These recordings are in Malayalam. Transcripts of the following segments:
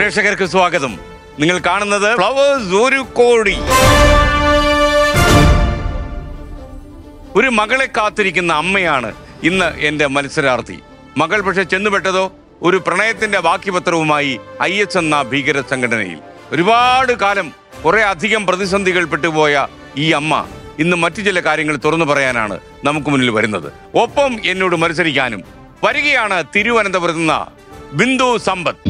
പ്രേക്ഷകർക്ക് സ്വാഗതം നിങ്ങൾ കാണുന്നത് ഫ്ലവേഴ്സ് ഒരു കോടി ഒരു മകളെ കാത്തിരിക്കുന്ന അമ്മയാണ് ഇന്ന് എന്റെ മത്സരാർത്ഥി മകൾ പക്ഷെ ചെന്നുപെട്ടതോ ഒരു പ്രണയത്തിന്റെ ബാക്കിപത്രവുമായി ഐ എസ് എന്ന ഭീകര സംഘടനയിൽ ഒരുപാട് കാലം കുറെ അധികം പ്രതിസന്ധികൾ പെട്ടുപോയ ഈ അമ്മ ഇന്ന് മറ്റു ചില കാര്യങ്ങൾ തുറന്നു പറയാനാണ് നമുക്ക് മുന്നിൽ വരുന്നത് ഒപ്പം എന്നോട് മത്സരിക്കാനും വരികയാണ് തിരുവനന്തപുരത്ത് നിന്ന് ബിന്ദു സമ്പത്ത്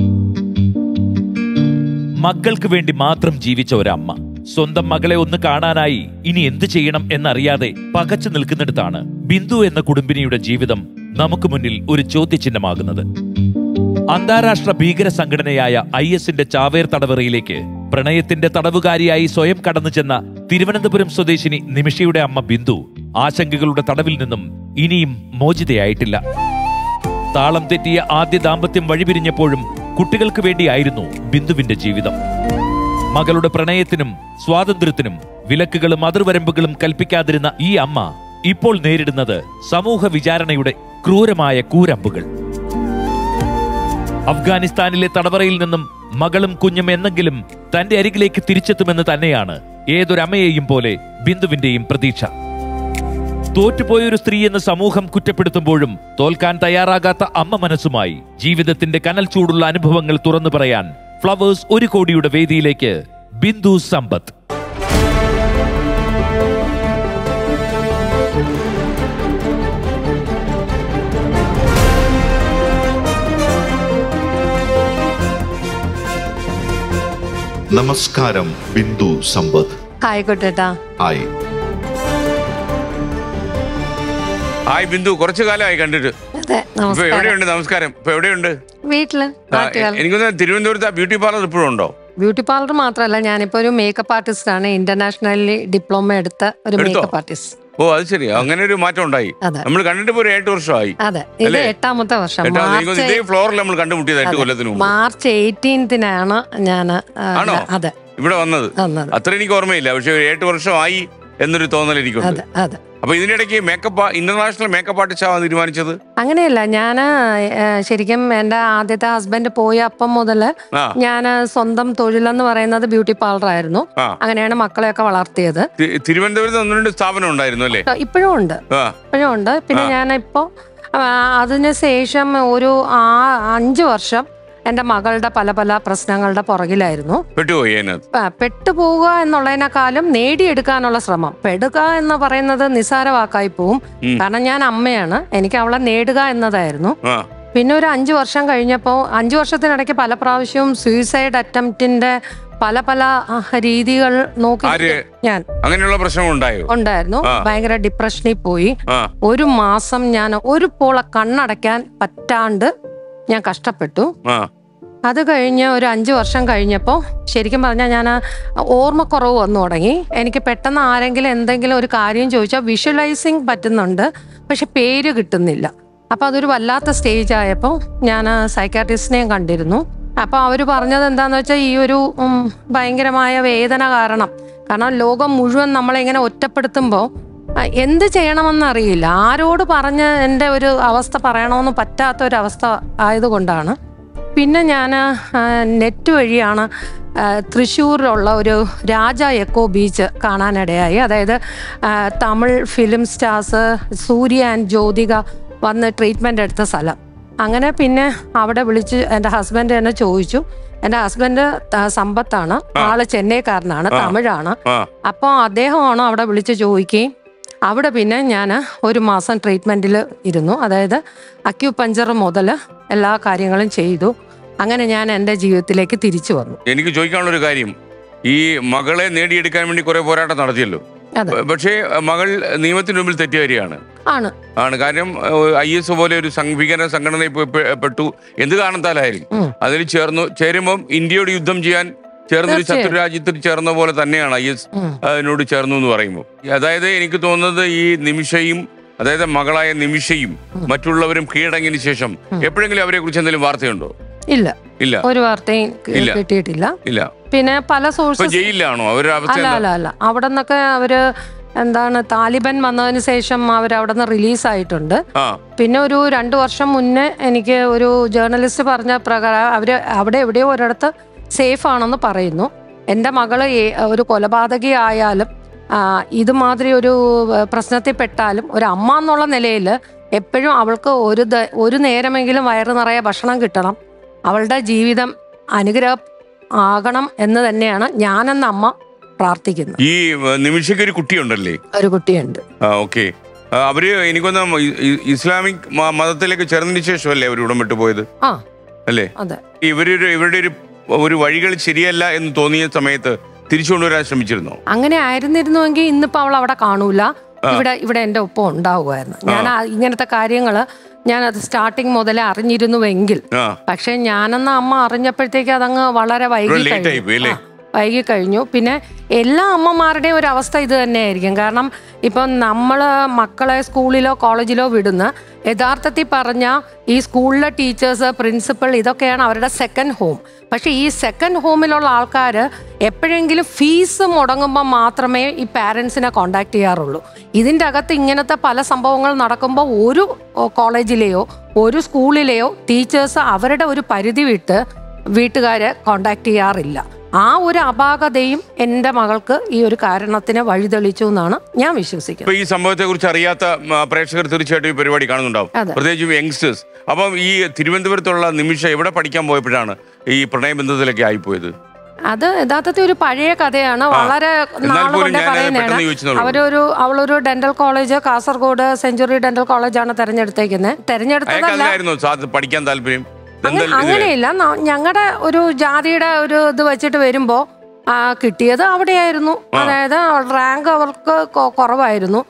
മക്കൾക്ക് വേണ്ടി മാത്രം ജീവിച്ച ഒരമ്മ സ്വന്തം മകളെ ഒന്ന് കാണാനായി ഇനി എന്ത് ചെയ്യണം എന്നറിയാതെ പകച്ചു നിൽക്കുന്നിടത്താണ് ബിന്ദു എന്ന കുടുംബിനിയുടെ ജീവിതം നമുക്ക് മുന്നിൽ ഒരു ചോദ്യചിഹ്നമാകുന്നത് അന്താരാഷ്ട്ര ഭീകര സംഘടനയായ ഐ എസിന്റെ ചാവേർ തടവറയിലേക്ക് പ്രണയത്തിന്റെ തടവുകാരിയായി സ്വയം കടന്നു ചെന്ന തിരുവനന്തപുരം സ്വദേശിനി നിമിഷയുടെ അമ്മ ബിന്ദു ആശങ്കകളുടെ തടവിൽ നിന്നും ഇനിയും മോചിതയായിട്ടില്ല താളം തെറ്റിയ ആദ്യ ദാമ്പത്യം വഴിപിരിഞ്ഞപ്പോഴും കുട്ടികൾക്ക് വേണ്ടിയായിരുന്നു ബിന്ദുവിന്റെ ജീവിതം മകളുടെ പ്രണയത്തിനും സ്വാതന്ത്ര്യത്തിനും വിലക്കുകളും അതിർവരമ്പുകളും കൽപ്പിക്കാതിരുന്ന ഈ അമ്മ ഇപ്പോൾ നേരിടുന്നത് സമൂഹ വിചാരണയുടെ ക്രൂരമായ കൂരമ്പുകൾ അഫ്ഗാനിസ്ഥാനിലെ തടവറയിൽ നിന്നും മകളും കുഞ്ഞും എന്നെങ്കിലും തന്റെ അരികിലേക്ക് തിരിച്ചെത്തുമെന്ന് തന്നെയാണ് ഏതൊരമ്മയെയും പോലെ ബിന്ദുവിന്റെയും പ്രതീക്ഷ തോറ്റുപോയൊരു സ്ത്രീ എന്ന് സമൂഹം കുറ്റപ്പെടുത്തുമ്പോഴും തോൽക്കാൻ തയ്യാറാകാത്ത അമ്മ മനസ്സുമായി ജീവിതത്തിന്റെ കനൽ ചൂടുള്ള അനുഭവങ്ങൾ തുറന്നു പറയാൻ ഫ്ലവേഴ്സ് ഒരു കോടിയുടെ വേദിയിലേക്ക് ബിന്ദു സമ്പത്ത് നമസ്കാരം ബിന്ദു സമ്പത്ത് ആയിക്കോട്ടെട്ടാ ഹായ് ഹായ് ബിന്ദു കുറച്ചു കാലമായി കണ്ടിട്ട് അതെ ഇപ്പൊ നമസ്കാരം എവിടെയുണ്ട് നമസ്കാരം ഇപ്പൊ എവിടെയുണ്ട് വീട്ടില് ആ, നാട്ടുകാർ എനിക്കൊന്ന് തിരുവനന്തപുരത്ത് ആ ബ്യൂട്ടി പാർലർ ഇപ്പോഴും ഉണ്ടോ ബ്യൂട്ടി പാർലർ മാത്രമല്ല ഞാനിപ്പോ ഒരു മേക്കപ്പ് ആർട്ടിസ്റ്റ് ആണ് ഇന്റർനാഷണലി ഡിപ്ലോമ എടുത്ത ഒരു എടുത്തോ? മേക്കപ്പ് ആർട്ടിസ്റ്റ് ഓ അത് ശരി അങ്ങനെ ഒരു മാറ്റം ഉണ്ടായി അതെ നമ്മൾ കണ്ടിട്ട് ഇപ്പൊ ഒരു എട്ട് വർഷമായി അതെ ഇത് അല്ലേ? എട്ടാമത്തെ വർഷം എട്ടാ, എനിക്ക് തോന്നുന്നു ഇതേ മാർച്ച് ഫ്ലോറിൽ നമ്മൾ കണ്ടുമുട്ടിയത് എട്ട് കൊല്ലത്തിന് മുമ്പ് മാർച്ച് എയ്റ്റീൻത്തിനാണ് ഞാൻ ആണോ? അതെ ഇവിടെ വന്നത് വന്നത് അത്ര എനിക്ക് ഓർമ്മയില്ല പക്ഷെ ഒരു എട്ട് വർഷമായി എന്നൊരു തോന്നൽ എനിക്കുണ്ട് അതെ അതെ അപ്പൊ ഇതിനിടയ്ക്ക് മേക്കപ്പ് ഇന്റർനാഷണൽ മേക്കപ്പ് ആർട്ടിസ്റ്റ് ആവാൻ തീരുമാനിച്ചത് അങ്ങനെയല്ല ഞാൻ ശരിക്കും എൻ്റെ ആദ്യത്തെ ഹസ്ബൻഡ് പോയ അപ്പം മുതൽ ആ ഞാൻ സ്വന്തം തൊഴിലെന്ന് പറയുന്നത് ബ്യൂട്ടി പാർലർ ആയിരുന്നു ആ അങ്ങനെയാണ് മക്കളെയൊക്കെ വളർത്തിയത് തി- തിരുവനന്തപുരത്ത് ഒന്ന് രണ്ട് സ്ഥാപനം ഉണ്ടായിരുന്നു അല്ലേ ഇപ്പോഴും ഉണ്ട് ആ ഇപ്പോഴും ഉണ്ട് പിന്നെ ആ. ഞാൻ ഇപ്പോൾ അതിന് ശേഷം ഒരു ആ അഞ്ച് വർഷം എൻ്റെ മകളുടെ പല പല പ്രശ്നങ്ങളുടെ പുറകിലായിരുന്നു പെട്ടുപോയി അതിനകത്ത് പ- പെട്ടുപോവുക എന്നുള്ളതിനേക്കാളും നേടിയെടുക്കാനുള്ള ശ്രമം പെടുക എന്ന് പറയുന്നത് നിസ്സാര വാക്കായി പോവും ഉം. കാരണം ഞാൻ അമ്മയാണ് എനിക്ക് അവളെ നേടുക എന്നതായിരുന്നു ആ പിന്നെ ഒരു അഞ്ച് വർഷം കഴിഞ്ഞപ്പോൾ അഞ്ച് വർഷത്തിനിടയ്ക്ക് പല പ്രാവശ്യവും സൂയിസൈഡ് അറ്റംപ്റ്റിന്റെ പല പല ആ, രീതികൾ നോക്കി ആര്? ഞാൻ അങ്ങനെയുള്ള പ്രശ്നങ്ങൾ ഉണ്ടായോ ഉണ്ടായിരുന്നു ആ. ഭയങ്കര ഡിപ്രഷനിൽ പോയി ആ ഒരു മാസം ഞാൻ ഒരു പോള കണ്ണടയ്ക്കാൻ പറ്റാണ്ട് ഞാൻ കഷ്ടപ്പെട്ടു ആ അത് കഴിഞ്ഞ് ഒരു അഞ്ച് വർഷം കഴിഞ്ഞപ്പോൾ ശരിക്കും പറഞ്ഞാൽ ഞാൻ ഓർമ്മക്കുറവ് വന്നു തുടങ്ങി എനിക്ക് പെട്ടെന്ന് ആരെങ്കിലും എന്തെങ്കിലും ഒരു കാര്യം ചോദിച്ചാൽ വിഷ്വലൈസിങ് പറ്റുന്നുണ്ട് പക്ഷെ പേര് കിട്ടുന്നില്ല അപ്പോൾ അതൊരു വല്ലാത്ത സ്റ്റേജ് ആയപ്പോൾ ഞാൻ സൈക്കാട്രിസ്റ്റിനെയും കണ്ടിരുന്നു അപ്പോൾ അവർ പറഞ്ഞത് എന്താണെന്ന് വെച്ചാൽ ഈ ഒരു ഉം, ഭയങ്കരമായ വേദന കാരണം കാരണം ലോകം മുഴുവൻ നമ്മളെ ഇങ്ങനെ ഒറ്റപ്പെടുത്തുമ്പോൾ ആ, എന്ത് ചെയ്യണമെന്നറിയില്ല ആരോട് പറഞ്ഞ് എൻ്റെ ഒരു അവസ്ഥ പറയണമെന്ന് പറ്റാത്ത ഒരു അവസ്ഥ ആയതുകൊണ്ടാണ് പിന്നെ ഞാൻ നെറ്റ് വഴിയാണ് ആ, തൃശ്ശൂരിലുള്ള ഒരു രാജ എക്കോ ബീച്ച് കാണാനിടയായി അതായത് ആ, Tamil film stars Suriya and Jyothika വന്ന് ട്രീറ്റ്മെൻ്റ് എടുത്ത സ്ഥലം അങ്ങനെ പിന്നെ അവിടെ വിളിച്ച് എൻ്റെ ഹസ്ബൻഡ് എന്നെ ചോദിച്ചു എൻ്റെ ഹസ്ബൻഡ് ത- സമ്പത്താണ് ആള് ചെന്നൈക്കാരനാണ് ആ. തമിഴാണ് ആ അപ്പോൾ അദ്ദേഹമാണ് അവിടെ വിളിച്ച് ചോദിക്കുകയും അവിടെ പിന്നെ ഞാൻ ഒരു മാസം ട്രീറ്റ്മെൻറ്റിൽ ഇരുന്നു അതായത് അക്യുപഞ്ചർ മുതൽ എല്ലാ കാര്യങ്ങളും ചെയ്തു അങ്ങനെ ഞാൻ എൻ്റെ ജീവിതത്തിലേക്ക് തിരിച്ചു വന്നു എനിക്ക് ചോദിക്കാനുള്ള ഒരു കാര്യം ഈ മകളെ നേടിയെടുക്കാൻ വേണ്ടി കുറെ പോരാട്ടം നടത്തിയല്ലോ അതെ. പ- പക്ഷേ മകൾ നിയമത്തിന് മുമ്പിൽ തെറ്റുകാരിയാണ് ആണ് ആണ് കാര്യം ഐ എസ് പോലെ ഒരു സം- ഭീകര സംഘടനയിൽ പോയി പെ- പെട്ടു എന്ത് കാരണത്താലായാലും ഉം. അതിൽ ചേർന്നു ചേരുമ്പം ഇന്ത്യയോട് യുദ്ധം ചെയ്യാൻ ചേർന്നൊരു തീർച്ചയായും. ശത്രു രാജ്യത്തിൽ ചേർന്ന പോലെ തന്നെയാണ് ഐ എസ് ഉം. അതിനോട് ചേർന്നു എന്ന് പറയുമ്പോൾ അതായത് എനിക്ക് തോന്നുന്നത് ഈ നിമിഷയും അതായത് മകളായ നിമിഷയും മറ്റുള്ളവരും കീഴടങ്ങിയതിനു ശേഷം എപ്പോഴെങ്കിലും അവരെ കുറിച്ച് എന്തെങ്കിലും വാർത്തയുണ്ടോ ഇല്ല ഇല്ല ഒരു വാർത്തയും ക- ഇല്ല. കിട്ടിയിട്ടില്ല ഇല്ല പിന്നെ പല ഇപ്പൊ സോഴ്സസ് ജയിലിലാണോ അവരുടെ അവസ്ഥ അല്ല എന്താ? അല്ല അല്ല അവിടെ നിന്നൊക്കെ അവര് എന്താണ് താലിബൻ വന്നതിന് ശേഷം അവർ അവിടെ നിന്ന് റിലീസായിട്ടുണ്ട് ആ പിന്നെ ഒരു രണ്ട് വർഷം മുന്നേ എനിക്ക് ഒരു ജേർണലിസ്റ്റ് പറഞ്ഞ പ്രകാരം അവർ അവിടെ എവിടെയോ ഒരിടത്ത് സേഫ് ആണെന്ന് പറയുന്നു എൻ്റെ മകള് ഏ- ഒരു കൊലപാതകി ആയാലും ആ, ഇതുമാതിരി ഒരു ഏഹ്, പ്രശ്നത്തിൽ പെട്ടാലും ഒരു അമ്മ എന്നുള്ള നിലയിൽ എപ്പോഴും അവൾക്ക് ഒരു ദ- ഒരു നേരമെങ്കിലും വയറ് നിറയെ ഭക്ഷണം കിട്ടണം അവളുടെ ജീവിതം അനുഗ്രഹം ആകണം എന്ന് തന്നെയാണ് ഞാനെന്ന അമ്മ പ്രാർത്ഥിക്കുന്നത് ഈ ഏഹ്, നിമിഷയ്ക്ക് ഒരു കുട്ടിയുണ്ടല്ലേ ഒരു കുട്ടിയുണ്ട് ആ ഓക്കെ അവര് എനിക്കൊന്ന് ഇ- ഇ- ഇസ്ലാമിക് മ- മതത്തിലേക്ക് ചേർന്നതിന് ശേഷമല്ലേ അവർ ഉടൻ വിട്ടു പോയത് ആ അല്ലേ അതെ ഇവരൊരു ഇവരുടെ ഒരു ഒരു വഴികൾ ശരിയല്ല എന്ന് തോന്നിയ സമയത്ത് തിരിച്ചു കൊണ്ടുവരാൻ ശ്രമിച്ചിരുന്നോ അങ്ങനെ ആയിരുന്നിരുന്നുവെങ്കിൽ ഇന്നിപ്പോ അവൾ അവിടെ കാണൂല ഇവിടെ ഇവിടെ എൻ്റെ ഒപ്പം ഉണ്ടാവുമായിരുന്നു ഞാൻ ആ- ഇങ്ങനത്തെ കാര്യങ്ങള് ഞാൻ അത് സ്റ്റാർട്ടിങ് മുതലേ അറിഞ്ഞിരുന്നുവെങ്കിൽ ആ പക്ഷെ ഞാനെന്ന അമ്മ അറിഞ്ഞപ്പോഴത്തേക്ക് അതങ്ങ് വളരെ വൈകി late കഴിഞ്ഞു. ആയിപ്പോയി അല്ലേ? ആ, വൈകി കഴിഞ്ഞു പിന്നെ എല്ലാ അമ്മമാരുടെയും ഒരു അവസ്ഥ ഇത് തന്നെയായിരിക്കും കാരണം ഇപ്പം നമ്മൾ മക്കളെ സ്കൂളിലോ കോളേജിലോ വിടുന്ന യഥാർത്ഥത്തിൽ പറഞ്ഞ ഈ സ്കൂളിലെ ടീച്ചേഴ്സ് പ്രിൻസിപ്പൾ ഇതൊക്കെയാണ് അവരുടെ സെക്കൻഡ് ഹോം പക്ഷേ ഈ സെക്കൻഡ് ഹോമിലുള്ള ആൾക്കാർ എപ്പോഴെങ്കിലും ഫീസ് മുടങ്ങുമ്പോൾ മാത്രമേ ഈ പാരൻസിനെ കോണ്ടാക്ട് ചെയ്യാറുള്ളൂ ഇതിൻ്റെ അകത്ത് ഇങ്ങനത്തെ പല സംഭവങ്ങൾ നടക്കുമ്പോൾ ഒരു ഓ, കോളേജിലെയോ ഒരു സ്കൂളിലെയോ ടീച്ചേഴ്സ് അവരുടെ ഒരു പരിധി വിട്ട് വീട്ടുകാരെ കോണ്ടാക്ട് ചെയ്യാറില്ല ആ ഒരു അപാകതയും എൻ്റെ മകൾക്ക് ഈ ഒരു കാരണത്തിന് വഴിതെളിച്ചു എന്നാണ് ഞാൻ വിശ്വസിക്കുന്നത് ഇപ്പൊ ഈ സംഭവത്തെ കുറിച്ച് അറിയാത്ത ഉം, പ്രേക്ഷകർ തീർച്ചയായിട്ടും ഈ പരിപാടി കാണുന്നുണ്ടാവും അതെ. പ്രത്യേകിച്ചും യങ്സ്റ്റേഴ്സ് അപ്പം ഈ തിരുവനന്തപുരത്തുള്ള നിമിഷ എവിടെ പഠിക്കാൻ പോയപ്പോഴാണ് ഈ പ്രണയബന്ധത്തിലൊക്കെ ആയിപ്പോയത് അത് യഥാർത്ഥത്തിൽ ഒരു പഴയ കഥയാണ് വളരെ എന്നാൽ നാള് പോലും കൊണ്ടേ ഞാനത് പറയുന്നതാണ് പെട്ടെന്ന് ചോദിച്ചെന്നുള്ളൂ. അവരൊരു അവളൊരു dental college Kasaragod century dental കോളേജാണ് തെരഞ്ഞെടുത്തേക്കുന്നത് തെരഞ്ഞെടുത്തതല്ല അയാൾക്കല്ലായിരുന്നു സാധ പഠിക്കാൻ താല്പര്യം അങ്ങ- ദന്തൽ ഇതില്. അങ്ങനെയില്ല ഞങ്ങളുടെ ഒരു ജാതിയുടെ ഒരു ഇത് വെച്ചിട്ട് വരുമ്പോ ആ, കിട്ടിയത് അവിടെയായിരുന്നു അതായത് റാങ്ക് അവർക്ക് കൊ- കുറവായിരുന്നു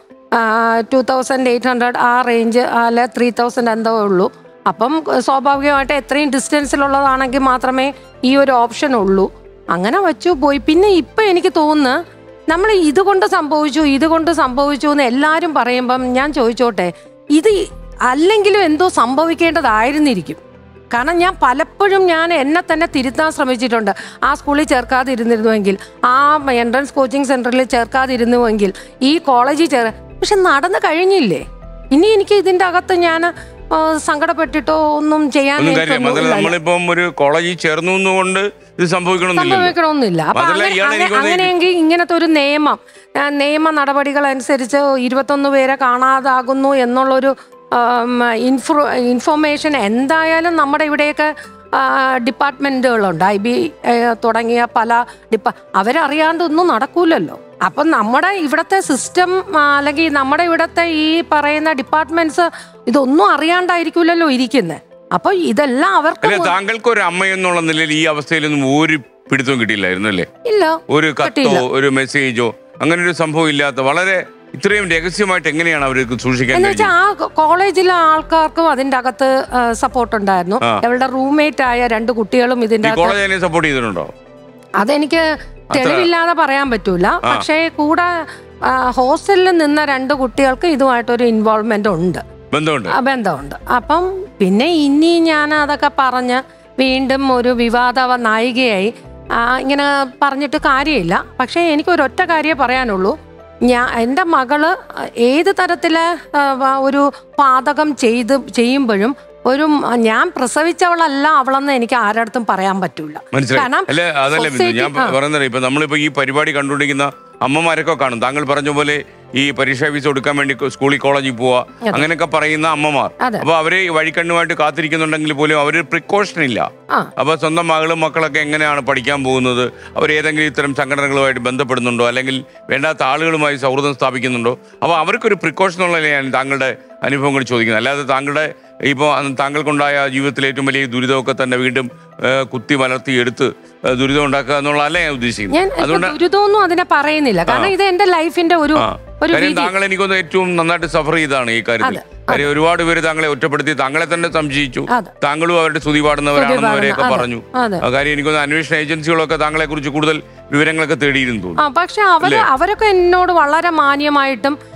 ടു തൗസൻഡ് എയ്റ്റ് ഹൺഡ്രഡ് ആ റേഞ്ച് അല്ലെ ത്രീ തൗസൻഡ് എന്തോ ഉള്ളൂ അപ്പം സ്വാഭാവികമായിട്ട് എത്രയും ഡിസ്റ്റൻസിലുള്ളതാണെങ്കിൽ മാത്രമേ ഈ ഒരു ഓപ്ഷൻ ഉള്ളൂ അങ്ങനെ വച്ചു പോയി പിന്നെ ഇപ്പം എനിക്ക് തോന്നുന്നു നമ്മൾ ഇതുകൊണ്ട് സംഭവിച്ചു ഇതുകൊണ്ട് സംഭവിച്ചു എന്ന് എല്ലാവരും പറയുമ്പം ഞാൻ ചോദിച്ചോട്ടെ ഇത് അല്ലെങ്കിലും എന്തോ സംഭവിക്കേണ്ടതായിരുന്നിരിക്കും കാരണം ഞാൻ പലപ്പോഴും ഞാൻ എന്നെ തന്നെ തിരുത്താൻ ശ്രമിച്ചിട്ടുണ്ട് ആ സ്കൂളിൽ ചേർക്കാതിരുന്നിരുന്നുവെങ്കിൽ ആ എൻട്രൻസ് കോച്ചിങ് സെന്ററിൽ ചേർക്കാതിരുന്നുവെങ്കിൽ ഈ കോളേജിൽ ചേർ പക്ഷെ നടന്നു കഴിഞ്ഞില്ലേ ഇനി എനിക്ക് ഇതിന്റെ അകത്ത് ഞാൻ ആ, സങ്കടപ്പെട്ടിട്ടോ ഒന്നും ചെയ്യാൻ ഒന്നും കാര്യം എനിക്കൊന്നും അതല്ല ഇല്ല. നമ്മളിപ്പം ഒരു കോളേജിൽ ചേർന്നു എന്നുകൊണ്ട് ഇത് സംഭവിക്കണമെന്നില്ലല്ലോ സംഭവിക്കണമെന്നില്ല അപ്പൊ അതല്ല അങ്ങനെ- ഇയാൾ അങ്ങനെ- എനിക്ക് തോന്നുന്നു അങ്ങനെയെങ്കിൽ ഇങ്ങനത്തെ ഒരു നിയമം ആ, നിയമ നടപടികൾ അനുസരിച്ച് ഇരുപത്തൊന്ന് പേരെ കാണാതാകുന്നു എന്നുള്ളൊരു ആം, ഇൻഫോ ഇൻഫോർമേഷൻ എന്തായാലും നമ്മുടെ ഇവിടെയൊക്കെ ആ, ഡിപ്പാർട്ട്മെന്റുകളുണ്ട് ഐ ബി ഏ, തുടങ്ങിയ പല ഡിപ്പ അവരറിയാണ്ട് ഒന്നും നടക്കൂലല്ലോ അപ്പം നമ്മുടെ ഇവിടുത്തെ സിസ്റ്റം അല്ലെങ്കിൽ നമ്മുടെ ഇവിടുത്തെ ഈ പറയുന്ന ഡിപ്പാർട്ട്മെന്റ്സ് ഇതൊന്നും അറിയാണ്ടായിരിക്കൂലല്ലോ ഇരിക്കുന്നത് അപ്പൊ ഇതെല്ലാം അവർക്ക് അല്ലെ താങ്കൾക്ക് ഒരു അമ്മ എന്നുള്ള നിലയിൽ ഈ അവസ്ഥയിലൊന്നും ഒരു പിടുത്തവും കിട്ടിയില്ലായിരുന്നു അല്ലേ ഇല്ല ഒരു കത്തോ കിട്ടിയില്ല. ഒരു മെസ്സേജോ അങ്ങനെ ഒരു സംഭവം ഇല്ലാത്ത വളരെ ഇത്രയും രഹസ്യമായിട്ട് എങ്ങനെയാണ് അവർക്ക് സൂക്ഷിക്കാൻ എന്ന് കഴിഞ്ഞത് വെച്ചാൽ ആ കോളേജിലെ ആൾക്കാർക്കും അതിന്റെ അകത്ത് സപ്പോർട്ട് ഉണ്ടായിരുന്നു ആ. അവളുടെ റൂംമേറ്റ് ആയ രണ്ട് കുട്ടികളും ഈ ഇതിന്റെ അകത്ത് കോളേജ് അതിനെ സപ്പോർട്ട് ചെയ്തിട്ടുണ്ടോ അതെനിക്ക് തെളിവില്ലാതെ പറയാൻ പറ്റൂല പക്ഷേ കൂടെ ഹോസ്റ്റലിൽ നിന്ന രണ്ട് കുട്ടികൾക്ക് ഇതുമായിട്ടൊരു ഇൻവോൾവ്മെന്റ് ഉണ്ട് ബന്ധമുണ്ട് ആ, ബന്ധമുണ്ട് അപ്പം പിന്നെ ഇനി ഞാൻ അതൊക്കെ പറഞ്ഞ് വീണ്ടും ഒരു വിവാദ നായികയായി ആ, ഇങ്ങനെ പറഞ്ഞിട്ട് കാര്യമില്ല പക്ഷേ എനിക്ക് ഒരൊറ്റ കാര്യമേ പറയാനുള്ളൂ ഞാൻ എൻ്റെ മകള് ഏത് തരത്തിലെ ആ, വ- ഒരു പാതകം ചെയ്ത് ചെയ്യുമ്പോഴും ഒരു മ- ഞാൻ പ്രസവിച്ചവളല്ല അവളെന്ന് എനിക്ക് ആരടുത്തും പറയാൻ പറ്റൂല മനസ്സിലായി കാരണം അല്ലെ അതല്ല ബിന്ദു society- ഞാൻ ആ. പറയുന്നത് ഇപ്പൊ നമ്മളിപ്പോ ഈ പരിപാടി കണ്ടുകൊണ്ടിരിക്കുന്ന അമ്മമാരൊക്കെ കാണും താങ്കൾ പറഞ്ഞ പോലെ ഈ പരീക്ഷാ ഫീസ് കൊടുക്കാൻ വേണ്ടി സ്കൂളിൽ കോളേജിൽ പോവാ അങ്ങനെയൊക്കെ പറയുന്ന അമ്മമാർ അതെ. അപ്പൊ അവര് ഈ വഴിക്കണ്ണുമായിട്ട് കാത്തിരിക്കുന്നുണ്ടെങ്കിൽ പോലും അവര് പ്രിക്കോഷൻ ഇല്ല ആ അപ്പൊ സ്വന്തം മകളും മക്കളൊക്കെ എങ്ങനെയാണ് പഠിക്കാൻ പോകുന്നത് അവർ ഏതെങ്കിലും ഇത്തരം സംഘടനകളുമായിട്ട് ബന്ധപ്പെടുന്നുണ്ടോ അല്ലെങ്കിൽ വേണ്ടാത്ത ആളുകളുമായി സൗഹൃദം സ്ഥാപിക്കുന്നുണ്ടോ അപ്പോൾ അവർക്കൊരു പ്രിക്കോഷൻ ഉള്ളതിനെയാണ് താങ്കളുടെ അനുഭവങ്ങൾ ചോദിക്കുന്നത് അല്ലാതെ താങ്കളുടെ ഇപ്പോൾ താങ്കൾക്കുണ്ടായ ജീവിതത്തിലെ ഏറ്റവും വലിയ ദുരിതമൊക്കെ തന്നെ വീണ്ടും ആ, കുത്തി വളർത്തി എടുത്ത് ആ, ദുരിതം ഉണ്ടാക്കുക എന്നുള്ളതല്ല ഞാൻ ഞാൻ ഉദ്ദേശിക്കുന്നത് ഇപ്പൊ അതുകൊണ്ട് ദുരിതമൊന്നും അതിനെ പറയുന്നില്ല കാരണം ഇത് എന്റെ ലൈഫിന്റെ ഒരു ആ ഒരു കാര്യം വിധി താങ്കൾ എനിക്കൊന്ന് ഏറ്റവും നന്നായിട്ട് സഫർ ചെയ്താണ് ഈ കാര്യത്തിൽ അതെ, കാര്യം ഒരുപാട് പേര് താങ്കളെ ഒറ്റപ്പെടുത്തി താങ്കളെ തന്നെ സംശയിച്ചു അതെ. താങ്കളും അവരുടെ സ്തുതി പാടുന്നവരാണെന്ന് വരെയൊക്കെ അതെ, പറഞ്ഞു അതെ. ആ കാര്യം എനിക്കൊന്ന് അന്വേഷണ ഏജൻസികളൊക്കെ താങ്കളെ കുറിച്ച് കൂടുതൽ വിവരങ്ങളൊക്കെ തേടിയിരുന്നു തോന്നുന്നു ആ പക്ഷെ അവര് അവരൊക്കെ എന്നോട് വളരെ മാന്യമായിട്ടും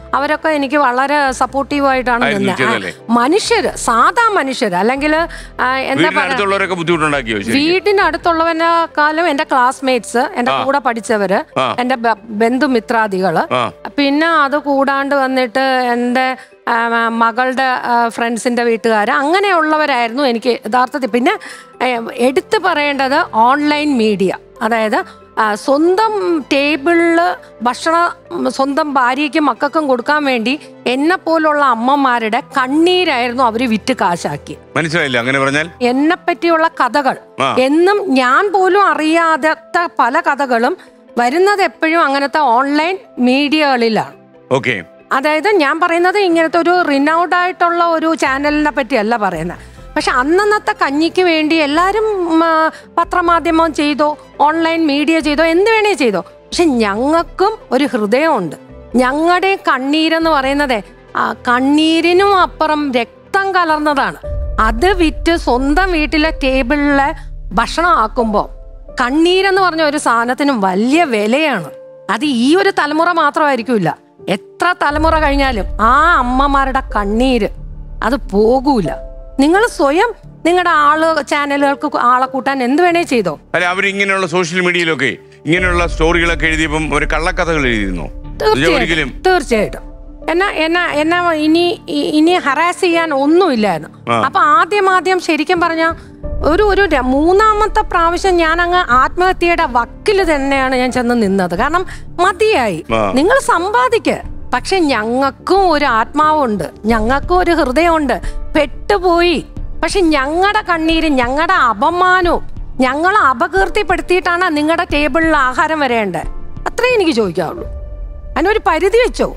അവരൊക്കെ എനിക്ക് വളരെ സപ്പോർട്ടീവായിട്ടാണ് ആയിരുന്നു നിന്നത് ചെയ്തതല്ലേ? മനുഷ്യര് സാധാ മനുഷ്യര് അല്ലെങ്കിൽ എന്താ വീടിന് പറയാ അടുത്തുള്ളവരൊക്കെ ബുദ്ധിമുട്ടുണ്ടാക്കിയോ ശരി വീടിനടുത്തുള്ളവനെക്കാളും എന്റെ ക്ലാസ്മേറ്റ്സ് എന്റെ കൂടെ പഠിച്ചവര് ആ. എന്റെ ബ- ബന്ധുമിത്രാദികള് ആ പിന്നെ അത് കൂടാണ്ട് വന്നിട്ട് എൻ്റെ ആ, മകളുടെ ഫ്രണ്ട്സിൻ്റെ വീട്ടുകാർ അങ്ങനെയുള്ളവരായിരുന്നു എനിക്ക് യഥാർത്ഥത്തിൽ പിന്നെ ഏ, എടുത്തു പറയേണ്ടത് ഓൺലൈൻ മീഡിയ അതായത് ആ, സ്വന്തം ടേബിളിൽ ഭക്ഷണം സ്വന്തം ഭാര്യയ്ക്കും മക്കൾക്കും കൊടുക്കാൻ വേണ്ടി എന്നെ പോലുള്ള അമ്മമാരുടെ കണ്ണീരായിരുന്നു അവർ വിറ്റ് കാശാക്കി മനസ്സിലായില്ല അങ്ങനെ പറഞ്ഞാൽ എന്നെ പറ്റിയുള്ള കഥകൾ ആ. എന്നും ഞാൻ പോലും അറിയാത്ത പല കഥകളും വരുന്നത് എപ്പോഴും അങ്ങനത്തെ ഓൺലൈൻ മീഡിയകളിലാണ് ഓക്കെ അതായത് ഞാൻ പറയുന്നത് ഇങ്ങനത്തെ ഒരു റിനൗഡ് ആയിട്ടുള്ള ഒരു ചാനലിനെ പറ്റിയല്ല പറയുന്നത് പക്ഷെ അന്നന്നത്തെ കഞ്ഞിക്ക് വേണ്ടി എല്ലാവരും ഉം, ആ, പത്രമാധ്യമം ചെയ്തോ ഓൺലൈൻ മീഡിയ ചെയ്തോ എന്ത് വേണേ ചെയ്തോ പക്ഷെ ഞങ്ങൾക്കും ഒരു ഹൃദയമുണ്ട് ഞങ്ങളുടെ കണ്ണീരെന്ന് പറയുന്നത് ആ കണ്ണീരിനും അപ്പുറം രക്തം കലർന്നതാണ് അത് വിറ്റ് സ്വന്തം വീട്ടിലെ ടേബിളിലെ ഭക്ഷണം ആക്കുമ്പോൾ കണ്ണീരെന്ന് പറഞ്ഞ ഒരു സാധനത്തിനും വലിയ വിലയാണ് അത് ഈ ഒരു തലമുറ മാത്രമായിരിക്കില്ല എത്ര തലമുറ കഴിഞ്ഞാലും ആ അമ്മമാരുടെ കണ്ണീര് അത് പോകൂല നിങ്ങൾ സ്വയം നിങ്ങളുടെ ആള് ചാനലുകൾക്ക് ആളെ കൂട്ടാൻ എന്ത് വേണേ ചെയ്തോ അല്ല അവർ ഇങ്ങനെയുള്ള സോഷ്യൽ മീഡിയയിലൊക്കെ ഇങ്ങനെയുള്ള സ്റ്റോറികളൊക്കെ എഴുതിയപ്പം ഒരു കള്ളക്കഥകൾ എഴുതിയിരുന്നോ തീർച്ചയായിട്ടും ഒരിക്കലും തീർച്ചയായിട്ടും എന്നാ എന്നാ എന്നാ ഇനി ഇ- ഇനി ഹറാസ് ചെയ്യാൻ ഒന്നുമില്ലായിരുന്നു ആ. അപ്പൊ ആദ്യം ആദ്യം ശരിക്കും പറഞ്ഞ ഒരു ഒരു ര- മൂന്നാമത്തെ പ്രാവശ്യം ഞാൻ അങ്ങ് ആത്മഹത്യയുടെ വക്കിൽ തന്നെയാണ് ഞാൻ ചെന്ന് നിന്നത് കാരണം മതിയായി ആ. നിങ്ങൾ സമ്പാദിക്ക് പക്ഷെ ഞങ്ങൾക്കും ഒരു ആത്മാവുണ്ട് ഞങ്ങൾക്കും ഒരു ഹൃദയമുണ്ട് പെട്ടുപോയി പക്ഷെ ഞങ്ങളുടെ കണ്ണീരും ഞങ്ങളുടെ അപമാനവും ഞങ്ങളെ അപകീർത്തിപ്പെടുത്തിയിട്ടാണ് നിങ്ങളുടെ ടേബിളിൽ ആഹാരം വരേണ്ടത് അത്രേ എനിക്ക് ചോദിക്കാവുള്ളൂ അതിനൊരു പരിധി വെച്ചോ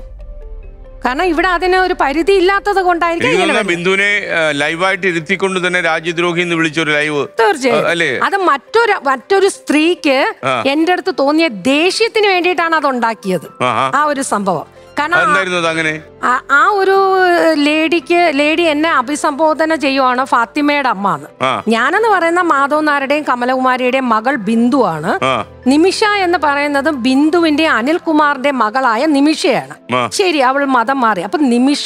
കാരണം ഇവിടെ അതിന് ഒരു പരിധി ഇല്ലാത്തത് കൊണ്ടായിരിക്കും എനിക്ക് ഇങ്ങനെ തോന്നുന്നു വരുന്നത്. ബിന്ദുവിനെ ലൈവായിട്ട് ഇരുത്തിക്കൊണ്ട് തന്നെ രാജ്യദ്രോഹി എന്ന് വിളിച്ചൊരു ലൈവ് തീർച്ചയായും അല്ലേ അത് മറ്റൊരു മറ്റൊരു സ്ത്രീക്ക് ആ. എന്റെ അടുത്ത് തോന്നിയ ദേഷ്യത്തിന് വേണ്ടിയിട്ടാണ് അത് ഉണ്ടാക്കിയത് ആഹാ ആ ഒരു സംഭവം കാരണം അതെന്തായിരുന്നു അത് അങ്ങനെ ആ- ആ ഒരു ലേഡിക്ക് ലേഡി എന്നെ അഭിസംബോധന ചെയ്യുവാണ് ഫാത്തിമയുടെ അമ്മ എന്ന് ആ ഞാനെന്ന് പറയുന്ന മാധവ് നായരുടെയും കമലകുമാരിയുടെയും മകൾ ബിന്ദു ആണ് ആ നിമിഷ എന്ന് പറയുന്നത് ബിന്ദുവിന്റെ അനിൽകുമാറിന്റെ മകളായ നിമിഷയാണ് ആ. ശരി അവൾ മതം മാറി അപ്പൊ നിമിഷ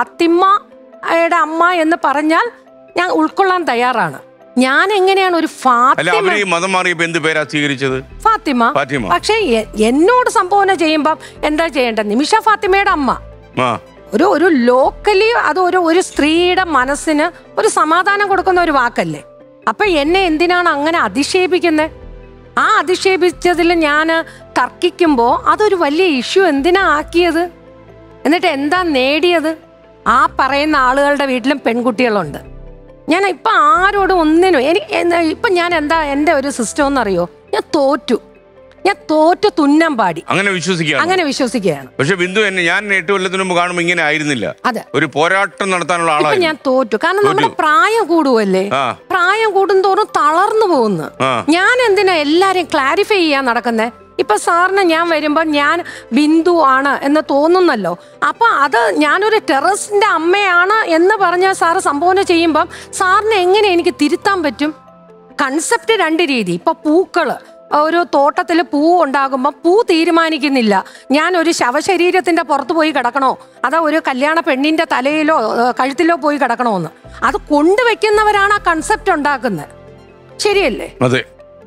ഫാത്തിമയുടെ അമ്മ എന്ന് പറഞ്ഞാൽ ഞാൻ ഉൾക്കൊള്ളാൻ തയ്യാറാണ് ഞാൻ എങ്ങനെയാണ് ഒരു അല്ല ഫാത്തിമ അവര് ഈ മതം മാറിയപ്പോ എന്ത് പേരാ സ്വീകരിച്ചത് ഫാത്തിമ ഫാത്തിമ പക്ഷെ എ- എന്നോട് സംബോധന ചെയ്യുമ്പം എന്താ ചെയ്യേണ്ടത് നിമിഷ ഫാത്തിമയുടെ അമ്മ ആ ഒരു ഒരു ലോക്കലി അത് ഒരു ഒരു സ്ത്രീയുടെ മനസ്സിന് ഒരു സമാധാനം കൊടുക്കുന്ന ഒരു വാക്കല്ലേ അപ്പൊ എന്നെ എന്തിനാണ് അങ്ങനെ അധിക്ഷേപിക്കുന്നത് ആ അധിക്ഷേപിച്ചതിൽ ഞാൻ തർക്കിക്കുമ്പോൾ അതൊരു വലിയ ഇഷ്യൂ എന്തിനാ ആക്കിയത് എന്നിട്ട് എന്താ നേടിയത് ആ പറയുന്ന ആളുകളുടെ വീട്ടിലും പെൺകുട്ടികളുണ്ട് ഞാൻ ഇപ്പൊ ആരോടും ഒന്നിനും എനിക്ക് എന്താ- ഇപ്പൊ ഞാൻ എന്താ എൻ്റെ ഒരു സിസ്റ്റം എന്നറിയോ ഞാൻ തോറ്റു ഞാൻ തോറ്റു തുന്നം പാടി അങ്ങനെ വിശ്വസിക്കുകയാണ് അങ്ങനെ വിശ്വസിക്കുകയാണ് പക്ഷെ ബിന്ദു എന്നെ ഞാൻ എട്ട് കൊല്ലത്തിന് മുമ്പ് കാണുമ്പോൾ ഇങ്ങനെ ആയിരുന്നില്ല അതെ ഒരു പോരാട്ടം നടത്താനുള്ള ഇപ്പൊ ആളായിരുന്നു ഞാൻ തോറ്റു കാരണം നമ്മുടെ പ്രായം കൂടുവല്ലേ ആ പ്രായം കൂടുന്തോറും തളർന്നു പോകുന്നു ആ ഞാൻ എന്തിനാ എല്ലാരെയും ക്ലാരിഫൈ ചെയ്യാൻ നടക്കുന്നേ ഇപ്പൊ സാറിന് ഞാൻ വരുമ്പോൾ ഞാൻ ബിന്ദു ആണ് എന്ന് തോന്നുന്നല്ലോ അപ്പൊ അത് ഞാനൊരു ടെറസിന്റെ അമ്മയാണ് എന്ന് പറഞ്ഞ സാറ് സംബോധന ചെയ്യുമ്പം സാറിന് എങ്ങനെ എനിക്ക് തിരുത്താൻ പറ്റും കൺസെപ്റ്റ് രണ്ട് രീതി ഇപ്പൊ പൂക്കള് ഒരു തോട്ടത്തിൽ പൂ ഉണ്ടാകുമ്പോൾ പൂ തീരുമാനിക്കുന്നില്ല ഞാൻ ഒരു ശവശരീരത്തിന്റെ പുറത്ത് പോയി കിടക്കണോ അതോ ഒരു കല്യാണ പെണ്ണിന്റെ തലയിലോ ഏഹ്, കഴുത്തിലോ പോയി കിടക്കണോ എന്ന് അത് കൊണ്ടുവയ്ക്കുന്നവരാണ് ആ കൺസെപ്റ്റ് ഉണ്ടാക്കുന്നത് ശരിയല്ലേ അതെ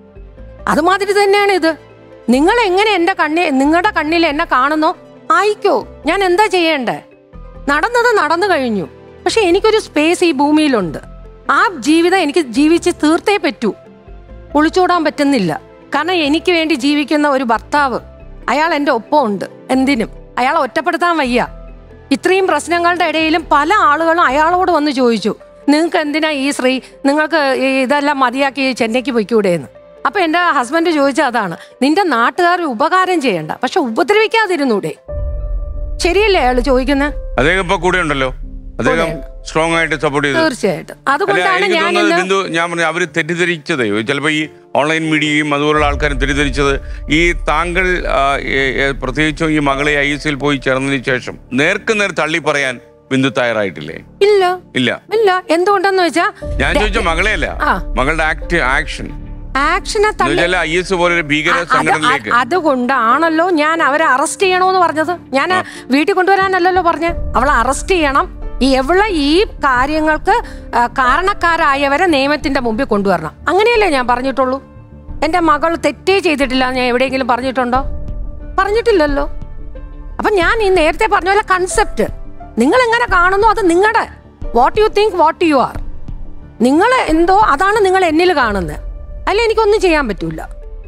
അതുമാതിരി തന്നെയാണ് ഇത് നിങ്ങൾ എങ്ങനെ എൻ്റെ കണ്ണി നിങ്ങളുടെ കണ്ണിൽ എന്നെ കാണുന്നോ ആയിക്കോ ഞാൻ എന്താ ചെയ്യേണ്ടേ നടന്നത് നടന്നു കഴിഞ്ഞു പക്ഷെ എനിക്കൊരു സ്പേസ് ഈ ഭൂമിയിലുണ്ട് ആ ജീവിതം എനിക്ക് ജീവിച്ച് തീർത്തേ പറ്റൂ ഒളിച്ചോടാൻ പറ്റുന്നില്ല കാരണം എനിക്ക് വേണ്ടി ജീവിക്കുന്ന ഒരു ഭർത്താവ് അയാൾ എൻ്റെ ഒപ്പം ഉണ്ട് എന്തിനും അയാളെ ഒറ്റപ്പെടുത്താൻ വയ്യ ഇത്രയും പ്രശ്നങ്ങളുടെ ഇടയിലും പല ആളുകളും അയാളോട് വന്ന് ചോദിച്ചു നിങ്ങൾക്ക് എന്തിനാ ഈ സ്ത്രീ നിങ്ങൾക്ക് ഈ ഇതെല്ലാം മതിയാക്കി ചെന്നൈക്ക് പൊയ്ക്കൂടെയെന്ന് അപ്പൊ എൻ്റെ ഹസ്ബൻഡ് ചോദിച്ച അതാണ് നിന്റെ നാട്ടുകാർ ഉപകാരം ചെയ്യണ്ട പക്ഷെ ഉപദ്രവിക്കാതിരുന്നൂടെ ശരിയല്ലേ അയാൾ ചോദിക്കുന്നത് അദ്ദേഹം ഇപ്പൊ കൂടെ ഉണ്ടല്ലോ അദ്ദേഹം കൂടെയുണ്ട്. സ്ട്രോങ് ആയിട്ട് സപ്പോർട്ട് ചെയ്തു തീർച്ചയായിട്ടും അല്ല അതുകൊണ്ടാണ് എനിക്ക് ഞാൻ തോന്നുന്നത് ഇന്ന് ബിന്ദു ഞാൻ പറഞ്ഞു അവര് തെറ്റിദ്ധരിച്ചതേ ചിലപ്പോ ഈ ഓൺലൈൻ മീഡിയയും അതുപോലുള്ള ആൾക്കാരും തെറ്റിദ്ധരിച്ചത് ഈ താങ്കൾ ആ, ഏ- ഏ, പ്രത്യേകിച്ചും ഈ മകളെ ഐ എസ് പോയി ചേർന്നതിന് ശേഷം നേർക്ക് നേർ തള്ളി പറയാൻ ബിന്ദു തയ്യാറായിട്ടില്ലേ ഇല്ല ഇല്ല ഇല്ല എന്തുകൊണ്ടെന്ന് വെച്ചാ ഞാൻ ചോദിച്ച മകളെയല്ല ആ. മകളുടെ ആക്ട് ആക്ഷൻ ആക്ഷനെ തള്ളി എന്നുവെച്ചാൽ ഐ എസ് പോലൊരു ഭീകര അ- അത് സംഘടനയിലേക്ക് അ- അതുകൊണ്ടാണല്ലോ ഞാൻ അവരെ അറസ്റ്റ് ചെയ്യണമെന്ന് പറഞ്ഞത് ഞാൻ വീട്ടിൽ കൊണ്ടുവരാനല്ലല്ലോ പറഞ്ഞ് അവളെ അറസ്റ്റ് ചെയ്യണം ഈ എവളെ ഈ കാര്യങ്ങൾക്ക് ആ, കാരണക്കാരായവരെ നിയമത്തിന്റെ മുമ്പിൽ കൊണ്ടുവരണം അങ്ങനെയല്ലേ ഞാൻ പറഞ്ഞിട്ടുള്ളൂ എന്റെ മകൾ തെറ്റേ ചെയ്തിട്ടില്ല എന്ന് ഞാൻ എവിടെയെങ്കിലും പറഞ്ഞിട്ടുണ്ടോ പറഞ്ഞിട്ടില്ലല്ലോ അപ്പൊ ഞാൻ ഈ നേരത്തെ പറഞ്ഞ പോലെ കൺസെപ്റ്റ് നിങ്ങൾ എങ്ങനെ കാണുന്നു അത് നിങ്ങളുടെ what you think what you are നിങ്ങൾ എന്തോ അതാണ് നിങ്ങൾ എന്നിൽ കാണുന്നത് അല്ലെ എനിക്കൊന്നും ചെയ്യാൻ പറ്റൂല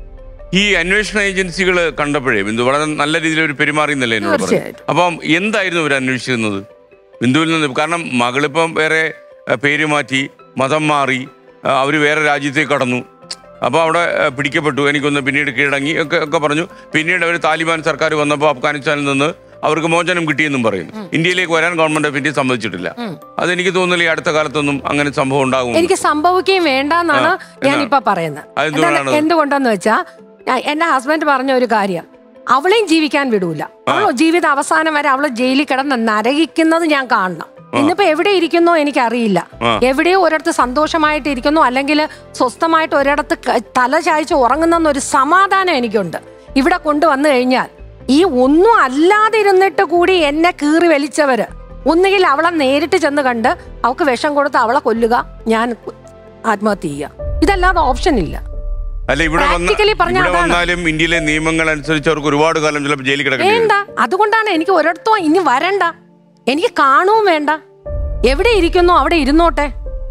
ഈ അന്വേഷണ ഏജൻസികൾ കണ്ടപ്പോഴേ ബിന്ദു വളരെ നല്ല രീതിയിൽ ഒരു പെരുമാറിയെന്നല്ലേ എന്നോട് പറഞ്ഞു തീർച്ചയായിട്ടും. അപ്പം എന്തായിരുന്നു അവർ അന്വേഷിച്ചിരുന്നത് ബിന്ദുവിൽ നിന്ന് കാരണം മകളിപ്പം വേറെ അഹ്, പേര് മാറ്റി മതം മാറി അവർ വേറെ രാജ്യത്തേക്ക് കടന്നു അപ്പോൾ അവിടെ അഹ്, പിടിക്കപ്പെട്ടു എനിക്കൊന്ന് പിന്നീട് കീഴടങ്ങി ഒക്കെ ഒക്കെ പറഞ്ഞു പിന്നീട് അവർ താലിബാൻ സർക്കാർ വന്നപ്പോൾ അഫ്ഗാനിസ്ഥാനിൽ നിന്ന് അവർക്ക് മോചനം കിട്ടിയെന്നും പറയുന്നു ഇന്ത്യയിലേക്ക് വരാൻ ഗവൺമെന്റ് ഓഫ് ഇന്ത്യ സമ്മതിച്ചിട്ടില്ല അതെനിക്ക് തോന്നുന്നില്ല ഈ അടുത്ത കാലത്തൊന്നും അങ്ങനെ സംഭവം ഉണ്ടാകും എനിക്ക് സംഭവിക്കുകയും വേണ്ടെന്നാണ് ഞാൻ ഇപ്പൊ പറയുന്നത് അതെന്തുകൊണ്ടാണ് എന്താണ് എന്തുകൊണ്ടെന്ന് വെച്ചാ ഞാൻ- എന്റെ ഹസ്ബൻഡ് പറഞ്ഞ ഒരു കാര്യം അവളെയും ജീവിക്കാൻ വിടൂല അവൾ ജീവിത അവസാനം വരെ അവള് ജയിലിൽ കിടന്ന് നരകിക്കുന്നത് ഞാൻ കാണണം ഇന്നിപ്പോ എവിടെ ഇരിക്കുന്നോ എനിക്കറിയില്ല എവിടെയോ ഒരിടത്ത് സന്തോഷമായിട്ട് ഇരിക്കുന്നു അല്ലെങ്കിൽ സ്വസ്ഥമായിട്ട് ഒരിടത്ത് ക- തല ചായച്ച് ഉറങ്ങുന്ന ഒരു സമാധാനം എനിക്കുണ്ട് ഇവിടെ കൊണ്ടുവന്നു കഴിഞ്ഞാൽ ഈ ഒന്നും അല്ലാതെ ഇരുന്നിട്ട് കൂടി എന്നെ കീറി വലിച്ചവര് ഒന്നുകിൽ അവളെ നേരിട്ട് ചെന്ന് കണ്ട് അവൾക്ക് വിഷം കൊടുത്ത് അവളെ കൊല്ലുക ഞാൻ ആത്മഹത്യ ചെയ്യുക ഇതല്ലാതെ ഓപ്ഷൻ ഇല്ല അല്ല ഇവിടെ വന്ന Practically പറഞ്ഞാ ഇവിടെ അതാണ്. വന്നാലും ഇന്ത്യയിലെ നിയമങ്ങൾ അനുസരിച്ച് അവർക്ക് ഒരുപാട് കാലം ചിലപ്പോൾ ജയിലിൽ കിടക്കേണ്ടി വരും വേണ്ട അതുകൊണ്ടാണ് എനിക്ക് ഒരിടത്തോ ഇനി വരണ്ട എനിക്ക് കാണുകയും വേണ്ട എവിടെ ഇരിക്കുന്നോ അവിടെ ഇരുന്നോട്ടെ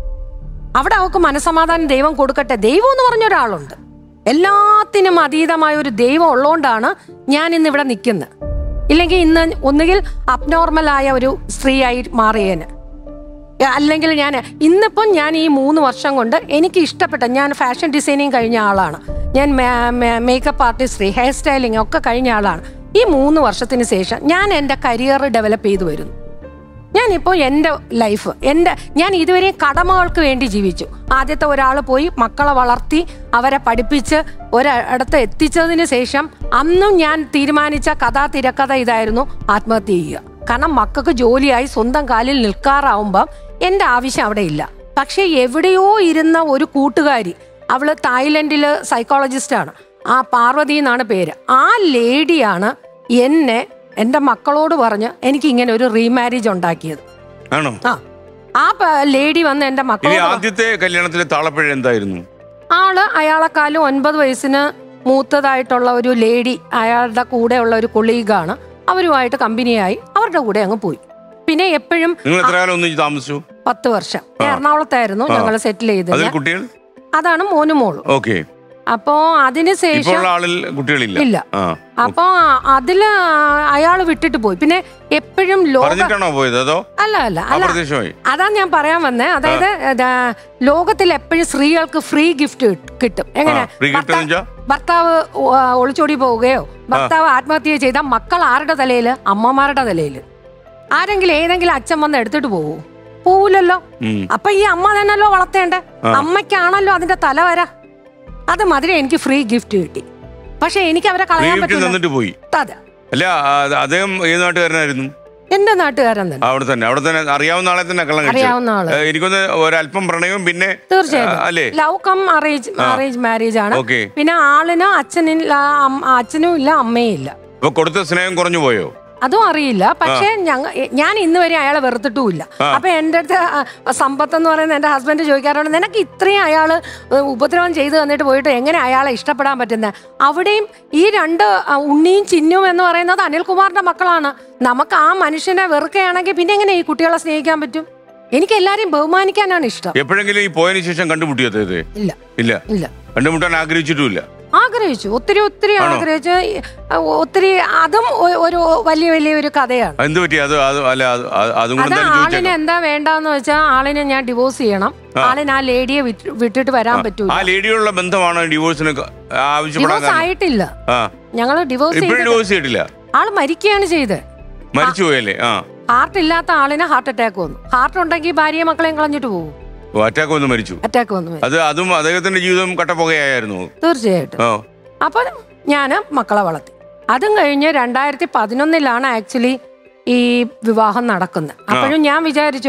അവിടെ അവൾക്ക് മനസമാധാനം ദൈവം കൊടുക്കട്ടെ ദൈവം എന്ന് പറഞ്ഞ ഒരാളുണ്ട് എല്ലാത്തിനും അതീതമായ ഒരു ദൈവം ഉള്ളതുകൊണ്ടാണ് ഞാൻ ഇന്ന് ഇവിടെ നിൽക്കുന്നത് ഇല്ലെങ്കിൽ ഇന്ന് ഒന്നുകിൽ അബ്നോർമലായ ഒരു സ്ത്രീയായി മാറിയേന് അല്ലെങ്കിൽ ഞാൻ ഇന്നിപ്പം ഞാൻ ഈ മൂന്ന് വർഷം കൊണ്ട് എനിക്ക് ഇഷ്ടപ്പെട്ട ഞാൻ ഫാഷൻ ഡിസൈനിങ് കഴിഞ്ഞ ആളാണ് ഞാൻ മേക്കപ്പ് ആർട്ടിസ്റ്റ് ഹെയർ സ്റ്റൈലിംഗ് ഒക്കെ കഴിഞ്ഞ ആളാണ് ഈ മൂന്ന് വർഷത്തിന് ശേഷം ഞാൻ എൻ്റെ കരിയർ ഡെവലപ്പ് ചെയ്തു വരുന്നു ഞാനിപ്പോൾ എൻ്റെ ലൈഫ് എൻ്റെ ഞാൻ ഇതുവരെ കടമകൾക്ക് വേണ്ടി ജീവിച്ചു ആദ്യത്തെ ഒരാൾ പോയി മക്കളെ വളർത്തി അവരെ പഠിപ്പിച്ച് ഒരിടത്ത് എത്തിച്ചതിന് ശേഷം അന്നും ഞാൻ തീരുമാനിച്ച കഥാ തിരക്കഥ ഇതായിരുന്നു ആത്മഹത്യ ചെയ്യുക കാരണം മക്കൾക്ക് ജോലിയായി സ്വന്തം കാലിൽ നിൽക്കാറാവുമ്പം എൻ്റെ ആവശ്യം അവിടെ ഇല്ല പക്ഷേ എവിടെയോ ഇരുന്ന ഒരു കൂട്ടുകാരി അവള് തായ്ലൻഡിൽ സൈക്കോളജിസ്റ്റാണ് ആ പാർവതി എന്നാണ് പേര് ആ ലേഡിയാണ് എന്നെ എൻ്റെ മക്കളോട് പറഞ്ഞ് എനിക്ക് ഇങ്ങനെ ഒരു റീമാരേജ് ഉണ്ടാക്കിയത് ആണോ ആ ആ പ- ലേഡി വന്ന് എൻ്റെ ഇനി മക്കളോട് പറ- ആദ്യത്തെ കല്യാണത്തിലെ താളപ്പഴ എന്തായിരുന്നു ആള് അയാളെക്കാളും ഒൻപത് വയസ്സിന് മൂത്തതായിട്ടുള്ള ഒരു ലേഡി അയാളുടെ കൂടെയുള്ള ഒരു കൊളീഗാണ് അവരുമായിട്ട് കമ്പനിയായി അവരുടെ കൂടെ അങ്ങ് പോയി പിന്നെ എപ്പോഴും നിങ്ങൾ എത്ര കാലം ഒന്നിച്ച് താമസിച്ചു പത്ത് വർഷം എറണാകുളത്തായിരുന്നു ഞങ്ങൾ സെറ്റിൽ ചെയ്തത് അതിൽ കുട്ടികൾ അതാണ് മോനും മോളും ഓക്കെ അപ്പോ അതിന് ഇപ്പോൾ ശേഷം ഉള്ള ആളിൽ കുട്ടികളില്ല ഇല്ല ആ അപ്പോ അതില് അയാൾ വിട്ടിട്ട് പോയി പിന്നെ എപ്പോഴും ലോക പറഞ്ഞിട്ടാണോ പോയത് അതോ അല്ല അല്ല അല്ല അപ്രത്യക്ഷമായി അതാ ഞാൻ പറയാൻ വന്നേ അതായത് ദാ, ലോകത്തിൽ എപ്പോഴും സ്ത്രീകൾക്ക് ഫ്രീ ഗിഫ്റ്റ് കിട്ടും എങ്ങനെ free gift ഭർത്താ- എന്ന് വെച്ചാ? ഭർത്താവ് ഒ- ഒളിച്ചോടി പോവുകയോ ഭർത്താവ് ആത്മഹത്യ ചെയ്ത മക്കൾ ആരുടെ തലയില് അമ്മമാരുടെ തലയില് ആരെങ്കിലും ഏതെങ്കിലും അച്ഛൻ വന്ന് എടുത്തിട്ട് പോവൂ പോവില്ലല്ലോ ഉം. അപ്പൊ ഈ അമ്മ തന്നെയല്ലോ വളർത്തേണ്ടേ അമ്മയ്ക്കാണല്ലോ അതിന്റെ തല വര അത് മധുരം എനിക്ക് ഫ്രീ ഗിഫ്റ്റ് കിട്ടി പക്ഷെ എനിക്ക് അവരെ കളയാൻ ഗിഫ്റ്റ് പറ്റില്ല തന്നിട്ട് പോയി അതെ അല്ല ആ, അദ്ദേഹം ഏത് നാട്ടുകാരനായിരുന്നു എന്റെ നാട്ടുകാരൻ തന്നെ അവിടെ തന്നെ അവിടെ തന്നെ അറിയാവുന്ന ആളെ തന്നെ കള്ളം കഴിച്ചു അറിയാവുന്ന ആള് എനിക്കൊന്ന് ഒരല്പം പ്രണയവും പിന്നെ ആ, തീർച്ചയായിട്ടും അല്ലേ love come arrange arrange marriage ആണ് ഓക്കെ പിന്നെ ആളിന് അച്ഛനില്ല അം- അച്ഛനും ഇല്ല അമ്മയും ഇല്ല അപ്പൊ കൊടുത്ത സ്നേഹം കുറഞ്ഞു പോയോ അതും അറിയില്ല പക്ഷെ ഞങ്ങ ഞാൻ ഇന്ന് വരെ അയാളെ വെറുത്തിട്ടുമില്ല അപ്പൊ എൻ്റെ അടുത്ത് ആ, സമ്പത്ത് എന്ന് പറയുന്ന എൻ്റെ ഹസ്ബൻഡ് ചോദിക്കാറുണ്ട് നിനക്ക് ഇത്രയും അയാള് ഉപദ്രവം ചെയ്തു തന്നിട്ട് പോയിട്ട് എങ്ങനെ അയാളെ ഇഷ്ടപ്പെടാൻ പറ്റുന്നത് അവിടെയും ഈ രണ്ട് ആ, ഉണ്ണിയും ചിന്നും എന്ന് പറയുന്നത് അനിൽകുമാറിന്റെ മക്കളാണ് നമുക്ക് ആ മനുഷ്യനെ വെറുക്കുകയാണെങ്കിൽ പിന്നെ എങ്ങനെ ഈ കുട്ടികളെ സ്നേഹിക്കാൻ പറ്റും എനിക്ക് എല്ലാരെയും ബഹുമാനിക്കാനാണ് ഇഷ്ടം എപ്പോഴെങ്കിലും ഈ പോയതിനു ശേഷം കണ്ടുമുട്ടിയോ അദ്ദേഹത്തെ ഇല്ല ഇല്ല ഇല്ല കണ്ടുമുട്ടാൻ ആഗ്രഹിച്ചിട്ടുമില്ല ആഗ്രഹിച്ചു ഒത്തിരി ഒത്തിരി ആഗ്രഹിച്ചു ഒത്തിരി അതും ഒ- ഒരു വലിയ വലിയ ഒരു കഥയാണ് എന്ത് പറ്റി അത് അത് അല്ല അത് അത് അതും കൂടെ അത് എന്തായാലും ആളിന് ചോദിച്ചേക്കാം എന്താ വേണ്ടെന്ന് വെച്ചാൽ ആളിനെ ഞാൻ ഡിവോഴ്സ് ചെയ്യണം ആളിന് ആ ലേഡിയെ വിട്ട്- വിട്ടിട്ട് വരാൻ പറ്റൂല ആ ലേഡിയോടുള്ള ബന്ധമാണ് ഡിവോഴ്സിന് ക- ആവശ്യപ്പെടാൻ ഡിവോഴ്സ് കാരണം ആയിട്ടില്ല ആ ഞങ്ങൾ ഡിവോഴ്സ് ഇപ്പോഴും ചെയ്ത് ഡിവോഴ്സ് ചെയ്തിട്ടില്ല ആള് മരിക്കുകയാണ് ചെയ്തത് മരിച്ചുപോയല്ലേ ആ ഹാർട്ട് ഇല്ലാത്ത ആളിന് ഹാർട്ട് അറ്റാക്ക് വന്നു ഹാർട്ട് ഉണ്ടെങ്കിൽ ഭാര്യയും മക്കളെയും കളഞ്ഞിട്ട് പോകും അറ്റാക്ക് വന്ന് മരിച്ചു അറ്റാക്ക് വന്നു അത് അതും അദ്ദേഹത്തിന്റെ ജീവിതം കട്ടപ്പുകയായിരുന്നു തീർച്ചയായിട്ടും ഓ അപ്പൊ ഞാൻ മക്കളെ വളർത്തി അതും കഴിഞ്ഞ് രണ്ടായിരത്തി പതിനൊന്നിലാണ് ആക്ച്വലി ഈ വിവാഹം നടക്കുന്നത് അപ്പോഴും ഞാൻ വിചാരിച്ചു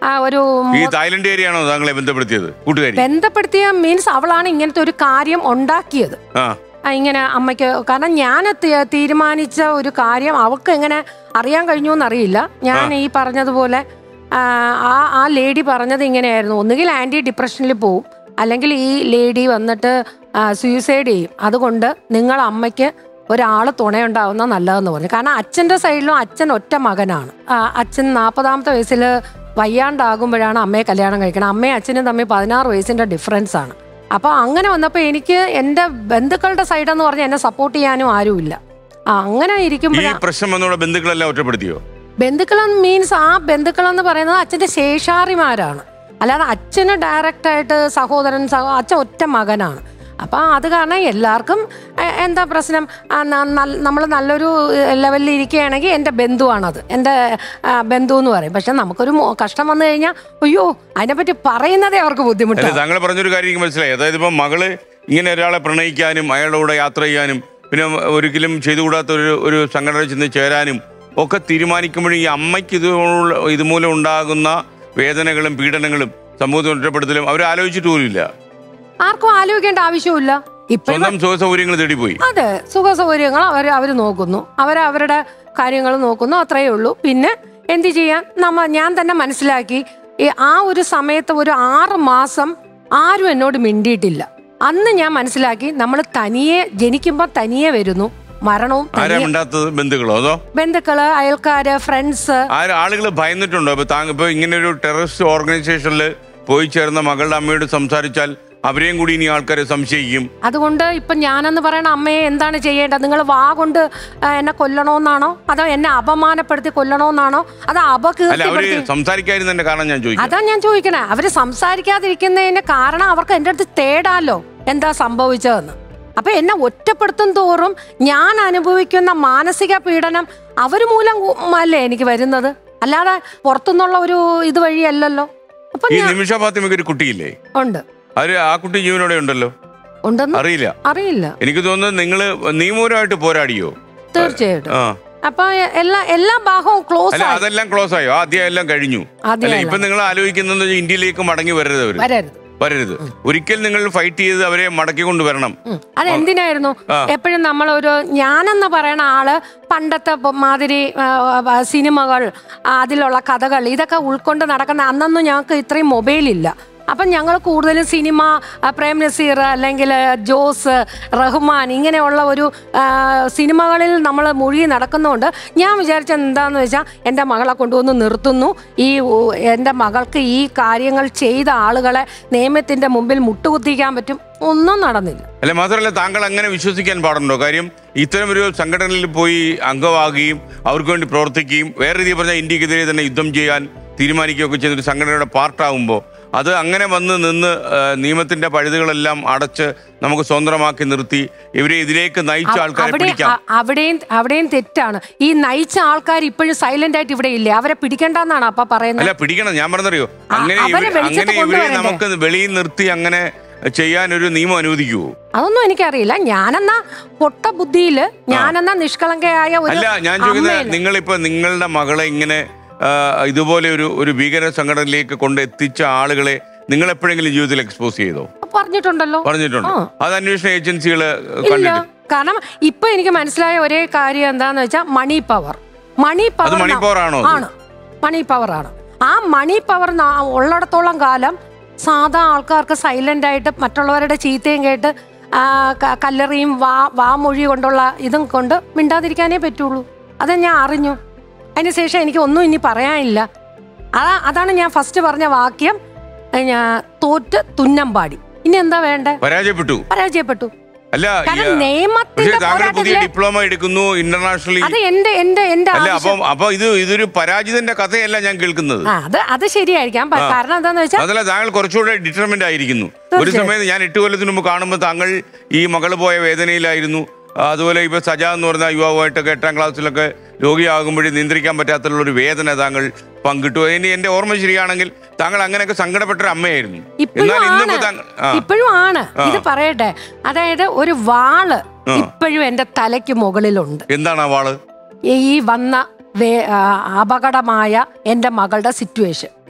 ആ, ഒരു ഈ തായ്ലൻഡുകാരിയാണോ താങ്കളെ ബന്ധപ്പെടുത്തിയത് കൂട്ടുകാരി ബന്ധപ്പെടുത്തിയ മീൻസ് അവളാണ് ഇങ്ങനത്തെ ഒരു കാര്യം ഉണ്ടാക്കിയത് ആ ആ, ഇങ്ങനെ അമ്മയ്ക്ക് കാരണം ഞാൻ തി- തീരുമാനിച്ച ഒരു കാര്യം അവൾക്ക് എങ്ങനെ അറിയാൻ കഴിഞ്ഞു എന്നറിയില്ല ഞാൻ ഈ പറഞ്ഞതുപോലെ ആ, ആ ആ ലേഡി പറഞ്ഞത് ഇങ്ങനെയായിരുന്നു ഒന്നുകിൽ ആൻറ്റി ഡിപ്രഷനിൽ പോവും അല്ലെങ്കിൽ ഈ ലേഡി വന്നിട്ട് സൂയിസൈഡ് ചെയ്യും അതുകൊണ്ട് നിങ്ങൾ അമ്മയ്ക്ക് ഒരാൾ തുണയുണ്ടാവുന്ന നല്ലതെന്ന് പറഞ്ഞു കാരണം അച്ഛൻ്റെ സൈഡിലും അച്ഛൻ ഒറ്റ മകനാണ് ആ, അച്ഛൻ നാൽപ്പതാമത്തെ വയസ്സിൽ വയ്യാണ്ടാകുമ്പോഴാണ് അമ്മയെ കല്യാണം കഴിക്കണം അമ്മയും അച്ഛനും തമ്മിൽ പതിനാറ് വയസ്സിൻ്റെ ഡിഫറൻസ് ആണ് അപ്പോൾ അങ്ങനെ വന്നപ്പോൾ എനിക്ക് എൻ്റെ ബന്ധുക്കളുടെ സൈഡെന്ന് പറഞ്ഞാൽ എന്നെ സപ്പോർട്ട് ചെയ്യാനും ആരുമില്ല ആ, അങ്ങനെ ഈ ഇരിക്കുമ്പോഴാണ് പ്രശ്നം വന്നുള്ള ബന്ധുക്കളെല്ലാം ഒറ്റപ്പെടുത്തിയോ ബന്ധുക്കൾ മീൻസ് ആ ബന്ധുക്കളെന്ന് പറയുന്നത് അച്ഛൻ്റെ ശേഷാറിമാരാണ് അല്ലാതെ അച്ഛന് ഡയറക്റ്റ് ആയിട്ട് സഹോദരൻ സഹോ അച്ഛൻ ഒറ്റ മകനാണ് അപ്പം അത് കാരണം എല്ലാവർക്കും എ- എന്താ പ്രശ്നം നമ്മൾ നല്ലൊരു ലെവലിൽ ഇരിക്കുകയാണെങ്കിൽ എൻ്റെ ബന്ധുവാണത് എൻ്റെ ആ, ബന്ധു എന്ന് പറയും പക്ഷെ നമുക്കൊരു മോ- കഷ്ടം വന്നു കഴിഞ്ഞാൽ അയ്യോ അതിനെപ്പറ്റി പറയുന്നതേ അവർക്ക് അല്ലെ ബുദ്ധിമുട്ടാണ് താങ്കൾ പറഞ്ഞൊരു കാര്യം എനിക്ക് മനസ്സിലായി അതായത് ഇപ്പം മകള് ഇങ്ങനെ ഒരാളെ പ്രണയിക്കാനും അയാളുടെ കൂടെ യാത്ര ചെയ്യാനും പിന്നെ ഒരിക്കലും ചെയ്തുകൂടാത്ത ഒരു ഒരു സംഘടന ചെന്ന് ചേരാനും ഒക്കെ തീരുമാനിക്കുമ്പോഴും ഈ അമ്മയ്ക്ക് ഇതുമുള്ള ഇതുമൂലം ഉണ്ടാകുന്ന വേദനകളും പീഡനങ്ങളും സമൂഹത്തിൽ ഒറ്റപ്പെടുത്തലും അവർ ആലോചിച്ചിട്ട് പോലുമില്ല ആർക്കും ആലോചിക്കേണ്ട ആവശ്യമില്ല ഇപ്പൊ സ്വന്തം സുഖ സൗകര്യങ്ങൾ തേടിപ്പോയി അതെ സുഖ സൗകര്യങ്ങൾ അവർ അവർ നോക്കുന്നു അവർ അവരുടെ കാര്യങ്ങൾ നോക്കുന്നു അത്രയേ ഉള്ളൂ പിന്നെ എന്ത് ചെയ്യാൻ നമ്മ ഞാൻ തന്നെ മനസ്സിലാക്കി ഈ ആ ഒരു സമയത്ത് ഒരു ആറ് മാസം ആരും എന്നോട് മിണ്ടിയിട്ടില്ല അന്ന് ഞാൻ മനസ്സിലാക്കി നമ്മൾ തനിയെ ജനിക്കുമ്പോൾ തനിയെ വരുന്നു മരണവും ആരാ തനിയെ മിണ്ടാത്തത് ബന്ധുക്കളോ അതോ ബന്ധുക്കള് അയൽക്കാര് ഫ്രണ്ട്സ് ആര് ആളുകൾ ഭയന്നിട്ടുണ്ടോ ഇപ്പൊ താങ്കൾ ഇപ്പൊ ഇങ്ങനെ ഒരു ടെററിസ്റ്റ് ഓർഗനൈസേഷനിൽ പോയി ചേർന്ന മകളുടെ അമ്മയോട് സംസാരിച്ചാൽ അവരെയും കൂടി ഇനി ആൾക്കാരെ സംശയിക്കും അതുകൊണ്ട് ഇപ്പൊ ഞാനെന്ന് പറയണ അമ്മയെ എന്താണ് ചെയ്യേണ്ടത് നിങ്ങൾ വാ കൊണ്ട് ആ, എന്നെ കൊല്ലണമെന്നാണോ അതോ എന്നെ അപമാനപ്പെടുത്തി കൊല്ലണമെന്നാണോ അതോ അല്ല അവര് അപകീർത്തിപ്പെടുത്തി സംസാരിക്കാതിരുന്നതിന്റെ കാരണം ഞാൻ ചോദിക്കാം അതാ ഞാൻ ചോദിക്കണേ അവര് സംസാരിക്കാതിരിക്കുന്നതിന് കാരണം അവർക്ക് എൻ്റെ അടുത്ത് തേടാലോ എന്താ സംഭവിച്ചതെന്ന് അപ്പൊ എന്നെ ഒറ്റപ്പെടുത്തും തോറും ഞാൻ അനുഭവിക്കുന്ന മാനസിക പീഡനം അവര് മൂലം കു- അല്ലേ എനിക്ക് വരുന്നത് അല്ലാതെ പുറത്തുനിന്നുള്ള ഒരു ഇത് വഴിയല്ലല്ലോ അപ്പൊ ഈ ഞാൻ നിമിഷ ഫാത്തിമയ്ക്ക് ഒരു കുട്ടിയില്ലേ ഉണ്ട് അവര് ആ കുട്ടി ജീവനോടെ ഉണ്ടല്ലോ ഉണ്ടെന്ന് അറിയില്ല അറിയില്ല എനിക്ക് തോന്നുന്നത് നിങ്ങള് നിയമപരമായിട്ട് പോരാടിയോ തീർച്ചയായിട്ടും ആ അപ്പൊ എല്ലാ എല്ലാ ഭാഗവും ക്ലോസ് അല്ല ആയി അതെല്ലാം ക്ലോസ് ആയോ ആ അധ്യായം എല്ലാം കഴിഞ്ഞു അധ്യായം അല്ല ഇപ്പൊ എല്ലാം. നിങ്ങൾ ആലോചിക്കുന്നത് ഇന്ത്യയിലേക്ക് മടങ്ങി വരരുത് അവര് വരരുത് വരരുത് ഒരിക്കൽ നിങ്ങൾ ഫൈറ്റ് ചെയ്ത് അവരെ മടക്കി കൊണ്ടുവരണം ഉം. അതെന്തിനായിരുന്നു ആ. എപ്പോഴും നമ്മളൊരു ഞാനെന്ന് പറയണ ആള് പണ്ടത്തെ പ- മാതിരി ആ, ആ, സിനിമകൾ ആ, അതിലുള്ള കഥകൾ ഇതൊക്കെ ഉൾക്കൊണ്ട് നടക്കുന്ന അന്നൊന്നും ഞങ്ങൾക്ക് ഇത്രയും മൊബൈലില്ല അപ്പം ഞങ്ങൾ കൂടുതലും സിനിമ ആ, പ്രേം നസീർ അല്ലെങ്കിൽ ജോസ് റഹ്മാൻ ഇങ്ങനെയുള്ള ഒരു ആ, സിനിമകളിൽ നമ്മൾ മുഴുകി നടക്കുന്നതുകൊണ്ട് ഞാൻ വിചാരിച്ച എന്താന്ന് വെച്ചാൽ എൻ്റെ മകളെ കൊണ്ടുവന്ന് നിർത്തുന്നു ഈ ഉ- എൻ്റെ മകൾക്ക് ഈ കാര്യങ്ങൾ ചെയ്ത ആളുകളെ നിയമത്തിൻ്റെ മുമ്പിൽ മുട്ടുകുത്തിക്കാൻ പറ്റും ഒന്നും നടന്നില്ല അല്ല മാത്രമല്ല താങ്കൾ അങ്ങനെ വിശ്വസിക്കാൻ പാടുണ്ടോ കാര്യം ഇത്തരം ഒരു സംഘടനയിൽ പോയി അംഗമാകുകയും അവർക്ക് വേണ്ടി പ്രവർത്തിക്കുകയും വേറെ രീതിയിൽ പറഞ്ഞാൽ ഇന്ത്യക്കെതിരെ തന്നെ യുദ്ധം ചെയ്യാൻ തീരുമാനിക്കുകയൊക്കെ ചെയ്ത ഒരു സംഘടനയുടെ പാർട്ടാകുമ്പോൾ അത് അങ്ങനെ വന്ന് നിന്ന് ആ, നിയമത്തിന്റെ പഴുതുകളെല്ലാം അടച്ച് നമുക്ക് സ്വതന്ത്രമാക്കി നിർത്തി ഇവരെ ഇതിലേക്ക് നയിച്ച ആൾക്കാരെ അവിടെ പിടിക്കാം അ- അവിടെയും അവിടെയും തെറ്റാണ് ഈ നയിച്ച ആൾക്കാർ ഇപ്പോഴും സൈലന്റ് ആയിട്ട് ഇവിടെ ഇല്ലേ അവരെ പിടിക്കണ്ടെന്നാണ് അപ്പ പറയുന്നത് അല്ല പിടിക്കണം ഞാൻ പറഞ്ഞറിയോ ആ, അങ്ങനെ അവരെ ഇവര് വെളിച്ചത്ത് അങ്ങനെ ഇവരെ കൊണ്ടുവരണ്ടേ? നമുക്ക് വെളിയിൽ നിർത്തി അങ്ങനെ ചെയ്യാൻ ഒരു നിയമം അനുവദിക്കുവോ അതൊന്നും എനിക്കറിയില്ല ഞാനെന്നാ പൊട്ട ബുദ്ധിയില് ഞാനെന്നാ നിഷ്കളങ്കയായ ഒരു അല്ല ഞാൻ ചോദിക്കുന്നത് അമ്മയില്. നിങ്ങളിപ്പോ നിങ്ങളുടെ മകളെ ഇങ്ങനെ ആ, ഇതുപോലെ ഒരു ഒരു ഭീകര സംഘടനയിലേക്ക് കൊണ്ട് എത്തിച്ച ആളുകളെ നിങ്ങൾ എപ്പോഴെങ്കിലും ജീവിതത്തിൽ എക്സ്പോസ് ചെയ്തോ പറഞ്ഞിട്ടുണ്ടല്ലോ പറഞ്ഞിട്ടുണ്ട് ആ. അത് അന്വേഷണ ഏജൻസികൾ ഇല്ല കണ്ടിട്ട് കാരണം ഇപ്പൊ എനിക്ക് മനസ്സിലായ ഒരേ കാര്യം എന്താന്ന് വെച്ചാൽ മണി പവർ മണി അത് പവർ മണി പവർ ആണോ അത്? ആണ് മണി പവർ ആണ് ആ മണി പവർ ഉള്ളിടത്തോളം കാലം സാധാ ആൾക്കാർക്ക് സൈലന്റ് ആയിട്ട് മറ്റുള്ളവരുടെ ചീത്തയും കേട്ട് ആ, ക- കല്ലെറിയും വാ വാമൊഴി കൊണ്ടുള്ള ഇതും കൊണ്ട് മിണ്ടാതിരിക്കാനേ പറ്റുള്ളൂ അത് ഞാൻ അറിഞ്ഞു അതിനുശേഷം എനിക്ക് ഒന്നും ഇനി പറയാനില്ല അതാ അതാണ് ഞാൻ ഫസ്റ്റ് പറഞ്ഞ വാക്യം ഞാൻ തോറ്റ് തുന്നം പാടി ഇനി എന്താ വേണ്ടേ പരാജയപ്പെട്ടു പരാജയപ്പെട്ടു അല്ല ഈ, കാരണം പക്ഷേ നിയമത്തിന്റെ താങ്കൾ പുതിയ പോരാട്ടത്തില് ഡിപ്ലോമ എടുക്കുന്നു ഇന്റർനാഷണലി അത് എന്റെ എന്റെ എന്റെ അല്ല ആവശ്യം അപ്പം അപ്പൊ ഇത് ഇതൊരു പരാജിതന്റെ കഥയല്ല ഞാൻ കേൾക്കുന്നത് ആ, അത് അത് ശരിയായിരിക്കാം പ- കാരണം എന്താന്ന് വെച്ചാൽ അതല്ല താങ്കൾ കുറച്ചുകൂടെ ഡിറ്റർമെന്റ് ആയിരിക്കുന്നു ഒരു തീർച്ചയായും. സമയത്ത് ഞാൻ എട്ട് കൊല്ലത്തിന് മുമ്പ് കാണുമ്പോൾ താങ്കൾ ഈ മകള് പോയ വേദനയിലായിരുന്നു ആ, അതുപോലെ ഇപ്പൊ സജ എന്ന് പറഞ്ഞ യുവാവായിട്ടൊക്കെ എട്ടാം ക്ലാസ്സിലൊക്കെ രോഗിയാകുമ്പോഴേ നിയന്ത്രിക്കാൻ പറ്റാത്തുള്ള ഒരു വേദന താങ്കൾ പങ്കിട്ടു ഇനി എന്റെ ഓർമ്മ ശരിയാണെങ്കിൽ താങ്കൾ അങ്ങനെയൊക്കെ സങ്കടപ്പെട്ട ഒരു അമ്മയായിരുന്നു ഇപ്പോഴും എന്നാൽ ഇന്നിപ്പോ ആണ് താങ്കൾ ആ ഇപ്പോഴും ആണ് ആ. ഇത് പറയട്ടെ അതായത് ഒരു വാള് ആ. ഇപ്പോഴും എന്റെ തലയ്ക്ക് മുകളിലുണ്ട് എന്താണ് ആ വാള് ഈ വന്ന വേ- ആ, അപകടമായ എന്റെ മകളുടെ സിറ്റുവേഷൻ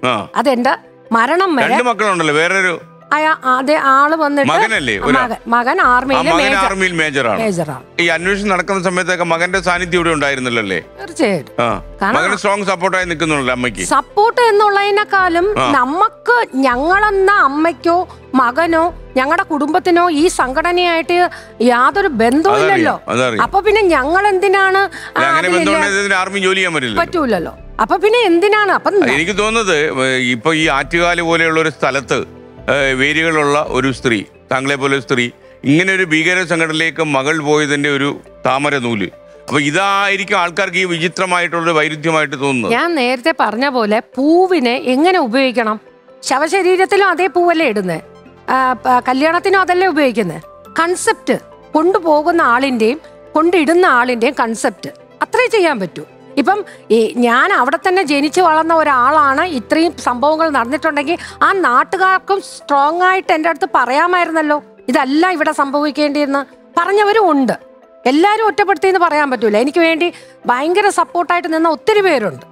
ആ അതെന്റെ മരണം വരെ രണ്ട് മക്കളുണ്ടല്ലോ വേറൊരു അയാ അതെ ആള് വന്നിട്ട് മകനല്ലേ? ഒരാ- മകൻ മകൻ ആ ആർമിയിലെ മകൻ മേജർ ആർമിയിൽ മേജറാണ് മേജറാണ് ഈ അന്വേഷണം നടക്കുന്ന സമയത്തൊക്കെ മകന്റെ സാന്നിധ്യം ഇവിടെ ഉണ്ടായിരുന്നല്ലോ അല്ലേ തീർച്ചയായിട്ടും ആ കാരണം- മകന് സ്ട്രോങ് സപ്പോർട്ടായി നിൽക്കുന്നുണ്ടല്ലോ അമ്മയ്ക്ക് സപ്പോർട്ട് എന്നുള്ളതിനേക്കാളും നമുക്ക് ഞങ്ങളെന്ന അമ്മയ്ക്കോ മകനോ ഞങ്ങളുടെ കുടുംബത്തിനോ ഈ സംഘടനയായിട്ട് യാതൊരു ബന്ധവുമില്ലല്ലോ അതറിയാം, അതറിയാം. അപ്പൊ പിന്നെ ഞങ്ങൾ എന്തിനാണ് ആ, അല്ല, അങ്ങനെ അതിലില്ല- ബന്ധമുണ്ടെങ്കിൽ ആർമി ജോലി ചെയ്യാൻ പറ്റില്ല പറ്റൂലല്ലോ അപ്പൊ പിന്നെ എന്തിനാണ് അപ്പൊ എനിക്ക് തോന്നുന്നത് ഏഹ്, ഇപ്പൊ ഈ ആറ്റുകാല് പോലെയുള്ള ഒരു സ്ഥലത്ത് ഏഹ്, വേരുകളുള്ള ഒരു സ്ത്രീ താങ്കളെ പോലെ ഒരു സ്ത്രീ ഇങ്ങനെ ഒരു ഭീകര സംഘടനയിലേക്ക് മകൾ പോയതിന്റെ ഒരു താമര നൂല് അപ്പൊ ഇതായിരിക്കും ആൾക്കാർക്ക് ഈ വിചിത്രമായിട്ടുള്ള വൈരുദ്ധ്യമായിട്ട് തോന്നുന്നത് ഞാൻ നേരത്തെ പറഞ്ഞ പോലെ പൂവിനെ എങ്ങനെ ഉപയോഗിക്കണം ശവശരീരത്തിലും അതേ പൂവല്ലേ ഇടുന്നത് കല്യാണത്തിനും അതല്ലേ ഉപയോഗിക്കുന്നത് കൺസെപ്റ്റ് കൊണ്ടുപോകുന്ന ആളിന്റെയും കൊണ്ടിടുന്ന ആളിന്റെയും കൺസെപ്റ്റ് അത്രേ ചെയ്യാൻ പറ്റൂ ഇപ്പം ഈ ഞാൻ അവിടെ തന്നെ ജനിച്ചു വളർന്ന ഒരാളാണ് ഇത്രയും സംഭവങ്ങൾ നടന്നിട്ടുണ്ടെങ്കിൽ ആ നാട്ടുകാർക്കും സ്ട്രോങ് ആയിട്ട് എൻ്റെ അടുത്ത് പറയാമായിരുന്നല്ലോ ഇതല്ല ഇവിടെ സംഭവിക്കേണ്ടിയെന്ന് പറഞ്ഞവരും ഉണ്ട് എല്ലാവരും ഒറ്റപ്പെടുത്തിയെന്ന് പറയാൻ പറ്റൂല എനിക്ക് വേണ്ടി ഭയങ്കര സപ്പോർട്ടായിട്ട് നിന്ന ഒത്തിരി പേരുണ്ട്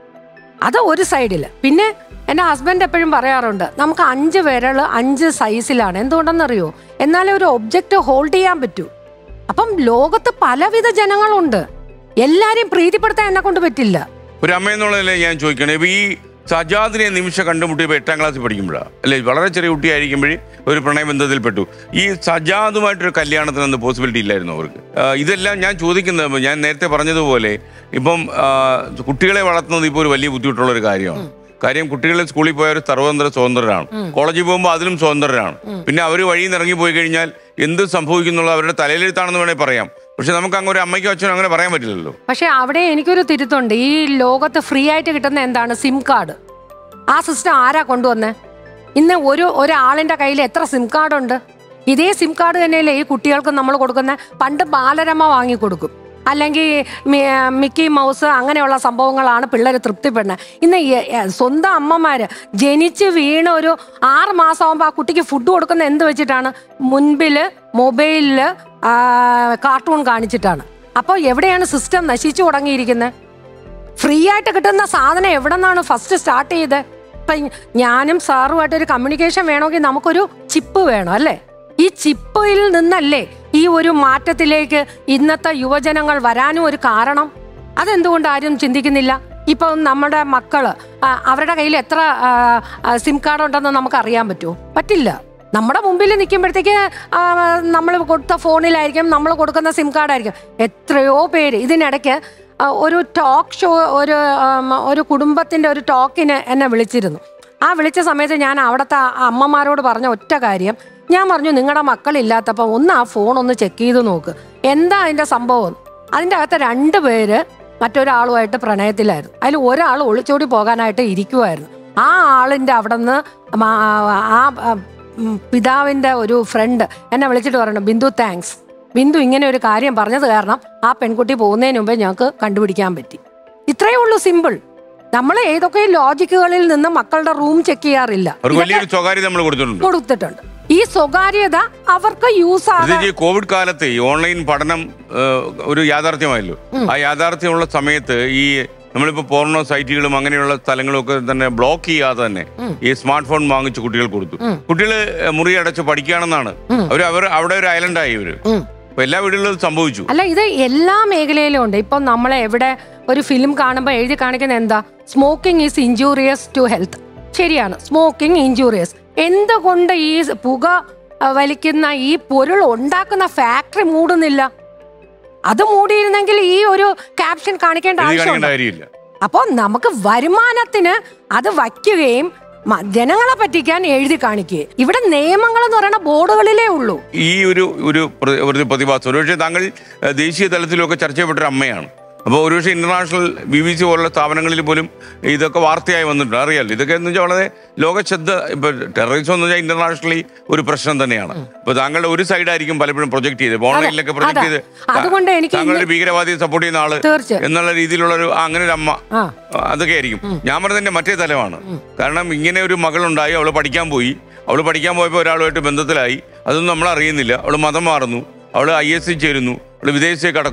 അത് ഒരു സൈഡിൽ പിന്നെ എൻ്റെ ഹസ്ബൻഡ് എപ്പോഴും പറയാറുണ്ട് നമുക്ക് അഞ്ച് വിരൽ അഞ്ച് സൈസിലാണ് എന്തുകൊണ്ടെന്നറിയോ എന്നാലേ ഒരു ഒബ്ജക്റ്റ് ഹോൾഡ് ചെയ്യാൻ പറ്റൂ അപ്പം ലോകത്ത് പലവിധ ജനങ്ങളുണ്ട് എല്ലാരെയും പ്രീതിപ്പെടുത്താൻ എന്നെ കൊണ്ട് പറ്റില്ല ഒരു അമ്മ എന്നുള്ളതല്ലേ ഞാൻ ചോദിക്കണേ ഇപ്പൊ ഈ സജാദിനെ നിമിഷം കണ്ടുമുട്ടിയപ്പോൾ എട്ടാം ക്ലാസ്സിൽ പഠിക്കുമ്പോഴാണ് അല്ലെ വളരെ ചെറിയ കുട്ടിയായിരിക്കുമ്പോഴേ ഒരു പ്രണയബന്ധത്തിൽപ്പെട്ടു ഈ സജാദുമായിട്ടൊരു കല്യാണത്തിനൊന്നും പോസിബിലിറ്റി ഇല്ലായിരുന്നു അവർക്ക് ആ, ഇതെല്ലാം ഞാൻ ചോദിക്കുന്നത് ഞാൻ നേരത്തെ പറഞ്ഞതുപോലെ ഇപ്പം ആ, കുട്ടികളെ വളർത്തുന്നത് ഇപ്പോൾ ഒരു വലിയ ബുദ്ധിമുട്ടുള്ള ഒരു കാര്യമാണ് കാര്യം കുട്ടികൾ സ്കൂളിൽ പോയ ഒരു സർവതന്ത്ര സ്വതന്ത്രരാണ് കോളേജിൽ പോകുമ്പോൾ അതിലും സ്വതന്ത്രരാണ് പിന്നെ അവർ വഴിയിൽ നിന്ന് ഇറങ്ങി പോയി കഴിഞ്ഞാൽ എന്ത് സംഭവിക്കുന്നുള്ള അവരുടെ തലയിലെഴുത്താണെന്ന് വേണേൽ പറയാം പക്ഷെ നമുക്ക് അങ്ങ് ഒരു അമ്മയ്ക്കോ അച്ഛനോ അങ്ങനെ പറയാൻ പറ്റില്ലല്ലോ പക്ഷെ അവിടെ എനിക്കൊരു തിരുത്തുണ്ട് ഈ ലോകത്ത് ഫ്രീ ആയിട്ട് കിട്ടുന്ന എന്താണ് സിം കാർഡ് ആ സിസ്റ്റം ആരാ കൊണ്ടുവന്നേ ഇന്ന് ഒരു ഒരാളിന്റെ കയ്യിൽ എത്ര സിം കാർഡ് ഉണ്ട് ഇതേ സിം കാർഡ് തന്നെയല്ലേ ഈ കുട്ടികൾക്ക് നമ്മൾ കൊടുക്കുന്ന പണ്ട് ബാലരമ വാങ്ങി കൊടുക്കും അല്ലെങ്കിൽ മി- മിക്കി മൗസ് അങ്ങനെയുള്ള സംഭവങ്ങളാണ് പിള്ളേർ തൃപ്തിപ്പെടുന്നത് ഇന്ന് എ- എ- സ്വന്തം അമ്മമാര് ജനിച്ച് വീണ് ഒരു ആറ് മാസമാകുമ്പോൾ ആ കുട്ടിക്ക് ഫുഡ് കൊടുക്കുന്ന എന്ത് വെച്ചിട്ടാണ് മുൻപില് മൊബൈലില് കാർട്ടൂൺ കാണിച്ചിട്ടാണ് അപ്പോൾ എവിടെയാണ് സിസ്റ്റം നശിച്ചു തുടങ്ങിയിരിക്കുന്നത് ഫ്രീ ആയിട്ട് കിട്ടുന്ന സാധനം എവിടെ നിന്നാണ് ഫസ്റ്റ് സ്റ്റാർട്ട് ചെയ്തത് ഇപ്പം ഞാനും സാറുമായിട്ട് ഒരു കമ്മ്യൂണിക്കേഷൻ വേണമെങ്കിൽ നമുക്കൊരു ചിപ്പ് വേണം അല്ലേ ഈ ചിപ്പിൽ നിന്നല്ലേ ഈ ഒരു മാറ്റത്തിലേക്ക് ഇന്നത്തെ യുവജനങ്ങൾ വരാനും ഒരു കാരണം അതെന്തുകൊണ്ട് ആരും ചിന്തിക്കുന്നില്ല ഇപ്പം നമ്മുടെ മക്കള് ആ, അവരുടെ കയ്യിൽ എത്ര സിം കാർഡ് ഉണ്ടെന്ന് നമുക്ക് അറിയാൻ പറ്റുമോ പറ്റില്ല നമ്മുടെ മുമ്പിൽ നിൽക്കുമ്പോഴത്തേക്ക് നമ്മൾ കൊടുത്ത ഫോണിലായിരിക്കും നമ്മൾ കൊടുക്കുന്ന സിം കാർഡായിരിക്കും എത്രയോ പേര് ഇതിനിടയ്ക്ക് ആ, ഒരു ടോക്ക് ഷോ ഒരു ആം, ഒരു കുടുംബത്തിന്റെ ഒരു ടോക്കിന് എന്നെ വിളിച്ചിരുന്നു ആ വിളിച്ച സമയത്ത് ഞാൻ അവിടുത്തെ ആ അമ്മമാരോട് പറഞ്ഞ ഒറ്റ കാര്യം ഞാൻ പറഞ്ഞു നിങ്ങളുടെ മക്കളില്ലാത്തപ്പോൾ ഒന്ന് ആ ഫോൺ ഒന്ന് ചെക്ക് ചെയ്ത് നോക്ക് എന്താ അതിന്റെ സംഭവം അതിൻ്റെ അകത്ത് രണ്ട് പേര് മറ്റൊരാളുമായിട്ട് പ്രണയത്തിലായിരുന്നു അതിൽ ഒരാൾ ഒളിച്ചോടി പോകാനായിട്ട് ഇരിക്കുമായിരുന്നു ആ ആളിൻ്റെ അവിടെ നിന്ന് ആ ആ, ഉം, പിതാവിൻ്റെ ഒരു ഫ്രണ്ട് എന്നെ വിളിച്ചിട്ട് പറയണം ബിന്ദു താങ്ക്സ് ബിന്ദു ഇങ്ങനെ ഒരു കാര്യം പറഞ്ഞത് കാരണം ആ പെൺകുട്ടി പോകുന്നതിന് മുമ്പേ ഞങ്ങൾക്ക് കണ്ടുപിടിക്കാൻ പറ്റി ഇത്രയേ ഉള്ളൂ സിമ്പിൾ നമ്മൾ ഏതൊക്കെ ലോജിക്കുകളിൽ നിന്ന് മക്കളുടെ റൂം ചെക്ക് ചെയ്യാറില്ല അവർക്ക് വലിയൊരു സ്വകാര്യത നമ്മൾ കൊടുത്തിട്ടുണ്ട് കൊടുത്തിട്ടുണ്ട് ഈ സ്വകാര്യത അവർക്ക് യൂസ് ആകാൻ പ്രത്യേകിച്ച് ഈ കോവിഡ് കാലത്ത് ഈ ഓൺലൈൻ പഠനം ഏഹ്, ഒരു യാഥാർത്ഥ്യമായല്ലോ ആ യാഥാർത്ഥ്യമുള്ള സമയത്ത് ഈ നമ്മളിപ്പോ പോർണോ സൈറ്റുകളും അങ്ങനെയുള്ള സ്ഥലങ്ങളും ഒക്കെ തന്നെ ബ്ലോക്ക് ചെയ്യാതെ തന്നെ ഈ സ്മാർട്ട് ഫോൺ വാങ്ങിച്ച് കുട്ടികൾ കൊടുത്തു കുട്ടികൾ മുറി അടച്ച് പഠിക്കുകയാണെന്നാണ് അവർ അവർ അവിടെ ഒരു ഐലൻഡായി ഇവര് അപ്പൊ എല്ലാ വീടുകളിലും ഇത് സംഭവിച്ചു അല്ല ഇത് എല്ലാ മേഖലയിലും ഉണ്ട് ഇപ്പം നമ്മളെ എവിടെ ഒരു ഫിലിം കാണുമ്പോൾ എഴുതി കാണിക്കുന്ന എന്താ smoking is injurious to health ശരിയാണ് സ്മോക്കിംഗ് ഇഞ്ചൂറിയസ് എന്തുകൊണ്ട് ഈ പുക ആ, വലിക്കുന്ന ഈ പൊരുൾ ഉണ്ടാക്കുന്ന ഫാക്ടറി മൂടുന്നില്ല അത് മൂടിയിരുന്നെങ്കിൽ ഈ ഒരു ക്യാപ്ഷൻ കാണിക്കേണ്ട എഴുതി കാണിക്കേണ്ട ആവശ്യമുണ്ട് കാര്യമില്ല അപ്പോൾ നമുക്ക് വരുമാനത്തിന് അത് വയ്ക്കുകയും മ- ജനങ്ങളെ പറ്റിക്കാൻ എഴുതി കാണിക്കുകയും ഇവിടെ നിയമങ്ങൾ എന്ന് പറയുന്ന ബോർഡുകളിലേ ഉള്ളൂ ഈ ഒരു ഒരു പ്ര- ഒരു പ്രതിഭാസം ഒരുപക്ഷെ താങ്കൾ ഏഹ്, ദേശീയ തലത്തിലൊക്കെ ചർച്ച ചെയ്യപ്പെട്ട ഒരു അമ്മയാണ് അപ്പോൾ ഒരുപക്ഷെ ഇന്റർനാഷണൽ ബി ബി സി പോലുള്ള സ്ഥാപനങ്ങളിൽ പോലും ഇതൊക്കെ വാർത്തയായി വന്നിട്ടുണ്ട് അറിയാലോ ഇതൊക്കെ എന്ന് വെച്ചാൽ വളരെ ലോകശ്രദ്ധ ഇപ്പൊ ടെററിസം എന്ന് വെച്ചാൽ ഇന്റർനാഷണലി ഒരു പ്രശ്നം തന്നെയാണ് ഇപ്പൊ താങ്കളുടെ ഒരു സൈഡായിരിക്കും പലപ്പോഴും പ്രൊജക്ട് ചെയ്ത് ഓൺലൈനിലൊക്കെ പ്രൊജക്ട് അതാ. ചെയ്ത് അതുകൊണ്ട് എനിക്ക് താങ്കളൊരു ഭീകരവാദിയെ സപ്പോർട്ട് ചെയ്യുന്ന ആള് തീർച്ചയായും. എന്നുള്ള രീതിയിലുള്ള ഒരു ആ, അങ്ങനെ ഒരു അമ്മ ആ അതൊക്കെ ആയിരിക്കും ഞാൻ പറഞ്ഞതിന്റെ മറ്റേ തലമാണ് കാരണം ഇങ്ങനെ ഒരു മകളുണ്ടായി അവള് പഠിക്കാൻ പോയി അവള് പഠിക്കാൻ പോയപ്പോൾ ഒരാളുമായിട്ട് ബന്ധത്തിലായി അതൊന്നും നമ്മൾ അറിയുന്നില്ല അവള് മതം മാറുന്നു അവള് ഐ എസ് സി ചേരുന്നു അവള് വിദേശത്തേക്ക് കടക്കുന്നു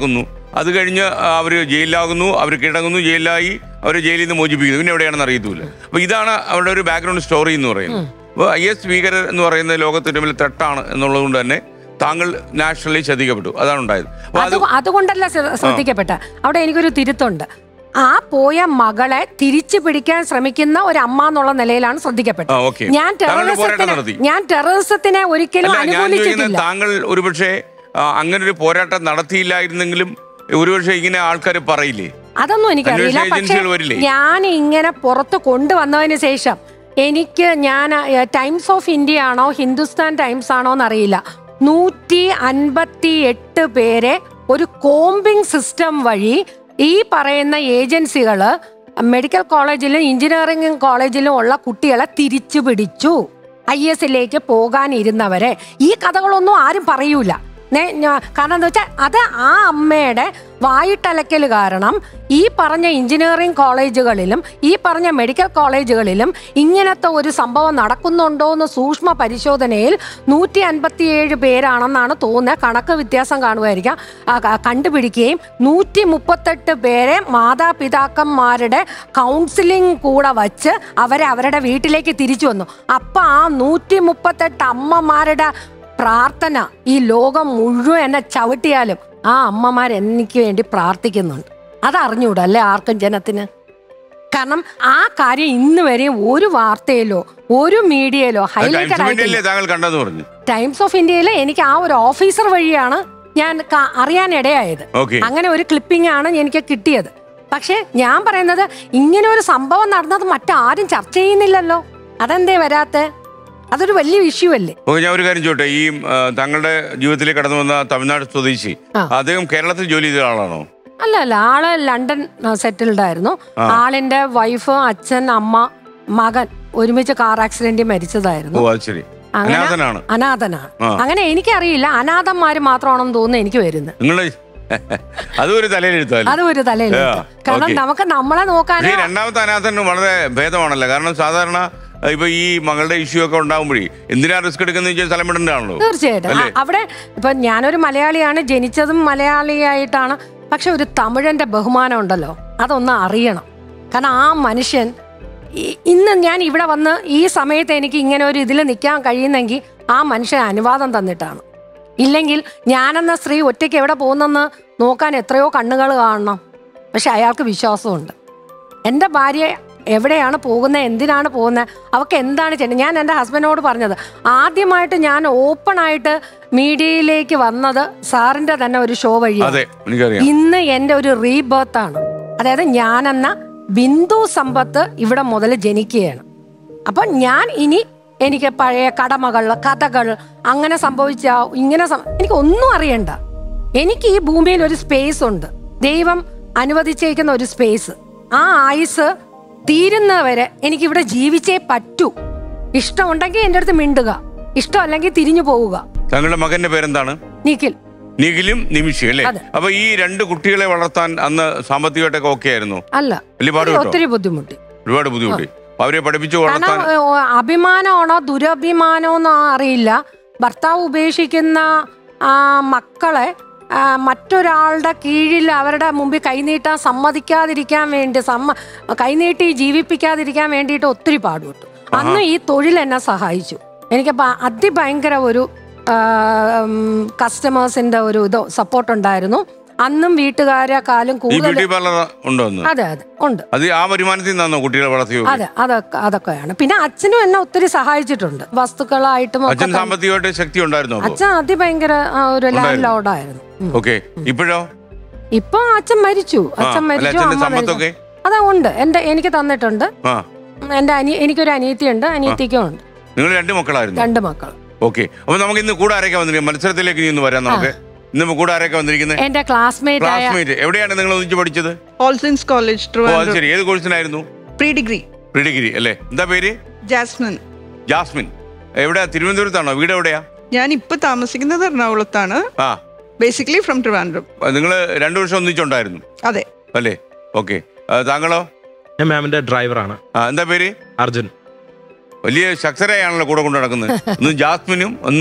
അത് കഴിഞ്ഞ് അവർ ജയിലിലാകുന്നു അവർ കിടങ്ങുന്നു ജയിലിലായി അവർ ജയിലിൽ നിന്ന് മോചിപ്പിക്കുന്നു പിന്നെ എവിടെയാണെന്ന് അറിയത്തില്ല അപ്പൊ ഇതാണ് അവരുടെ ഒരു ബാക്ക്ഗ്രൗണ്ട് സ്റ്റോറി എന്ന് പറയുന്നത് അപ്പോൾ ഐ എസ് ഭീകരർ എന്ന് പറയുന്ന ലോകത്തിന്റെ വലിയ ത്രട്ടാണ് എന്നുള്ളത് കൊണ്ട് തന്നെ താങ്കൾ നാഷണലി ശ്രദ്ധിക്കപ്പെട്ടു അതാണ് ഉണ്ടായത് അപ്പൊ അത് അത് അതുകൊണ്ടല്ല ശ്ര- ശ്രദ്ധിക്കപ്പെട്ട അവിടെ എനിക്കൊരു തിരുത്തുണ്ട് ആ പോയ മകളെ തിരിച്ചു പിടിക്കാൻ ശ്രമിക്കുന്ന ഒരു അമ്മ എന്നുള്ള നിലയിലാണ് ശ്രദ്ധിക്കപ്പെട്ടത് ആ, okay. ഞാൻ താങ്കളുടെ പോരാട്ടം ടെററിസത്തിനെ നടത്തി. ഞാൻ ടെററിസത്തിനെ ഒരിക്കലും അല്ല ഞാൻ ചോദിക്കുന്നത് അനുകൂലിച്ചിട്ടില്ല താങ്കൾ ഒരുപക്ഷെ ആ, അങ്ങനെ ഒരു പോരാട്ടം നടത്തിയില്ലായിരുന്നെങ്കിലും ഒരുപക്ഷെ ഇങ്ങനെ ആൾക്കാർ പറയില്ലേ അതൊന്നും എനിക്കറിയില്ല അന്വേഷണ പക്ഷെ ഏജൻസികൾ വരില്ലേ? ഞാൻ ഇങ്ങനെ പുറത്ത് കൊണ്ടുവന്നതിന് ശേഷം എനിക്ക് ഞാൻ ടൈംസ് ഓഫ് ഇന്ത്യ ആണോ ഹിന്ദുസ്ഥാൻ ടൈംസ് ആണോ എന്നറിയില്ല നൂറ്റി അൻപത്തി എട്ട് പേരെ ഒരു കോമ്പിംഗ് സിസ്റ്റം വഴി ഈ പറയുന്ന ഏജൻസികൾ മെഡിക്കൽ കോളേജിലും എഞ്ചിനീയറിംഗ് കോളേജിലും ഉള്ള കുട്ടികളെ തിരിച്ചു പിടിച്ചു ഐ എസിലേക്ക് പോകാനിരുന്നവരെ ഈ കഥകളൊന്നും ആരും പറയൂല നേ- ഞാ- കാരണം എന്താ വെച്ചാൽ അത് ആ അമ്മയുടെ വായിട്ടലക്കൽ കാരണം ഈ പറഞ്ഞ എഞ്ചിനീയറിംഗ് കോളേജുകളിലും ഈ പറഞ്ഞ മെഡിക്കൽ കോളേജുകളിലും ഇങ്ങനത്തെ ഒരു സംഭവം നടക്കുന്നുണ്ടോ എന്ന് സൂക്ഷ്മ പരിശോധനയിൽ നൂറ്റി അൻപത്തിയേഴ് പേരാണെന്നാണ് തോന്നുന്നത് കണക്ക് വ്യത്യാസം കാണുമായിരിക്കാം ആ, ക- കണ്ടുപിടിക്കുകയും നൂറ്റി മുപ്പത്തെട്ട് പേരെ മാതാപിതാക്കന്മാരുടെ കൗൺസിലിംഗ് കൂടെ വച്ച് അവരെ അവരുടെ വീട്ടിലേക്ക് തിരിച്ചു വന്നു അപ്പൊ ആ നൂറ്റി മുപ്പത്തെട്ട് അമ്മമാരുടെ പ്രാർത്ഥന ഈ ലോകം മുഴുവൻ എന്നെ ചവിട്ടിയാലും ആ അമ്മമാർ എനിക്ക് വേണ്ടി പ്രാർത്ഥിക്കുന്നുണ്ട് അതറിഞ്ഞൂടാ അല്ലേ ആർക്കും ജനത്തിന് കാരണം ആ കാര്യം ഇന്ന് വരെയും ഒരു വാർത്തയിലോ ഒരു മീഡിയയിലോ ഹൈലൈറ്റഡ് ടൈംസ് ആയിട്ടില്ല മീഡിയയിലെ താങ്കൾ കണ്ടെന്ന് പറഞ്ഞു ടൈംസ് ഓഫ് ഇന്ത്യയിൽ എനിക്ക് ആ ഒരു ഓഫീസർ വഴിയാണ് ഞാൻ ക- അറിയാനിടയായത് ഓക്കെ അങ്ങനെ ഒരു ക്ലിപ്പിംഗ് ആണ് എനിക്ക് കിട്ടിയത് പക്ഷെ ഞാൻ പറയുന്നത് ഇങ്ങനെ ഒരു സംഭവം നടന്നത് മറ്റാരും ചർച്ച ചെയ്യുന്നില്ലല്ലോ അതെന്തേ വരാത്തെ അതൊരു വലിയ ഇഷ്യൂ അല്ലേ ഓക്കെ ഞാൻ ഒരു കാര്യം ചോട്ടെ ഈ ആ, താങ്കളുടെ ജീവിതത്തിലേക്ക് കടന്നു വന്ന തമിഴ്നാട് സ്വദേശി ആ. അദ്ദേഹം കേരളത്തിൽ ജോലി ചെയ്ത ആളാണോ അല്ല അല്ല ആള് ലണ്ടൻ സെറ്റിൽഡ് ആയിരുന്നു ആ. ആളിന്റെ വൈഫ് അച്ഛൻ അമ്മ മകൻ ഒരുമിച്ച് കാർ ആക്സിഡന്റിൽ മരിച്ചതായിരുന്നു ഓ അത് ശരി അങ്ങനെ അനാഥനാണ് അനാഥനാണ് ആ. അങ്ങനെ എനിക്കറിയില്ല അനാഥന്മാര് മാത്രമാണെന്ന് തോന്നുന്നു എനിക്ക് വരുന്നത് നിങ്ങള് അതും ഒരു തലയിലെഴുത്തല്ലേ അതും ഒരു തലയിൽ ആ, കാരണം okay. നമുക്ക് നമ്മളെ നോക്കാനോ പക്ഷേ ഈ രണ്ടാമത്തെ അനാഥൻ വളരെ ഭേദമാണല്ലോ കാരണം സാധാരണ ആ, ഇപ്പൊ ഈ മകളുടെ ഇഷ്യൂ ഒക്കെ ഉണ്ടാകുമ്പോഴേ എന്തിനാ റിസ്ക് എടുക്കുന്ന വെച്ചാൽ സ്ഥലം വിടേണ്ടതാണല്ലോ തീർച്ചയായിട്ടും അല്ലേ? ആ, അവിടെ ഇപ്പൊ ഞാനൊരു മലയാളിയാണ് ജനിച്ചതും മലയാളിയായിട്ടാണ് പക്ഷെ ഒരു തമിഴന്റെ ബഹുമാനം ഉണ്ടല്ലോ അതൊന്ന് അറിയണം കാരണം ആ മനുഷ്യൻ ഈ- ഇന്ന് ഞാൻ ഇവിടെ വന്ന് ഈ സമയത്ത് എനിക്ക് ഇങ്ങനെ ഒരു ഇതിൽ നിൽക്കാൻ കഴിയുന്നെങ്കിൽ ആ മനുഷ്യൻ അനുവാദം തന്നിട്ടാണ് ഇല്ലെങ്കിൽ ഞാനെന്ന സ്ത്രീ ഒറ്റയ്ക്ക് എവിടെ പോകുന്നെന്ന് നോക്കാൻ എത്രയോ കണ്ണുകൾ കാണണം പക്ഷെ അയാൾക്ക് വിശ്വാസമുണ്ട് എൻ്റെ ഭാര്യ എവിടെയാണ് പോകുന്നത് എന്തിനാണ് പോകുന്നത് അവൾക്ക് എന്താണ് ചെയ്യുന്നത് ഞാൻ എൻ്റെ ഹസ്ബൻഡിനോട് പറഞ്ഞത് ആദ്യമായിട്ട് ഞാൻ ഓപ്പണായിട്ട് മീഡിയയിലേക്ക് വന്നത് സാറിൻ്റെ തന്നെ ഒരു ഷോ വഴിയാണ് അതെ എനിക്കറിയാം ഇന്ന് എൻ്റെ ഒരു റീബർത്ത് ആണ് അതായത് ഞാനെന്ന ബിന്ദു സമ്പത്ത് ഇവിടെ മുതൽ ജനിക്കുകയാണ് അപ്പം ഞാൻ ഇനി എനിക്ക് പഴയ കടമകൾ കഥകൾ അങ്ങനെ സംഭവിച്ച ഇങ്ങനെ സം- എനിക്ക് ഒന്നും അറിയണ്ട എനിക്ക് ഈ ഭൂമിയിൽ ഒരു സ്പേസ് ഉണ്ട് ദൈവം അനുവദിച്ചേക്കുന്ന ഒരു സ്പേസ് ആ ആയുസ് തീരുന്നവരെ എനിക്കിവിടെ ജീവിച്ചേ പറ്റൂ ഇഷ്ടമുണ്ടെങ്കിൽ എൻ്റെ അടുത്ത് മിണ്ടുക ഇഷ്ടമല്ലെങ്കിൽ തിരിഞ്ഞു പോവുക താങ്കളുടെ മകന്റെ പേരെന്താണ് നിഖിൽ നിഖിലും നിമിഷയും അല്ലേ അതെ. അപ്പൊ ഈ രണ്ട് കുട്ടികളെ വളർത്താൻ അന്ന് സാമ്പത്തികമായിട്ടൊക്കെ ഓക്കെ ആയിരുന്നു അല്ല വലിയ പാട് കേട്ടോ ഒത്തിരി ബുദ്ധിമുട്ടി ഒരുപാട് ബുദ്ധിമുട്ടി അപ്പൊ അവരെ പഠിപ്പിച്ചു കാരണം വളർത്താൻ ഏ, ഓ, അഭിമാനമാണോ ദുരഭിമാനമോ അറിയില്ല ഭർത്താവ് ഉപേക്ഷിക്കുന്ന ആ മക്കളെ ആ, മറ്റൊരാളുടെ കീഴിൽ അവരുടെ മുമ്പിൽ കൈനീട്ടാൻ സമ്മതിക്കാതിരിക്കാൻ വേണ്ടി സമ്മ കൈനീട്ടി ജീവിപ്പിക്കാതിരിക്കാൻ വേണ്ടിയിട്ട് ഒത്തിരി പാടുപെട്ടു അന്ന് ഈ തൊഴിൽ എന്നെ സഹായിച്ചു എനിക്ക് ഭ- അതിഭയങ്കര ഒരു കസ്റ്റമേഴ്സിന്റെ ഒരു ഇത് സപ്പോർട്ട് ഉണ്ടായിരുന്നു അന്നും വീട്ടുകാരെക്കാളും ഈ കൂടുതൽ ബ്യൂട്ടി പാർലർ ഉണ്ടോ എന്ന് അതെ അതെ ഉണ്ട് അത് ആ വരുമാനത്തിൽ നിന്നാണോ കുട്ടികളെ വളർത്തി അതെ അതൊക്കെ അതൊക്കെയാണ് പിന്നെ അച്ഛനും എന്നെ ഒത്തിരി സഹായിച്ചിട്ടുണ്ട് വസ്തുക്കളായിട്ടും ഒക്കെ അച്ഛൻ തന്നെ. സാമ്പത്തികമായിട്ട് ശക്തി ഉണ്ടായിരുന്നോ അപ്പൊ അച്ഛൻ അതിഭയങ്കര ആ, ഒരു ലാൻഡ് ഉണ്ടായിരുന്നു. ലോഡായിരുന്നു ഉം. ഓക്കെ ഇപ്പോഴോ ഇപ്പൊ അച്ഛൻ മരിച്ചു ആ അച്ഛൻ അല്ല മരിച്ചു അച്ഛന്റെ അമ്മ സമ്പത്തൊക്കെ മരിച്ചു അതാ ഉണ്ട് എന്റെ എനിക്ക് തന്നിട്ടുണ്ട് ആ എന്റെ അനി എനിക്കൊരു അനിയത്തിയുണ്ട് അനിയത്തിക്കും ഉണ്ട് നിങ്ങൾ രണ്ട് മക്കളായിരുന്നു രണ്ട് മക്കൾ ഓക്കെ അപ്പൊ നമുക്ക് ഇന്ന് കൂടെ ആരൊക്കെ വന്നിരിക്കുന്നത് മത്സരത്തിലേക്ക് ഇനി ഒന്ന് വരാം നമുക്ക് ഇന്ന് കൂടെ ആരൊക്കെ വന്നിരിക്കുന്നത് എന്റെ ക്ലാസ്മേറ്റ് ആയ ക്ലാസ്മേറ്റ് എവിടെയാണ് നിങ്ങൾ ഒന്നിച്ച് പഠിച്ചത് ഓൾ സയൻസ് കോളേജ് ഓ അത് ട്രിവാൻഡ്രം ശരി ഏത് കോഴ്സിനായിരുന്നു പ്രീ ഡിഗ്രി പ്രീ ഡിഗ്രി അല്ലേ എന്താ പേര് ജാസ്മിൻ ജാസ്മിൻ എവിടെയാ തിരുവനന്തപുരത്താണോ വീട് എവിടെയാ ഞാൻ ഇപ്പൊ താമസിക്കുന്നത് എറണാകുളത്താണ് ആ ബേസിക്കലി ഫ്രം ട്രിവാൻഡ്രം നിങ്ങൾ രണ്ടു വർഷം ഒന്നിച്ചുണ്ടായിരുന്നു അതെ അല്ലേ ഓക്കെ താങ്കളോ ഞാൻ മാമിന്റെ ഡ്രൈവറാണ് ആ എന്താ പേര് അർജുൻ വലിയ ശക്തരായാണല്ലോ കൂടെ കൊണ്ട് നടക്കുന്നത് ഒന്ന് ജാസ്മിനും ഒന്ന്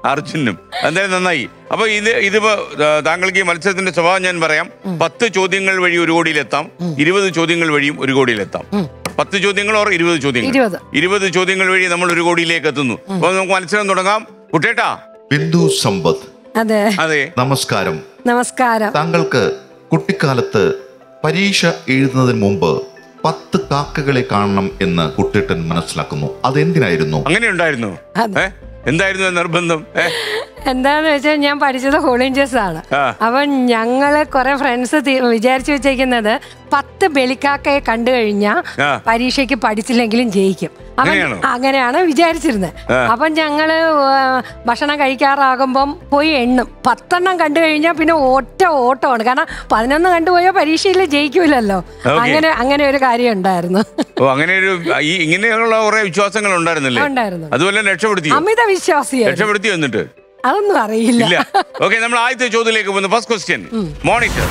അർജുനും എന്തായാലും നന്നായി അപ്പൊ ഇത് ഇതിപ്പോ ആ, താങ്കൾക്ക് ഈ മത്സരത്തിന്റെ സ്വഭാവം ഞാൻ പറയാം പത്ത് ചോദ്യങ്ങൾ വഴി ഒരു കോടിയിലെത്താം ഇരുപത് ചോദ്യങ്ങൾ വഴിയും ഒരു കോടിയിലെത്താം പത്ത് ചോദ്യങ്ങൾ ഓർ ഇരുപത് ചോദ്യങ്ങൾ ഇരുപത്. ഇരുപത് ചോദ്യങ്ങൾ വഴി നമ്മൾ ഒരു കോടിയിലേക്ക് എത്തുന്നു അപ്പൊ നമുക്ക് മത്സരം തുടങ്ങാം കുട്ടേട്ടാ ബിന്ദു സമ്പത്ത് അതെ അതെ നമസ്കാരം നമസ്കാരം താങ്കൾക്ക് കുട്ടിക്കാലത്ത് പരീക്ഷ എഴുതുന്നതിന് മുമ്പ് പത്ത് കാക്കകളെ കാണണം എന്ന് കുട്ടിട്ടൻ മനസ്സിലാക്കുന്നു അതെന്തിനായിരുന്നു അങ്ങനെ ഉണ്ടായിരുന്നു ഏ എന്തായിരുന്നു ആ നിർബന്ധം ഏ എന്താന്ന് വെച്ചാൽ ഞാൻ പഠിച്ചത് ഹോളിഞ്ചേഴ്സ് ആണ് ആ. അപ്പൊ ഞങ്ങള് കുറെ ഫ്രണ്ട്സ് വിചാരിച്ചു വെച്ചേക്കുന്നത് പത്ത് ബെളിക്കാക്കയെ കണ്ടു കഴിഞ്ഞാൽ ആ. പരീക്ഷയ്ക്ക് പഠിച്ചില്ലെങ്കിലും ജയിക്കും അവൻ അങ്ങനെയാണോ? അങ്ങനെയാണ് വിചാരിച്ചിരുന്നത് ആ. അപ്പം ഞങ്ങള് ആ, ഭക്ഷണം കഴിക്കാറാകുമ്പം പോയി എണ്ണും പത്തെണ്ണം കണ്ടു കഴിഞ്ഞാൽ പിന്നെ ഒറ്റ ഓട്ടമാണ് കാരണം പതിനൊന്ന് കണ്ടുപോയാൽ പരീക്ഷയിൽ ജയിക്കൂലല്ലോ Okay. അങ്ങനെ അങ്ങനെ ഒരു കാര്യം ഉണ്ടായിരുന്നു ഓ അങ്ങനെ ഒരു ഈ ഇങ്ങനെയുള്ള കുറെ വിശ്വാസങ്ങൾ ഉണ്ടായിരുന്നില്ലേ ഉണ്ടായിരുന്നു. അതുപോലെ രക്ഷപ്പെടുത്തി അമിത വിശ്വാസിയായിരുന്നു രക്ഷപ്പെടുത്തി വന്നിട്ട് അതൊന്നും അറിയില്ല ഇല്ല ഓക്കെ നമ്മൾ ആദ്യത്തെ ചോദ്യത്തിലേക്ക് പോകുന്നു ഫസ്റ്റ് ക്വസ്റ്റ്യൻ മോണിറ്റർ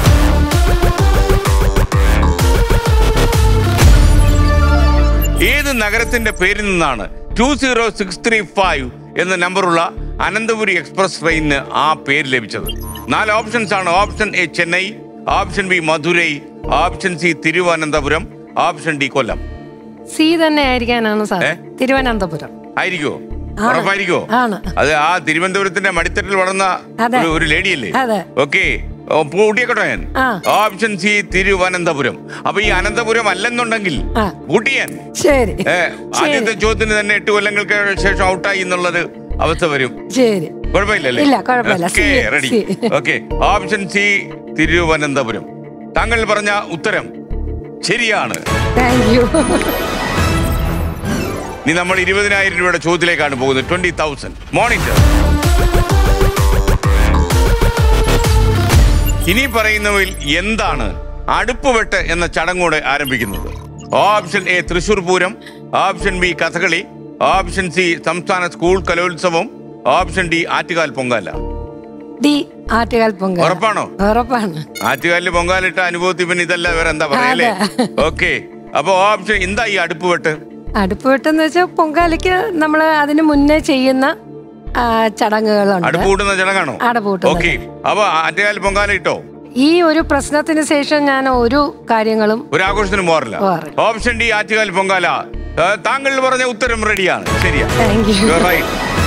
ഏത് നഗരത്തിന്റെ പേരിൽ നിന്നാണ് two zero six three five എന്ന നമ്പറുള്ള അനന്തപുരി എക്സ്പ്രസ് ട്രെയിനിന് ആ പേര് ലഭിച്ചത് നാല് ഓപ്ഷൻസ് ആണ് option A Chennai option B Madurai option C Thiruvananthapuram option D Kollam C തന്നെ ആയിരിക്കാനാണ് സാർ ഏ? തിരുവനന്തപുരം ആയിരിക്കോ ആണ്. ഉറപ്പായിരിക്കോ ആണ്. അത് ആ തിരുവനന്തപുരത്തിന്റെ മടിത്തട്ടിൽ വളർന്ന അതെ. ഒരു- ഒരു ലേഡിയല്ലേ അതെ. ഓക്കെ പൂട്ടിയേക്കട്ടോ ഞാൻ ആ. ഓപ്ഷൻ സി തിരുവനന്തപുരം അപ്പൊ ഈ അനന്തപുരം അല്ലെന്നുണ്ടെങ്കിൽ ആ. പൂട്ടിയാൻ ശരി ഏ, ആദ്യത്തെ ചോദ്യത്തിന് തന്നെ എട്ട് കൊല്ലങ്ങൾക്ക് ശേഷം ഔട്ടായി എന്നുള്ളൊരു അവസ്ഥ വരും ശരി കുഴപ്പമില്ലല്ലേ ഇല്ല, കുഴപ്പമില്ല. Okay C, ready C. Okay option C Thiruvananthapuram താങ്കൾ പറഞ്ഞ ഉത്തരം ശരിയാണ് താങ്ക് യു ഇനി നമ്മൾ ഇരുപതിനായിരം രൂപയുടെ ചോദ്യത്തിലേക്കാണ് പോകുന്നത് ട്വന്റി തൗസൻഡ് മോണിറ്റർ ഇനി പറയുന്നവയിൽ എന്താണ് അടുപ്പുവെട്ട് എന്ന ചടങ്ങോടെ ആരംഭിക്കുന്നത് option A Thrissur Pooram option B Kathakali option C സംസ്ഥാന സ്കൂൾ കലോത്സവം option D Attukal Pongala D Attukal Pongal ഉറപ്പാണോ? ഉറപ്പാണ് ആറ്റുകാലിൽ പൊങ്കാലിട്ട അനുഭവത്തിൽ പിന്നെ ഇതല്ല വേറെ എന്താ പറയല്ലേ ഓക്കെ അപ്പൊ ഓപ്ഷൻ എന്താ ഈ അടുപ്പുവെട്ട് അടുപ്പ് വെട്ടെന്ന് വെച്ചാൽ പൊങ്കാലയ്ക്ക് നമ്മൾ അതിന് മുന്നേ ചെയ്യുന്ന ആ, ചടങ്ങുകളുണ്ട് അടുപ്പ് കൂട്ടുന്ന ചടങ്ങാണോ അടുപ്പ് കൂട്ടുന്നത്. ഓക്കെ അപ്പൊ ആറ്റുകാൽ പൊങ്കാല ഇട്ടോ ഈ ഒരു പ്രശ്നത്തിന് ശേഷം ഞാൻ ഒരു കാര്യങ്ങളും ഒരു ആഘോഷത്തിന് പോകാറില്ല പോകാറില്ല. ഓപ്ഷൻ ഡി ആറ്റുകാൽ പൊങ്കാല ഏ, താങ്കൾ പറഞ്ഞ ഉത്തരം റെഡിയാണ് ശരിയാ thank you You are right.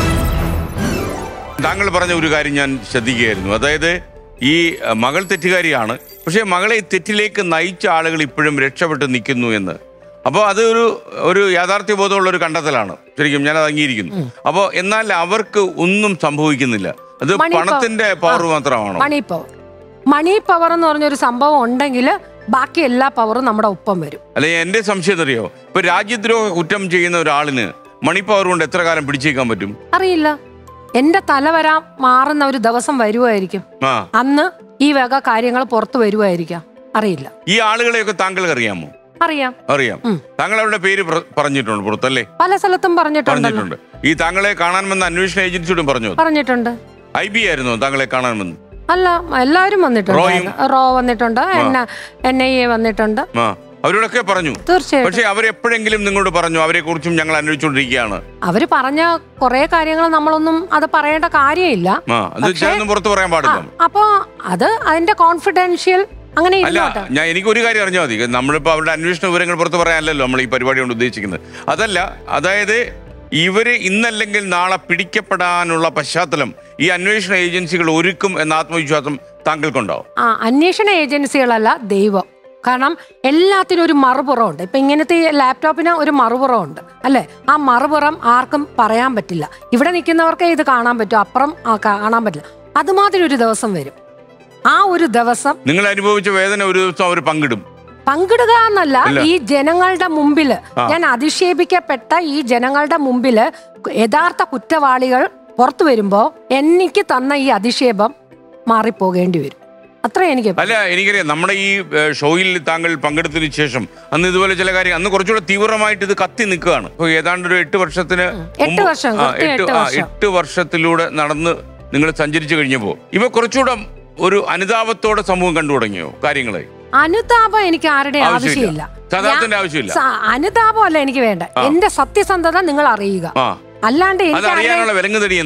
താങ്കൾ പറഞ്ഞ ഒരു കാര്യം ഞാൻ ശ്രദ്ധിക്കുകയായിരുന്നു അതായത് ഈ അഹ്, മകൾ തെറ്റുകാരിയാണ് പക്ഷെ മകളെ ഈ തെറ്റിലേക്ക് നയിച്ച ആളുകൾ ഇപ്പോഴും രക്ഷപ്പെട്ട് നിൽക്കുന്നു എന്ന് അപ്പോൾ അത് ഒരു ഒരു യാഥാർത്ഥ്യ ബോധമുള്ള ഒരു കണ്ടെത്തലാണ് ശരിക്കും ഞാൻ അത് അംഗീകരിക്കുന്നു അപ്പോൾ എന്നാൽ അവർക്ക് ഒന്നും സംഭവിക്കുന്നില്ല അത് മണി പവർ. പണത്തിന്റെ പവർ മാത്രമാണോ മണി പവർ മണി പവർ എന്ന് പറഞ്ഞൊരു സംഭവം ഉണ്ടെങ്കിൽ ബാക്കി എല്ലാ പവറും നമ്മുടെ ഒപ്പം വരും അല്ലെ എന്റെ സംശയം അറിയോ ഇപ്പൊ രാജ്യദ്രോഹ കുറ്റം ചെയ്യുന്ന ഒരാളിന് മണി പവർ കൊണ്ട് എത്ര കാലം പിടിച്ചേക്കാൻ പറ്റും അറിയില്ല എന്റെ തല വരാൻ മാറുന്ന ഒരു ദിവസം വരുമായിരിക്കും ആ അന്ന് ഈ വക കാര്യങ്ങൾ പുറത്തു വരുമായിരിക്കാം അറിയില്ല ഈ ആളുകളെയൊക്കെ താങ്കൾക്ക് അറിയാമോ അറിയാം അറിയാം താങ്കൾ അവരുടെ പേര് പ്ര- പറഞ്ഞിട്ടുണ്ട് പുറത്തല്ലേ പല സ്ഥലത്തും പറഞ്ഞിട്ടുണ്ടല്ലോ പറഞ്ഞിട്ടുണ്ട് ഈ താങ്കളെ കാണാൻ വന്ന അന്വേഷണ ഏജൻസിയോടും പറഞ്ഞു പറഞ്ഞിട്ടുണ്ട് ഐ ബി ആയിരുന്നോ താങ്കളെ കാണാൻ വന്നു അല്ല എല്ലാവരും വന്നിട്ടുണ്ട് റോയും? റോ വന്നിട്ടുണ്ട് എൻ എൻ ഐ എ വന്നിട്ടുണ്ട് ആ അവരോടൊക്കെ പറഞ്ഞു തീർച്ചയായിട്ടും പക്ഷെ അവരെപ്പോഴെങ്കിലും നിങ്ങളോട് പറഞ്ഞു അവരെ കുറിച്ചും ഞങ്ങൾ അന്വേഷിച്ചുകൊണ്ടിരിക്കുകയാണ് അവര് പറഞ്ഞ കുറെ കാര്യങ്ങൾ നമ്മളൊന്നും അത് പറയേണ്ട കാര്യമില്ല ആ അത് പക്ഷേ- ചിലൊന്നും പുറത്ത് പറയാൻ പാടില്ല അപ്പൊ അത് അതിന്റെ കോൺഫിഡൻഷ്യൽ അങ്ങനെ അല്ല ഇരുന്നോട്ടെ ഞാൻ എനിക്ക് ഒരു കാര്യം അറിഞ്ഞാൽ മതി നമ്മളിപ്പോ അവരുടെ അന്വേഷണ വിവരങ്ങൾ പുറത്ത് പറയാനല്ലോ നമ്മൾ ഈ പരിപാടി കൊണ്ട് ഉദ്ദേശിക്കുന്നത് അതല്ല അതായത് ഇവര് ഇന്നല്ലെങ്കിൽ നാളെ പിടിക്കപ്പെടാനുള്ള പശ്ചാത്തലം ഈ അന്വേഷണ ഏജൻസികൾ ഒരുക്കും എന്ന ആത്മവിശ്വാസം താങ്കൾക്കുണ്ടാവും ആ അന്വേഷണ ഏജൻസികളല്ല ദൈവം കാരണം എല്ലാത്തിനും ഒരു മറുപുറമുണ്ട് ഇപ്പൊ ഇങ്ങനത്തെ ഈ ലാപ്ടോപ്പിന് ഒരു മറുപുറമുണ്ട് അല്ലെ ആ മറുപുറം ആർക്കും പറയാൻ പറ്റില്ല ഇവിടെ നിൽക്കുന്നവർക്കേ ഇത് കാണാൻ പറ്റും അപ്പുറം ആ കാണാൻ പറ്റില്ല അതുമാതിരി ഒരു ദിവസം വരും ആ ഒരു ദിവസം നിങ്ങൾ അനുഭവിച്ച വേദന ഒരു ദിവസം അവർ പങ്കിടും പങ്കിടുക എന്നല്ല ഇല്ല. ഈ ജനങ്ങളുടെ മുമ്പില് ആ. ഞാൻ അധിക്ഷേപിക്കപ്പെട്ട ഈ ജനങ്ങളുടെ മുമ്പില് യഥാർത്ഥ കുറ്റവാളികൾ പുറത്തു വരുമ്പോ എനിക്ക് തന്ന ഈ അധിക്ഷേപം മാറിപ്പോകേണ്ടി വരും അത്ര എനിക്ക് അല്ല എനിക്കറിയാം നമ്മുടെ ഈ ഏഹ്, ഷോയിൽ താങ്കൾ പങ്കെടുത്തതിന് ശേഷം അന്ന് ഇതുപോലെ ചില കാര്യം അന്ന് കുറച്ചുകൂടെ തീവ്രമായിട്ട് ഇത് കത്തി നിൽക്കുകയാണ് ഇപ്പൊ ഏതാണ്ട് ഒരു എട്ട് വർഷത്തിന് എട്ട് മുമ്പ് വർഷം, ആ, കൃത്യം എട്ട് എട്ട് ആ, വർഷം. എട്ട് വർഷത്തിലൂടെ നടന്ന് നിങ്ങൾ സഞ്ചരിച്ചു കഴിഞ്ഞപ്പോ ഇവ കുറച്ചുകൂടെ ഒരു അനുതാപത്തോടെ സമൂഹം കണ്ടു തുടങ്ങിയോ കാര്യങ്ങളെ അനുതാപം എനിക്ക് ആരുടെ ആവശ്യമില്ല. ആവശ്യമില്ല സദാത്തിന്റെ ഞാൻ- ആവശ്യമില്ല. സ- അനുതാപം അല്ല എനിക്ക് വേണ്ട എന്റെ സത്യസന്ധത നിങ്ങൾ അറിയുക ആ അല്ലാണ്ട് അത് എനിക്ക് ആരുടെ അറിയാനുള്ള വിലങ്ങ് തടി എന്താ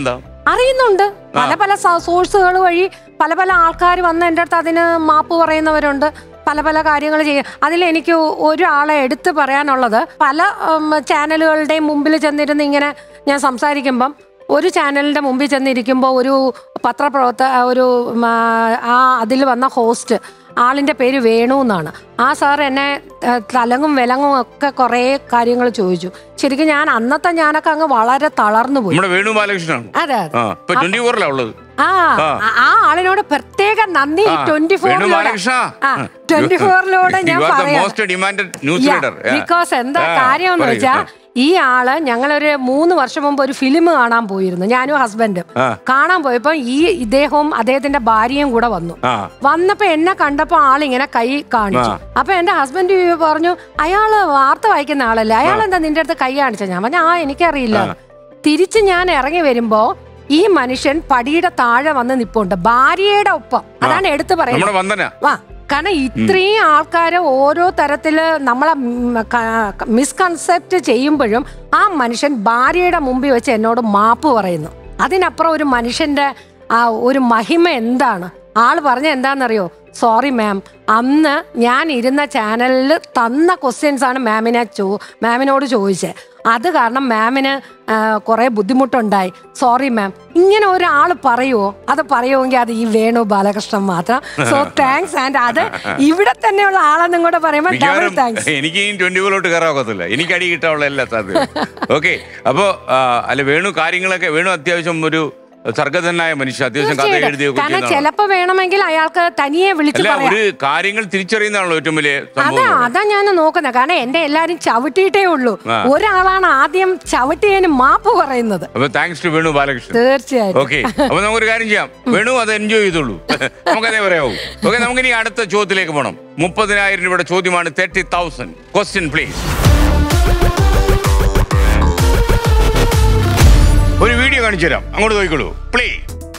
അറിയുന്നുണ്ട് പല പല സോഴ്സുകൾ വഴി പല പല ആൾക്കാർ വന്ന് എൻ്റെ അടുത്ത് അതിന് മാപ്പ് പറയുന്നവരുണ്ട് പല പല കാര്യങ്ങൾ ചെയ്യും അതിലെനിക്ക് ഒരാളെ എടുത്തു പറയാനുള്ളത് പല ഉം, ചാനലുകളുടെയും മുമ്പിൽ ചെന്നിരുന്ന് ഇങ്ങനെ ഞാൻ സംസാരിക്കുമ്പം ഒരു ചാനലിന്റെ മുമ്പിൽ ചെന്നിരിക്കുമ്പോൾ ഒരു പത്രപ്രവർത്ത ഒരു ഉം, ആ, ആ അതിൽ വന്ന ഹോസ്റ്റ് ആളിന്റെ പേര് വേണു എന്നാണ് ആ സാർ എന്നെ ഏ, തലങ്ങും വിലങ്ങും ഒക്കെ കുറേ കാര്യങ്ങൾ ചോദിച്ചു ശരിക്കും ഞാൻ അന്നത്തെ ഞാനൊക്കെ അങ്ങ് വളരെ തളർന്നു പോയി നമ്മുടെ വേണു ബാലകൃഷ്ണനാണ് അതെ അതെ ആ ഇപ്പൊ ട്വന്റി ഫോറിലാ ഉള്ളത് ആ ആ. ആ- ആ ആളിനോട് പ്രത്യേക നന്ദി ആ, ട്വന്റി വേണു ഫോറിലൂടെ ബാലകൃഷ്ണ ആ ട്വന്റി ഫോറിലൂടെ ഞാൻ പറയാം most demanded news reader because എന്താ കാര്യം എന്ന് വെച്ചാ ഈ ആള് ഞങ്ങളൊരു മൂന്ന് വർഷം മുമ്പ് ഒരു ഫിലിം കാണാൻ പോയിരുന്നു ഞാനും ഹസ്ബൻഡും ആ. കാണാൻ പോയപ്പോ ഈ ഇദ്ദേഹവും അദ്ദേഹത്തിന്റെ ഭാര്യയും കൂടെ വന്നു ആ വന്നപ്പോ എന്നെ കണ്ടപ്പോ ആളിങ്ങനെ കൈ കാണിച്ചു ആ. അപ്പൊ എന്റെ ഹസ്ബൻഡ് പറഞ്ഞു അയാള് വാർത്ത വായിക്കുന്ന ആളല്ലേ അയാൾ എന്താ നിന്റെ അടുത്ത് കൈ കാണിച്ച ഞാൻ പറഞ്ഞു ആ എനിക്കറിയില്ല തിരിച്ച് ഞാൻ ഇറങ്ങി വരുമ്പോ ഈ മനുഷ്യൻ പടിയുടെ താഴെ വന്ന് നിപ്പുണ്ട് ഭാര്യയുടെ ഒപ്പം അതാണ് എടുത്തു പറയുന്നത് നമ്മുടെ വന്ദന വാ കാരണം ഇത്രയും ആൾക്കാരെ ഓരോ തരത്തില് നമ്മളെ മിസ്കൺസെപ്റ്റ് ചെയ്യുമ്പോഴും ആ മനുഷ്യൻ ഭാര്യയുടെ മുമ്പിൽ വെച്ച് എന്നോട് മാപ്പ് പറയുന്നു അതിനപ്പുറം ഒരു മനുഷ്യന്റെ ആ ഒരു മഹിമ എന്താണ് ആള് പറഞ്ഞ എന്താണെന്നറിയോ സോറി മാം അന്ന് ഞാൻ ഇരുന്ന ചാനലിൽ തന്ന ക്വസ്റ്റ്യൻസ് ആണ് മാമിനെ ചോ മാമിനോട് ചോദിച്ചത് അത് കാരണം മാമിന് കുറെ ബുദ്ധിമുട്ടുണ്ടായി സോറി മാം ഇങ്ങനെ ഒരാൾ പറയുമോ അത് പറയുമെങ്കിൽ അത് ഈ വേണു ബാലകൃഷ്ണൻ മാത്രം സോ താങ്ക്സ് ആൻഡ് അത് ഇവിടെ തന്നെയുള്ള ആളെന്നും കൂടെ പറയുമ്പോൾ ഡബിൾ മിക്കവാറും താങ്ക്സ് എനിക്ക് ഈ ട്വന്റി ഫോറിലോട്ട് കയറാൻ ഒക്കത്തില്ല എനിക്ക് അടി കിട്ടാനുള്ള എല്ലാ സാധ്യത ഓക്കെ അപ്പോ ആ, അല്ല വേണു കാര്യങ്ങളൊക്കെ വേണു അത്യാവശ്യം ഒരു സർഗതനായ മനുഷ്യ അത്യാവശ്യം കഥ എഴുതിയൊക്കെ കാരണം ചെയ്യുന്നതാണ് ചിലപ്പോ വേണമെങ്കിൽ അയാൾക്ക് തനിയെ വിളിച്ച് അല്ല പറയാം ഒരു കാര്യങ്ങൾ തിരിച്ചറിയുന്നതാണല്ലോ ഏറ്റവും വലിയ അതാ സംഭവം അതാ ഞാൻ നോക്കുന്നത് കാരണം എന്റെ എല്ലാരും ചവിട്ടിയിട്ടേ ഉള്ളൂ ആ. ഒരാളാണ് ആദ്യം ചവിട്ടിയതിന് മാപ്പ് പറയുന്നത് അപ്പൊ താങ്ക്സ് ടു വേണു ബാലകൃഷ്ണൻ തീർച്ചയായിട്ടും ഓക്കെ അപ്പൊ നമുക്കൊരു കാര്യം ചെയ്യാം വേണു അത് എൻജോയ് ചെയ്തോളൂ നമുക്കതേ പറയാവൂ ഓക്കെ നമുക്കിനി അടുത്ത ചോദ്യത്തിലേക്ക് പോകണം മുപ്പതിനായിരം രൂപയുടെ ചോദ്യമാണ് തേർട്ടി തൗസൻഡ് ക്വസ്റ്റ്യൻ പ്ലീസ് ഒരു വീഡിയോ കാണിച്ചു തരാം അങ്ങോട്ട് നോക്കിക്കോളൂ പ്ലേ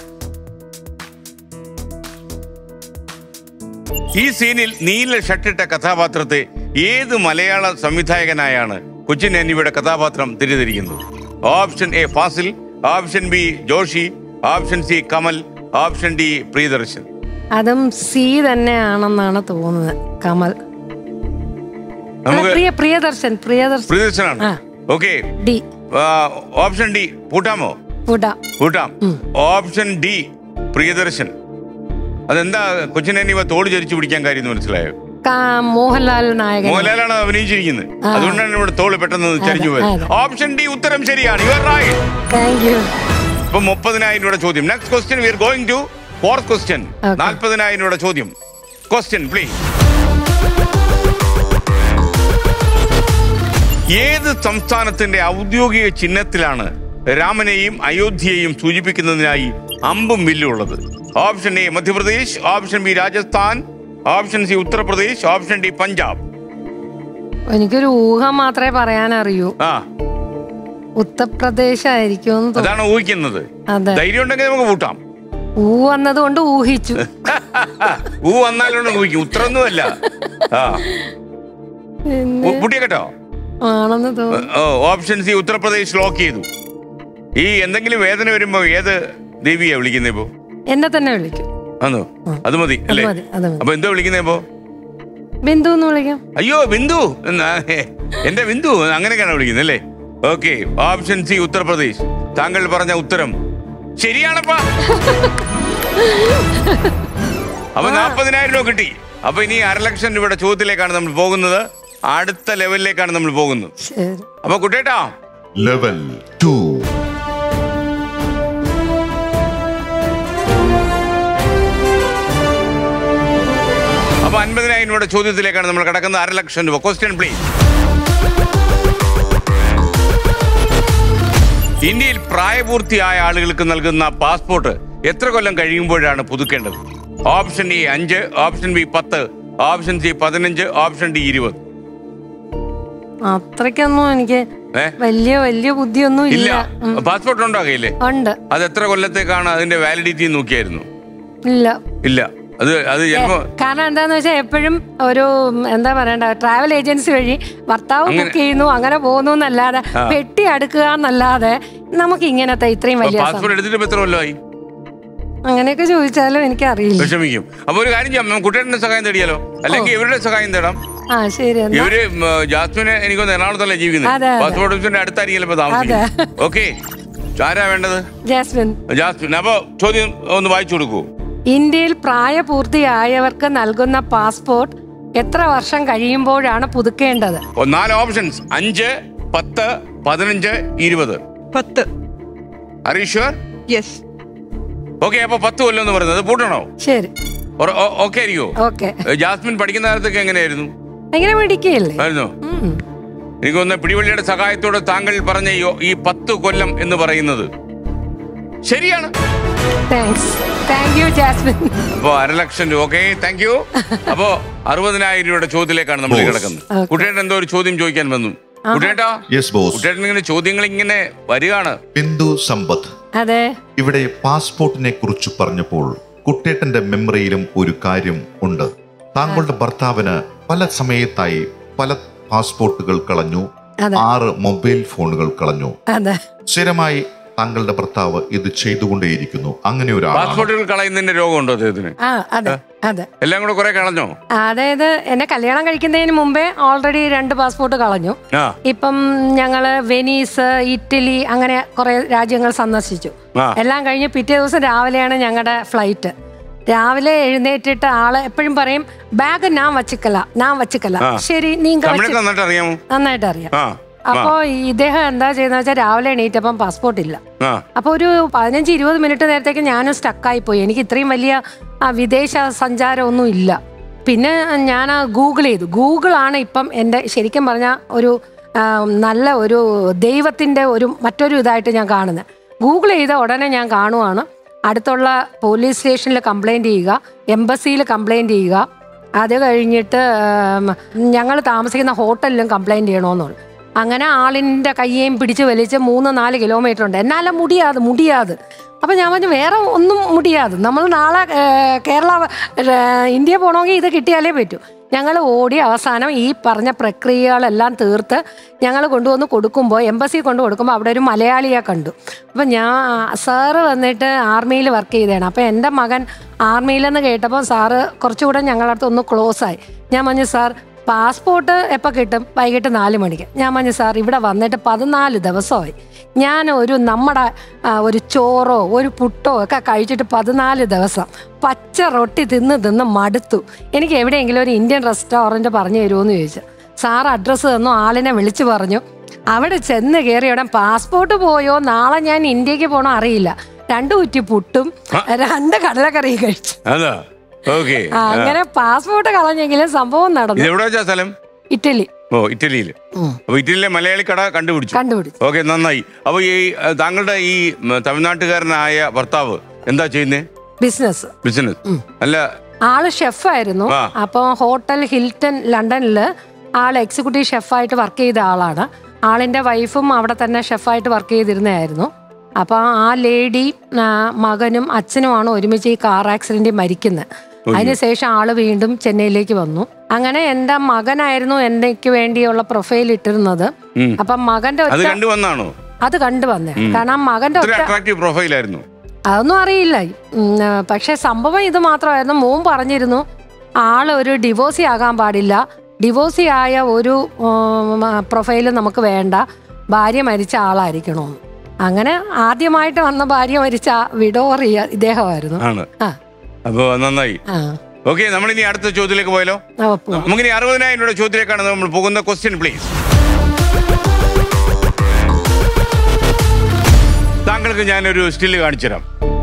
ഈ സീനിൽ നീല ഷട്ടിട്ട കഥാപാത്രത്തെ ഏത് മലയാള സംവിധായകനായാണ് കൊച്ചിൻ എന്നിവയുടെ കഥാപാത്രം തിരിതിരിക്കുന്നത് option A Fazil option B Joshiy option C Kamal option D Priyadarshan അതും സി തന്നെയാണെന്നാണ് തോന്നുന്നത് കമൽ അല്ല, നമുക്ക് പ്രിയ പ്രിയദർശൻ പ്രിയദർശൻ പ്രിയദർശനാണ് ആ. ഓക്കെ ഡി ഓപ്ഷൻ ഡി പൂട്ടാമോ കൂട്ടാം കൂട്ടാം ഓപ്ഷൻ ഡി പ്രിയദർശൻ അതെന്താ കൊച്ചിൻ എന്നിവ തോട് ചരിച്ചു പിടിക്കാൻ കാര്യം എന്ന് മനസ്സിലായോ കാ- മോഹൻലാൽ നായകൻ മോഹൻലാലാണ് അഭിനയിച്ചിരിക്കുന്നത് ആ. അതുകൊണ്ടാണ് ഇവിടെ തോള് പെട്ടെന്ന് ചരിഞ്ഞു പോയത് അതെ. ഓപ്ഷൻ ഡി ഉത്തരം ശരിയാണ് you are right thank you ഇപ്പൊ മുപ്പതിനായിരം രൂപയുടെ ചോദ്യം next question we are going to fourth question Okay. നാൽപ്പതിനായിരം രൂപയുടെ ചോദ്യം ക്വസ്റ്റ്യൻ പ്ലീസ് ഏത് സംസ്ഥാനത്തിന്റെ ഔദ്യോഗിക ചിഹ്നത്തിലാണ് രാമനെയും അയോധ്യയെയും സൂചിപ്പിക്കുന്നതിനായി അമ്പും വില്ലും ഉള്ളത് option A Madhya Pradesh option B Rajasthan option C Uttar Pradesh option D Punjab എനിക്കൊരു ഊഹം മാത്രമേ പറയാൻ അറിയൂ ആ ഉത്തർപ്രദേശ് ആയിരിക്കും തോന്നുന്നു അതാണ് ഊഹിക്കുന്നത് അതെ ധൈര്യം ഉണ്ടെങ്കിൽ നമുക്ക് കൂട്ടാം ഊ വന്നത് കൊണ്ട് ഊഹിച്ചു ഊ വന്നാലുള്ള ഊഹിക്കും ഉത്തരൊന്നുമല്ല ആ പിന്നെ കുട്ടിയെ കേട്ടോ ആണെന്ന് തോന്നുന്നു oh option C Uttar Pradesh lock ചെയ്തു ഈ എന്തെങ്കിലും വേദന വരുമ്പോ ഏത് ദേവിയാ വിളിക്കുന്നേ ഇപ്പോ എന്നെ തന്നെ വിളിക്കും ആന്നോ അത് മതി അത് അല്ലേ മതി അത് മതി അപ്പൊ എന്തോ വിളിക്കുന്നേ ഇപ്പോ ബിന്ദു എന്ന് വിളിക്കാം അയ്യോ ബിന്ദു എന്നാ, ഹേ, എന്റെ ബിന്ദു അങ്ങനെയൊക്കെയാണ് വിളിക്കുന്നത് അല്ലേ ഓക്കെ ഓപ്ഷൻ സി ഉത്തർപ്രദേശ് താങ്കൾ പറഞ്ഞ ഉത്തരം ശരിയാണപ്പാ അപ്പൊ നാൽപ്പതിനായിരം രൂപ കിട്ടി അപ്പൊ ഇനി അരലക്ഷം രൂപയുടെ ചോദ്യത്തിലേക്കാണ് നമ്മൾ പോകുന്നത് അടുത്ത ലെവലിലേക്കാണ് നമ്മൾ പോകുന്നത് ശരി അപ്പൊ കുട്ടേട്ടാ ലെവൽ ടു അപ്പൊ അൻപതിനായിരം രൂപയുടെ ചോദ്യത്തിലേക്കാണ് നമ്മൾ കിടക്കുന്നത് അര ലക്ഷം രൂപ ക്വസ്റ്റ്യൻ പ്ലീസ് ഇന്ത്യയിൽ പ്രായപൂർത്തിയായ ആളുകൾക്ക് നൽകുന്ന പാസ്പോർട്ട് എത്ര കൊല്ലം കഴിയുമ്പോഴാണ് പുതുക്കേണ്ടത് ഓപ്ഷൻ എ അഞ്ച് ഓപ്ഷൻ ബി പത്ത് ഓപ്ഷൻ സി പതിനഞ്ച് ഓപ്ഷൻ ഡി ഇരുപത് അത്രയ്ക്കൊന്നും എനിക്ക് ഏ വലിയ വലിയ ബുദ്ധിയൊന്നും ഇല്ല ഇല്ല ഉം. പാസ്പോർട്ട് ഉണ്ടോ കയ്യില് ഉണ്ട് അത് എത്ര കൊല്ലത്തേക്കാണ് അതിന്റെ വാലിഡിറ്റി നോക്കിയായിരുന്നു ഇല്ല ഇല്ല അത് അത് ചിലപ്പോ കാരണം എന്താന്ന് വെച്ചാൽ എപ്പോഴും ഒരു ഉം, എന്താ പറയണ്ട ട്രാവൽ ഏജൻസി വഴി ഭർത്താവ് അങ്ങനെ- ബുക്ക് ചെയ്യുന്നു അങ്ങനെ പോകുന്നു എന്നല്ലാതെ ആ. പെട്ടി അടുക്കുക എന്നല്ലാതെ നമുക്ക് ഇങ്ങനത്തെ ഇത്രയും വലിയ പാസ്പോർട്ട് സം- എടുത്തിട്ട് ഇപ്പൊ എത്ര കൊല്ലമായി അങ്ങനെയൊക്കെ ചോദിച്ചാലും എനിക്കറിയില്ല വിഷമിക്കും അപ്പൊ ഒരു കാര്യം ചെയ്യാം നമുക്ക് കുട്ടേട്ടന്റെ സഹായം തേടിയാലോ അല്ലെങ്കിൽ ഇവരുടെ സഹായം തേടാം ആ ശരി എന്നാ ഇവര് ഉം, ജാസ്മിന് എനിക്കൊന്ന് എറണാകുളത്തല്ലേ അതെ, ജീവിക്കുന്നത് അതെ. പാസ്പോർട്ട് ഓഫീസിന്റെ അടുത്തായിരിക്കും ഇപ്പൊ താമസിക്കുന്നത് ഓക്കെ ആരാ വേണ്ടത് ജാസ്മിൻ ജാസ്മിൻ അപ്പൊ ചോദ്യം ഒന്ന് വായിച്ചു കൊടുക്കൂ ഇന്ത്യയിൽ പ്രായപൂർത്തിയായവർക്ക് നൽകുന്ന പാസ്പോർട്ട് എത്ര വർഷം കഴിയുമ്പോഴാണ് പുതുക്കേണ്ടത് ഓ, നാല് ഓപ്ഷൻസ് അഞ്ച് പത്ത് പതിനഞ്ച് ഇരുപത് പത്ത് അറീഷ്വർ യെസ് ഓക്കെ അപ്പൊ പത്ത് കൊല്ലം എന്ന് പറയുന്നത് പൂട്ടണോ ശരി ഓക്കെ ആയിരിക്കോ ഓക്കെ ഏ, ജാസ്മിൻ പഠിക്കുന്ന കാലത്തൊക്കെ എങ്ങനെയായിരുന്നു ഭയങ്കര മിടിക്കല്ലേ ആയിരുന്നോ എനിക്കൊന്ന് പിടിവള്ളിയുടെ സഹായത്തോടെ താങ്കൾ പറഞ്ഞ ഈ- ഈ പത്ത് കൊല്ലം എന്ന് പറയുന്നത് ശരിയാണ് താങ്ക്സ് താങ്ക് യു ജാസ്മിൻ അപ്പോ അരലക്ഷം രൂപ ഓക്കെ താങ്ക് യു അപ്പോ അറുപതിനായിരം രൂപയുടെ ചോദ്യത്തിലേക്കാണ് നമ്മൾ Boss. കിടക്കുന്നത് Okay. കുട്ടേട്ടൻ എന്തോ ഒരു ചോദ്യം ചോദിക്കാൻ വന്നു കുട്ടേട്ടാ യെസ് ബോസ് കുട്ടേട്ടൻ ഇങ്ങനെ ചോദ്യങ്ങൾ ഇങ്ങനെ വരികയാണ് ബിന്ദു സമ്പത്ത് അതെ ഇവിടെ പാസ്പോർട്ടിനെ കുറിച്ച് പറഞ്ഞപ്പോൾ കുട്ടേട്ടന്റെ മെമ്മറിയിലും ഒരു കാര്യം ഉണ്ട് താങ്കളുടെ ഭർത്താവിന് പല സമയത്തായി പല പാസ്പോർട്ടുകൾ കളഞ്ഞു അതെ. ആറ് മൊബൈൽ ഫോണുകൾ കളഞ്ഞു അതെ സ്ഥിരമായി താങ്കളുടെ ഭർത്താവ് ഇത് ചെയ്തുകൊണ്ടേയിരിക്കുന്നു അങ്ങനെ ഒരാളാണ് പാസ്പോർട്ടുകൾ കളയുന്നതിന്റെ രോഗമുണ്ടോ അദ്ദേഹത്തിന് ആ അതെ അതെ എല്ലാം കൂടെ കുറെ കളഞ്ഞോ അതായത് എന്നെ കല്യാണം കഴിക്കുന്നതിന് മുമ്പേ ഓൾറെഡി രണ്ട് പാസ്പോർട്ട് കളഞ്ഞു ആ ഇപ്പം ഞങ്ങള് വെനീസ് ഇറ്റലി അങ്ങനെ കുറെ രാജ്യങ്ങൾ സന്ദർശിച്ചു ആ. എല്ലാം കഴിഞ്ഞ് പിറ്റേ ദിവസം രാവിലെയാണ് ഞങ്ങളുടെ ഫ്ലൈറ്റ് രാവിലെ എഴുന്നേറ്റിട്ട് ആള് എപ്പോഴും പറയും ബാഗ് ഞാൻ വച്ചിക്കല ഞാൻ വച്ചിക്കല ആ. ശരി നീങ്ക തമിഴൊക്കെ വച്ച് നന്നായിട്ട് അറിയാമോ നന്നായിട്ട് അറിയാം ആ അപ്പോ ഇദ്ദേഹം എന്താ ചെയ്യുന്ന വെച്ചാൽ രാവിലെ എണീറ്റപ്പം പാസ്പോർട്ട് ഇല്ല ആ അപ്പോൾ ഒരു പതിനഞ്ച് ഇരുപത് മിനിറ്റ് നേരത്തേക്ക് ഞാനും സ്റ്റക്കായി പോയി എനിക്ക് ഇത്രയും വലിയ ആ, വിദേശ സഞ്ചാരമൊന്നും ഇല്ല പിന്നെ ഞാൻ ഗൂഗിൾ ചെയ്തു ഗൂഗിളാണ് ഇപ്പം എൻ്റെ ശരിക്കും പറഞ്ഞ ഒരു ആ, നല്ല ഒരു ദൈവത്തിൻ്റെ ഒരു മറ്റൊരു ഇതായിട്ട് ഞാൻ കാണുന്നത് ഗൂഗിൾ ചെയ്ത ഉടനെ ഞാൻ കാണുവാണ് അടുത്തുള്ള പോലീസ് സ്റ്റേഷനിൽ കംപ്ലൈൻറ്റ് ചെയ്യുക എംബസിയിൽ കംപ്ലൈൻറ്റ് ചെയ്യുക അത് കഴിഞ്ഞിട്ട് ഞങ്ങൾ താമസിക്കുന്ന ഹോട്ടലിലും കംപ്ലൈൻറ്റ് ചെയ്യണമെന്നുള്ളു അങ്ങനെ ആളിൻ്റെ കയ്യേയും പിടിച്ച് വലിച്ച് മൂന്ന് നാല് കിലോമീറ്റർ ഉണ്ട് എന്നാലും മുടിയാത് മുടിയാത് അപ്പം ഞാൻ പറഞ്ഞു വേറെ ഒന്നും മുടിയാത് നമ്മൾ നാളെ ഏ, കേരള ഏ, ഇന്ത്യ പോകണമെങ്കിൽ ഇത് കിട്ടിയാലേ പറ്റൂ ഞങ്ങൾ ഓടി അവസാനം ഈ പറഞ്ഞ പ്രക്രിയകളെല്ലാം തീർത്ത് ഞങ്ങൾ കൊണ്ടുവന്ന് കൊടുക്കുമ്പോൾ എംബസി കൊണ്ട് കൊടുക്കുമ്പോൾ അവിടെ ഒരു മലയാളിയെ കണ്ടു അപ്പം ഞാൻ സാറ് വന്നിട്ട് ആർമിയിൽ വർക്ക് ചെയ്തതാണ് അപ്പം എൻ്റെ മകൻ ആർമിയിലെന്ന് കേട്ടപ്പോൾ സാറ് കുറച്ചുകൂടെ ഞങ്ങളുടെ അടുത്ത് ഒന്ന് ക്ലോസ് ആയി ഞാൻ പറഞ്ഞു സാർ പാസ്പോർട്ട് എപ്പോൾ കിട്ടും വൈകിട്ട് നാല് മണിക്ക് ഞാൻ പറഞ്ഞു സാർ ഇവിടെ വന്നിട്ട് പതിനാല് ദിവസമായി ഞാൻ ഒരു നമ്മുടെ ആ, ഒരു ചോറോ ഒരു പുട്ടോ ഒക്കെ കഴിച്ചിട്ട് പതിനാല് ദിവസം പച്ച റൊട്ടി തിന്ന് തിന്ന് മടുത്തു എനിക്ക് എവിടെയെങ്കിലും ഒരു ഇന്ത്യൻ റെസ്റ്റോറൻറ്റ് പറഞ്ഞു തരുമോയെന്ന് ചോദിച്ചു സാർ അഡ്രസ്സ് തന്നു ആളിനെ വിളിച്ചു പറഞ്ഞു അവിടെ ചെന്ന് കയറി ഉടൻ പാസ്പോർട്ട് പോയോ നാളെ ഞാൻ ഇന്ത്യക്ക് പോകണോ അറിയില്ല രണ്ട് കുറ്റി പുട്ടും രണ്ട് കടലക്കറിയും കഴിച്ചു അതാ ഓക്കെ ആ, അങ്ങനെ പാസ്പോർട്ട് കളഞ്ഞെങ്കിലും സംഭവം ഇത് നടന്നു എവിടെ വെച്ചാ സ്ഥലം ഇറ്റലി ഓ ഇറ്റലിയിൽ അപ്പൊ ഇറ്റലിയിലെ മലയാളി കട കണ്ടുപിടിച്ചു കണ്ടുപിടിച്ചു ഓക്കെ നന്നായി അപ്പൊ ഈ അഹ്, താങ്കളുടെ ഈ ഉം, തമിഴ്നാട്ടുകാരനായ ഭർത്താവ് എന്താ ചെയ്യുന്നേ ബിസിനസ് ബിസിനസ് അല്ല ആള് ഷെഫായിരുന്നു ആ. അപ്പോൾ ഹോട്ടൽ ഹിൽട്ടൺ ലണ്ടനിൽ ആൾ എക്സിക്യൂട്ടീവ് ഷെഫായിട്ട് വർക്ക് ചെയ്ത ആളാണ് ആളിന്റെ വൈഫും അവിടെ തന്നെ ഷെഫായിട്ട് വർക്ക് ചെയ്തിരുന്നതായിരുന്നു അപ്പോൾ ആ ലേഡി ആ, മകനും അച്ഛനുമാണ് ഒരുമിച്ച് ഈ കാർ ആക്സിഡന്റിൽ മരിക്കുന്നത് അതിനുശേഷം ആള് വീണ്ടും ചെന്നൈയിലേക്ക് വന്നു അങ്ങനെ എൻ്റെ മകനായിരുന്നു എനിക്ക് വേണ്ടിയുള്ള പ്രൊഫൈൽ ഇട്ടിരുന്നത് ഉം. അപ്പം മകന്റെ അത് ഒറ്റ കണ്ടു വന്നാണോ അത് കണ്ടു വന്നേ കാരണം മകന്റെ ഇത്ര ഒറ്റ അട്രാക്റ്റീവ് പ്രൊഫൈലായിരുന്നു അതൊന്നും അറിയില്ല ഉം, ആ, പക്ഷെ സംഭവം ഇത് മാത്രമായിരുന്നു മോൻ പറഞ്ഞിരുന്നു ആള് ഒരു ഡിവോഴ്സി ആകാൻ പാടില്ല ഡിവോഴ്സി ആയ ഒരു പ്രൊഫൈല് നമുക്ക് വേണ്ട ഭാര്യ മരിച്ച ആളായിരിക്കണമെന്ന് അങ്ങനെ ആദ്യമായിട്ട് വന്ന ഭാര്യ മരിച്ച വിഡോറിയ ഇദ്ദേഹമായിരുന്നു ആണ് ആ അപ്പൊ നന്നായി ആ ഓക്കെ നമ്മൾ ഇനി അടുത്ത ചോദ്യത്തിലേക്ക് പോയാലോ ആ, പോവാം. നമുക്കിനി അറുപതിനായിരം രൂപയുടെ ചോദ്യത്തിലേക്കാണ് നമ്മൾ പോകുന്ന ക്വസ്റ്റ്യൻ പ്ലീസ് താങ്കൾക്ക് ഞാനൊരു സ്റ്റില് കാണിച്ചുതരാം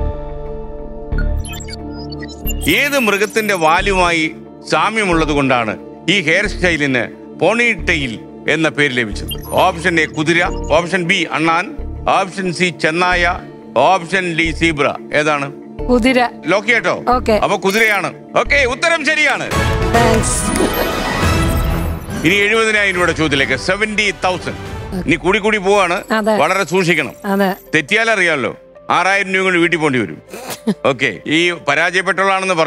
ഏത് മൃഗത്തിന്റെ വാലുമായി സാമ്യമുള്ളത് കൊണ്ടാണ് ഈ ഹെയർ സ്റ്റൈലിന് പോണി ടെയിൽ എന്ന പേര് ലഭിച്ചത് ഓപ്ഷൻ എ കുതിര ഓപ്ഷൻ ബി അണ്ണാൻ ഓപ്ഷൻ സി ചെന്നായ ഓപ്ഷൻ ഡി സീബ്ര ഏതാണ് കുതിര ലോക്ക് കേട്ടോ Okay. അപ്പൊ കുതിരയാണ് ഓക്കെ ഉത്തരം ശരിയാണ് താങ്ക്സ് ഇനി എഴുപതിനായിരം രൂപയുടെ ചോദ്യത്തിലേക്ക് സെവന്റി തൗസൻഡ് ഇനി കൂടി കൂടി പോവാണ് അതെ. വളരെ സൂക്ഷിക്കണം അതെ തെറ്റിയാൽ അറിയാമല്ലോ ആറായിരം രൂപ കൊണ്ട് വീട്ടിൽ പോണ്ടി വരും ഓക്കെ ഈ പരാജയപ്പെട്ടവളാണെന്ന് പറയും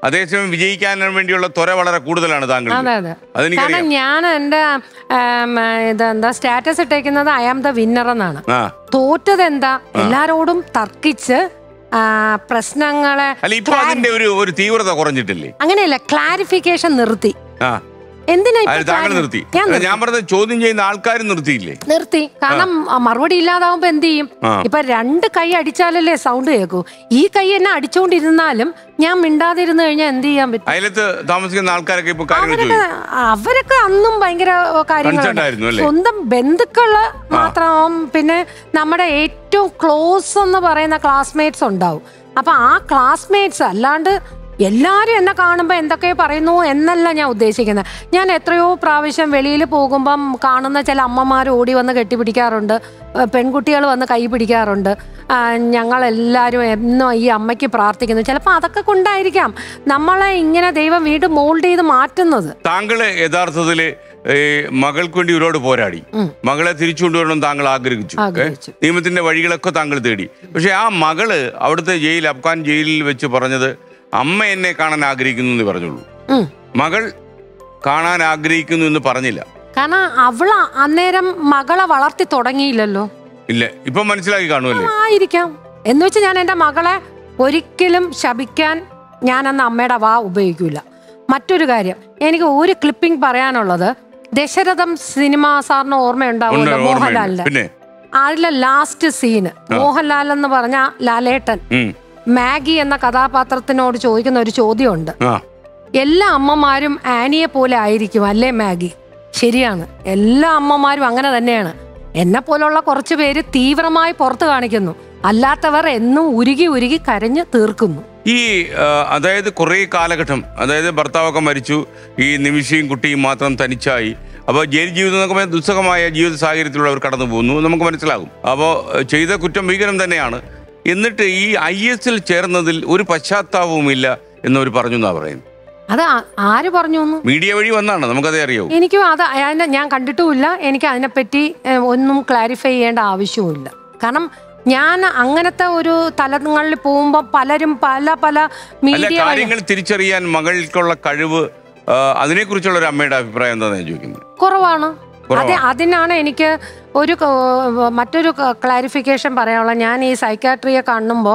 അതേസമയം വിജയിക്കാൻ വേണ്ടിയുള്ള ത്വര വളരെ കൂടുതലാണ് താങ്കൾ അതെ അതെ കാരണം അതെനിക്കറിയാം ഞാൻ എൻ്റെ ആം, ഇതെന്താ സ്റ്റാറ്റസ് ഇട്ടേക്കുന്നത് ഐ ആം ദ വിന്നർ എന്നാണ് ആ തോറ്റത് എന്താ എല്ലാരോടും തർക്കിച്ച് ആ, പ്രശ്നങ്ങളെ അല്ല ഇപ്പൊ അതിന്റെ ഒരു ഒരു തീവ്രത കുറഞ്ഞിട്ടില്ലേ അങ്ങനെയല്ല ക്ലാരിഫിക്കേഷൻ നിർത്തി ആ എന്തിനാ ഇപ്പൊ അത് താങ്കൾ clarif- നിർത്തി ഞാൻ അല്ല, നിർത്തി. ഞാൻ പറഞ്ഞത് ചോദ്യം ചെയ്യുന്ന ആൾക്കാരും നിർത്തിയില്ലേ നിർത്തി കാരണം ആ, മറുപടി ഇല്ലാതാവുമ്പോ എന്ത് ചെയ്യും ആ. ഇപ്പൊ രണ്ട് കൈ അടിച്ചാലല്ലേ സൗണ്ട് കേൾക്കൂ ഈ കൈ എന്നെ അടിച്ചോണ്ടിരുന്നാലും ഞാൻ മിണ്ടാതിരുന്നു കഴിഞ്ഞാൽ എന്ത് ചെയ്യാൻ പറ്റും അയലത്ത് താമസിക്കുന്ന ആൾക്കാരൊക്കെ ഇപ്പൊ കാര്യങ്ങൾ അവരൊക്കെ ചോദിക്കും അവരൊക്കെ അന്നും ഭയങ്കര Concerned ആയിരുന്നു കാര്യങ്ങളുണ്ട് അല്ലേ? സ്വന്തം ബന്ധുക്കള് മാത്രം പിന്നെ നമ്മുടെ ഏറ്റവും ക്ലോസ് എന്ന് പറയുന്ന ക്ലാസ്മേറ്റ്സ് ഉണ്ടാവും അപ്പൊ ആ ക്ലാസ്മേറ്റ്സ് അല്ലാണ്ട് എല്ലാരും എന്നെ കാണുമ്പോൾ എന്തൊക്കെ പറയുന്നു എന്നല്ല ഞാൻ ഉദ്ദേശിക്കുന്നത് ഞാൻ എത്രയോ പ്രാവശ്യം വെളിയിൽ പോകുമ്പം കാണുന്ന ചില അമ്മമാർ ഓടി വന്ന് കെട്ടിപ്പിടിക്കാറുണ്ട് പെൺകുട്ടികൾ വന്ന് കൈ പിടിക്കാറുണ്ട് ആ, ഞങ്ങളെല്ലാവരും എന്നും ഈ അമ്മയ്ക്ക് പ്രാർത്ഥിക്കുന്നു ചിലപ്പോൾ അതൊക്കെ കൊണ്ടായിരിക്കാം നമ്മളെ ഇങ്ങനെ ദൈവം വീണ്ടും മോൾഡ് ചെയ്ത് മാറ്റുന്നത് താങ്കള് യഥാർത്ഥത്തില് ഏ, മകൾക്ക് വേണ്ടി ഒരുപാട് പോരാടി മകളെ തിരിച്ചു കൊണ്ടുവരണം താങ്കൾ ആഗ്രഹിച്ചു ഏ? ആഗ്രഹിച്ചു. നിയമത്തിന്റെ വഴികളൊക്കെ താങ്കൾ തേടി പക്ഷെ ആ മകള് അവിടുത്തെ ജയിൽ അഫ്ഗാൻ ജയിലിൽ വെച്ച് പറഞ്ഞത് അമ്മ എന്നെ കാണാൻ ആഗ്രഹിക്കുന്നു എന്ന് പറഞ്ഞുള്ളൂ ഉം. മകൾ കാണാൻ ആഗ്രഹിക്കുന്നു എന്ന് പറഞ്ഞില്ല കാരണം അവള് അന്നേരം മകളെ വളർത്തി തുടങ്ങിയില്ലല്ലോ ഇല്ല ഇപ്പൊ മനസ്സിലാക്കി കാണുമല്ലേ ആയിരിക്കാം എന്ന് വെച്ച് ഞാൻ എൻ്റെ മകളെ ഒരിക്കലും ശപിക്കാൻ ഞാൻ അന്ന് അമ്മയുടെ വാ ഉപയോഗിക്കൂല മറ്റൊരു കാര്യം എനിക്ക് ഒരു ക്ലിപ്പിംഗ് പറയാനുള്ളത് ദശരഥം സിനിമ സാറിന് ഉണ്ട്, ഓർമ്മയുണ്ടാവുമല്ലോ ഓർമ്മയുണ്ട്. മോഹൻലാലിന്റെ പിന്നെ അതിലെ ലാസ്റ്റ് സീന് മോഹൻലാൽ എന്ന് പറഞ്ഞ ലാലേട്ടൻ ഉം. മാഗി എന്ന കഥാപാത്രത്തിനോട് ചോദിക്കുന്ന ഒരു ചോദ്യമുണ്ട് ആ എല്ലാ അമ്മമാരും ആനിയെ പോലെ ആയിരിക്കും അല്ലേ മാഗി ശരിയാണ് എല്ലാ അമ്മമാരും അങ്ങനെ തന്നെയാണ് എന്നെ പോലുള്ള കുറച്ച് പേര് തീവ്രമായി പുറത്ത് കാണിക്കുന്നു അല്ലാത്തവർ എന്നും ഉരുകി ഉരുകി കരഞ്ഞ് തീർക്കുന്നു ഈ ആ, അതായത് കുറേ കാലഘട്ടം അതായത് ഭർത്താവൊക്കെ മരിച്ചു ഈ നിമിഷയും കുട്ടിയും മാത്രം തനിച്ചായി അപ്പോൾ ജയിൽ ജീവിതം എന്നൊക്കെ പറഞ്ഞാൽ ദുസ്സഹമായ ജീവിത സാഹചര്യത്തിലൂടെ അവർ കടന്നു പോകുന്നു എന്ന് നമുക്ക് മനസ്സിലാകും അപ്പോൾ ചെയ്ത കുറ്റം ഭീകരം തന്നെയാണ് എന്നിട്ട് ഈ ഐ എസിൽ ചേർന്നതിൽ ഒരു പശ്ചാത്താപവുമില്ല എന്നവർ പറഞ്ഞു എന്നാ പറയുന്നത് അത് ആ- ആര് പറഞ്ഞു എന്ന് മീഡിയ വഴി വന്നാണ് നമുക്കതേ അറിയാവൂ എനിക്കും അത് അതിനെ ഞാൻ കണ്ടിട്ടുമില്ല എനിക്ക് അതിനെപ്പറ്റി ഏഹ്, ഒന്നും ക്ലാരിഫൈ ചെയ്യേണ്ട ആവശ്യവുമില്ല കാരണം ഞാൻ അങ്ങനത്തെ ഒരു തലങ്ങളിൽ പോകുമ്പോൾ പലരും പല പല അല്ല മീഡിയ വഴി കാര്യങ്ങൾ തിരിച്ചറിയാൻ മകൾക്കുള്ള കഴിവ് ആ, അതിനെക്കുറിച്ചുള്ള ഒരു അമ്മയുടെ അഭിപ്രായം എന്താണെന്ന് ഞാൻ ചോദിക്കുന്നത് കുറവാണ് കുറവാണ്. അതെ അതിനാണ് എനിക്ക് ഒരു ക- മറ്റൊരു ക്ലാരിഫിക്കേഷൻ പറയാനുള്ളത് ഞാൻ ഈ സൈക്കാട്രിയെ കാണുമ്പോൾ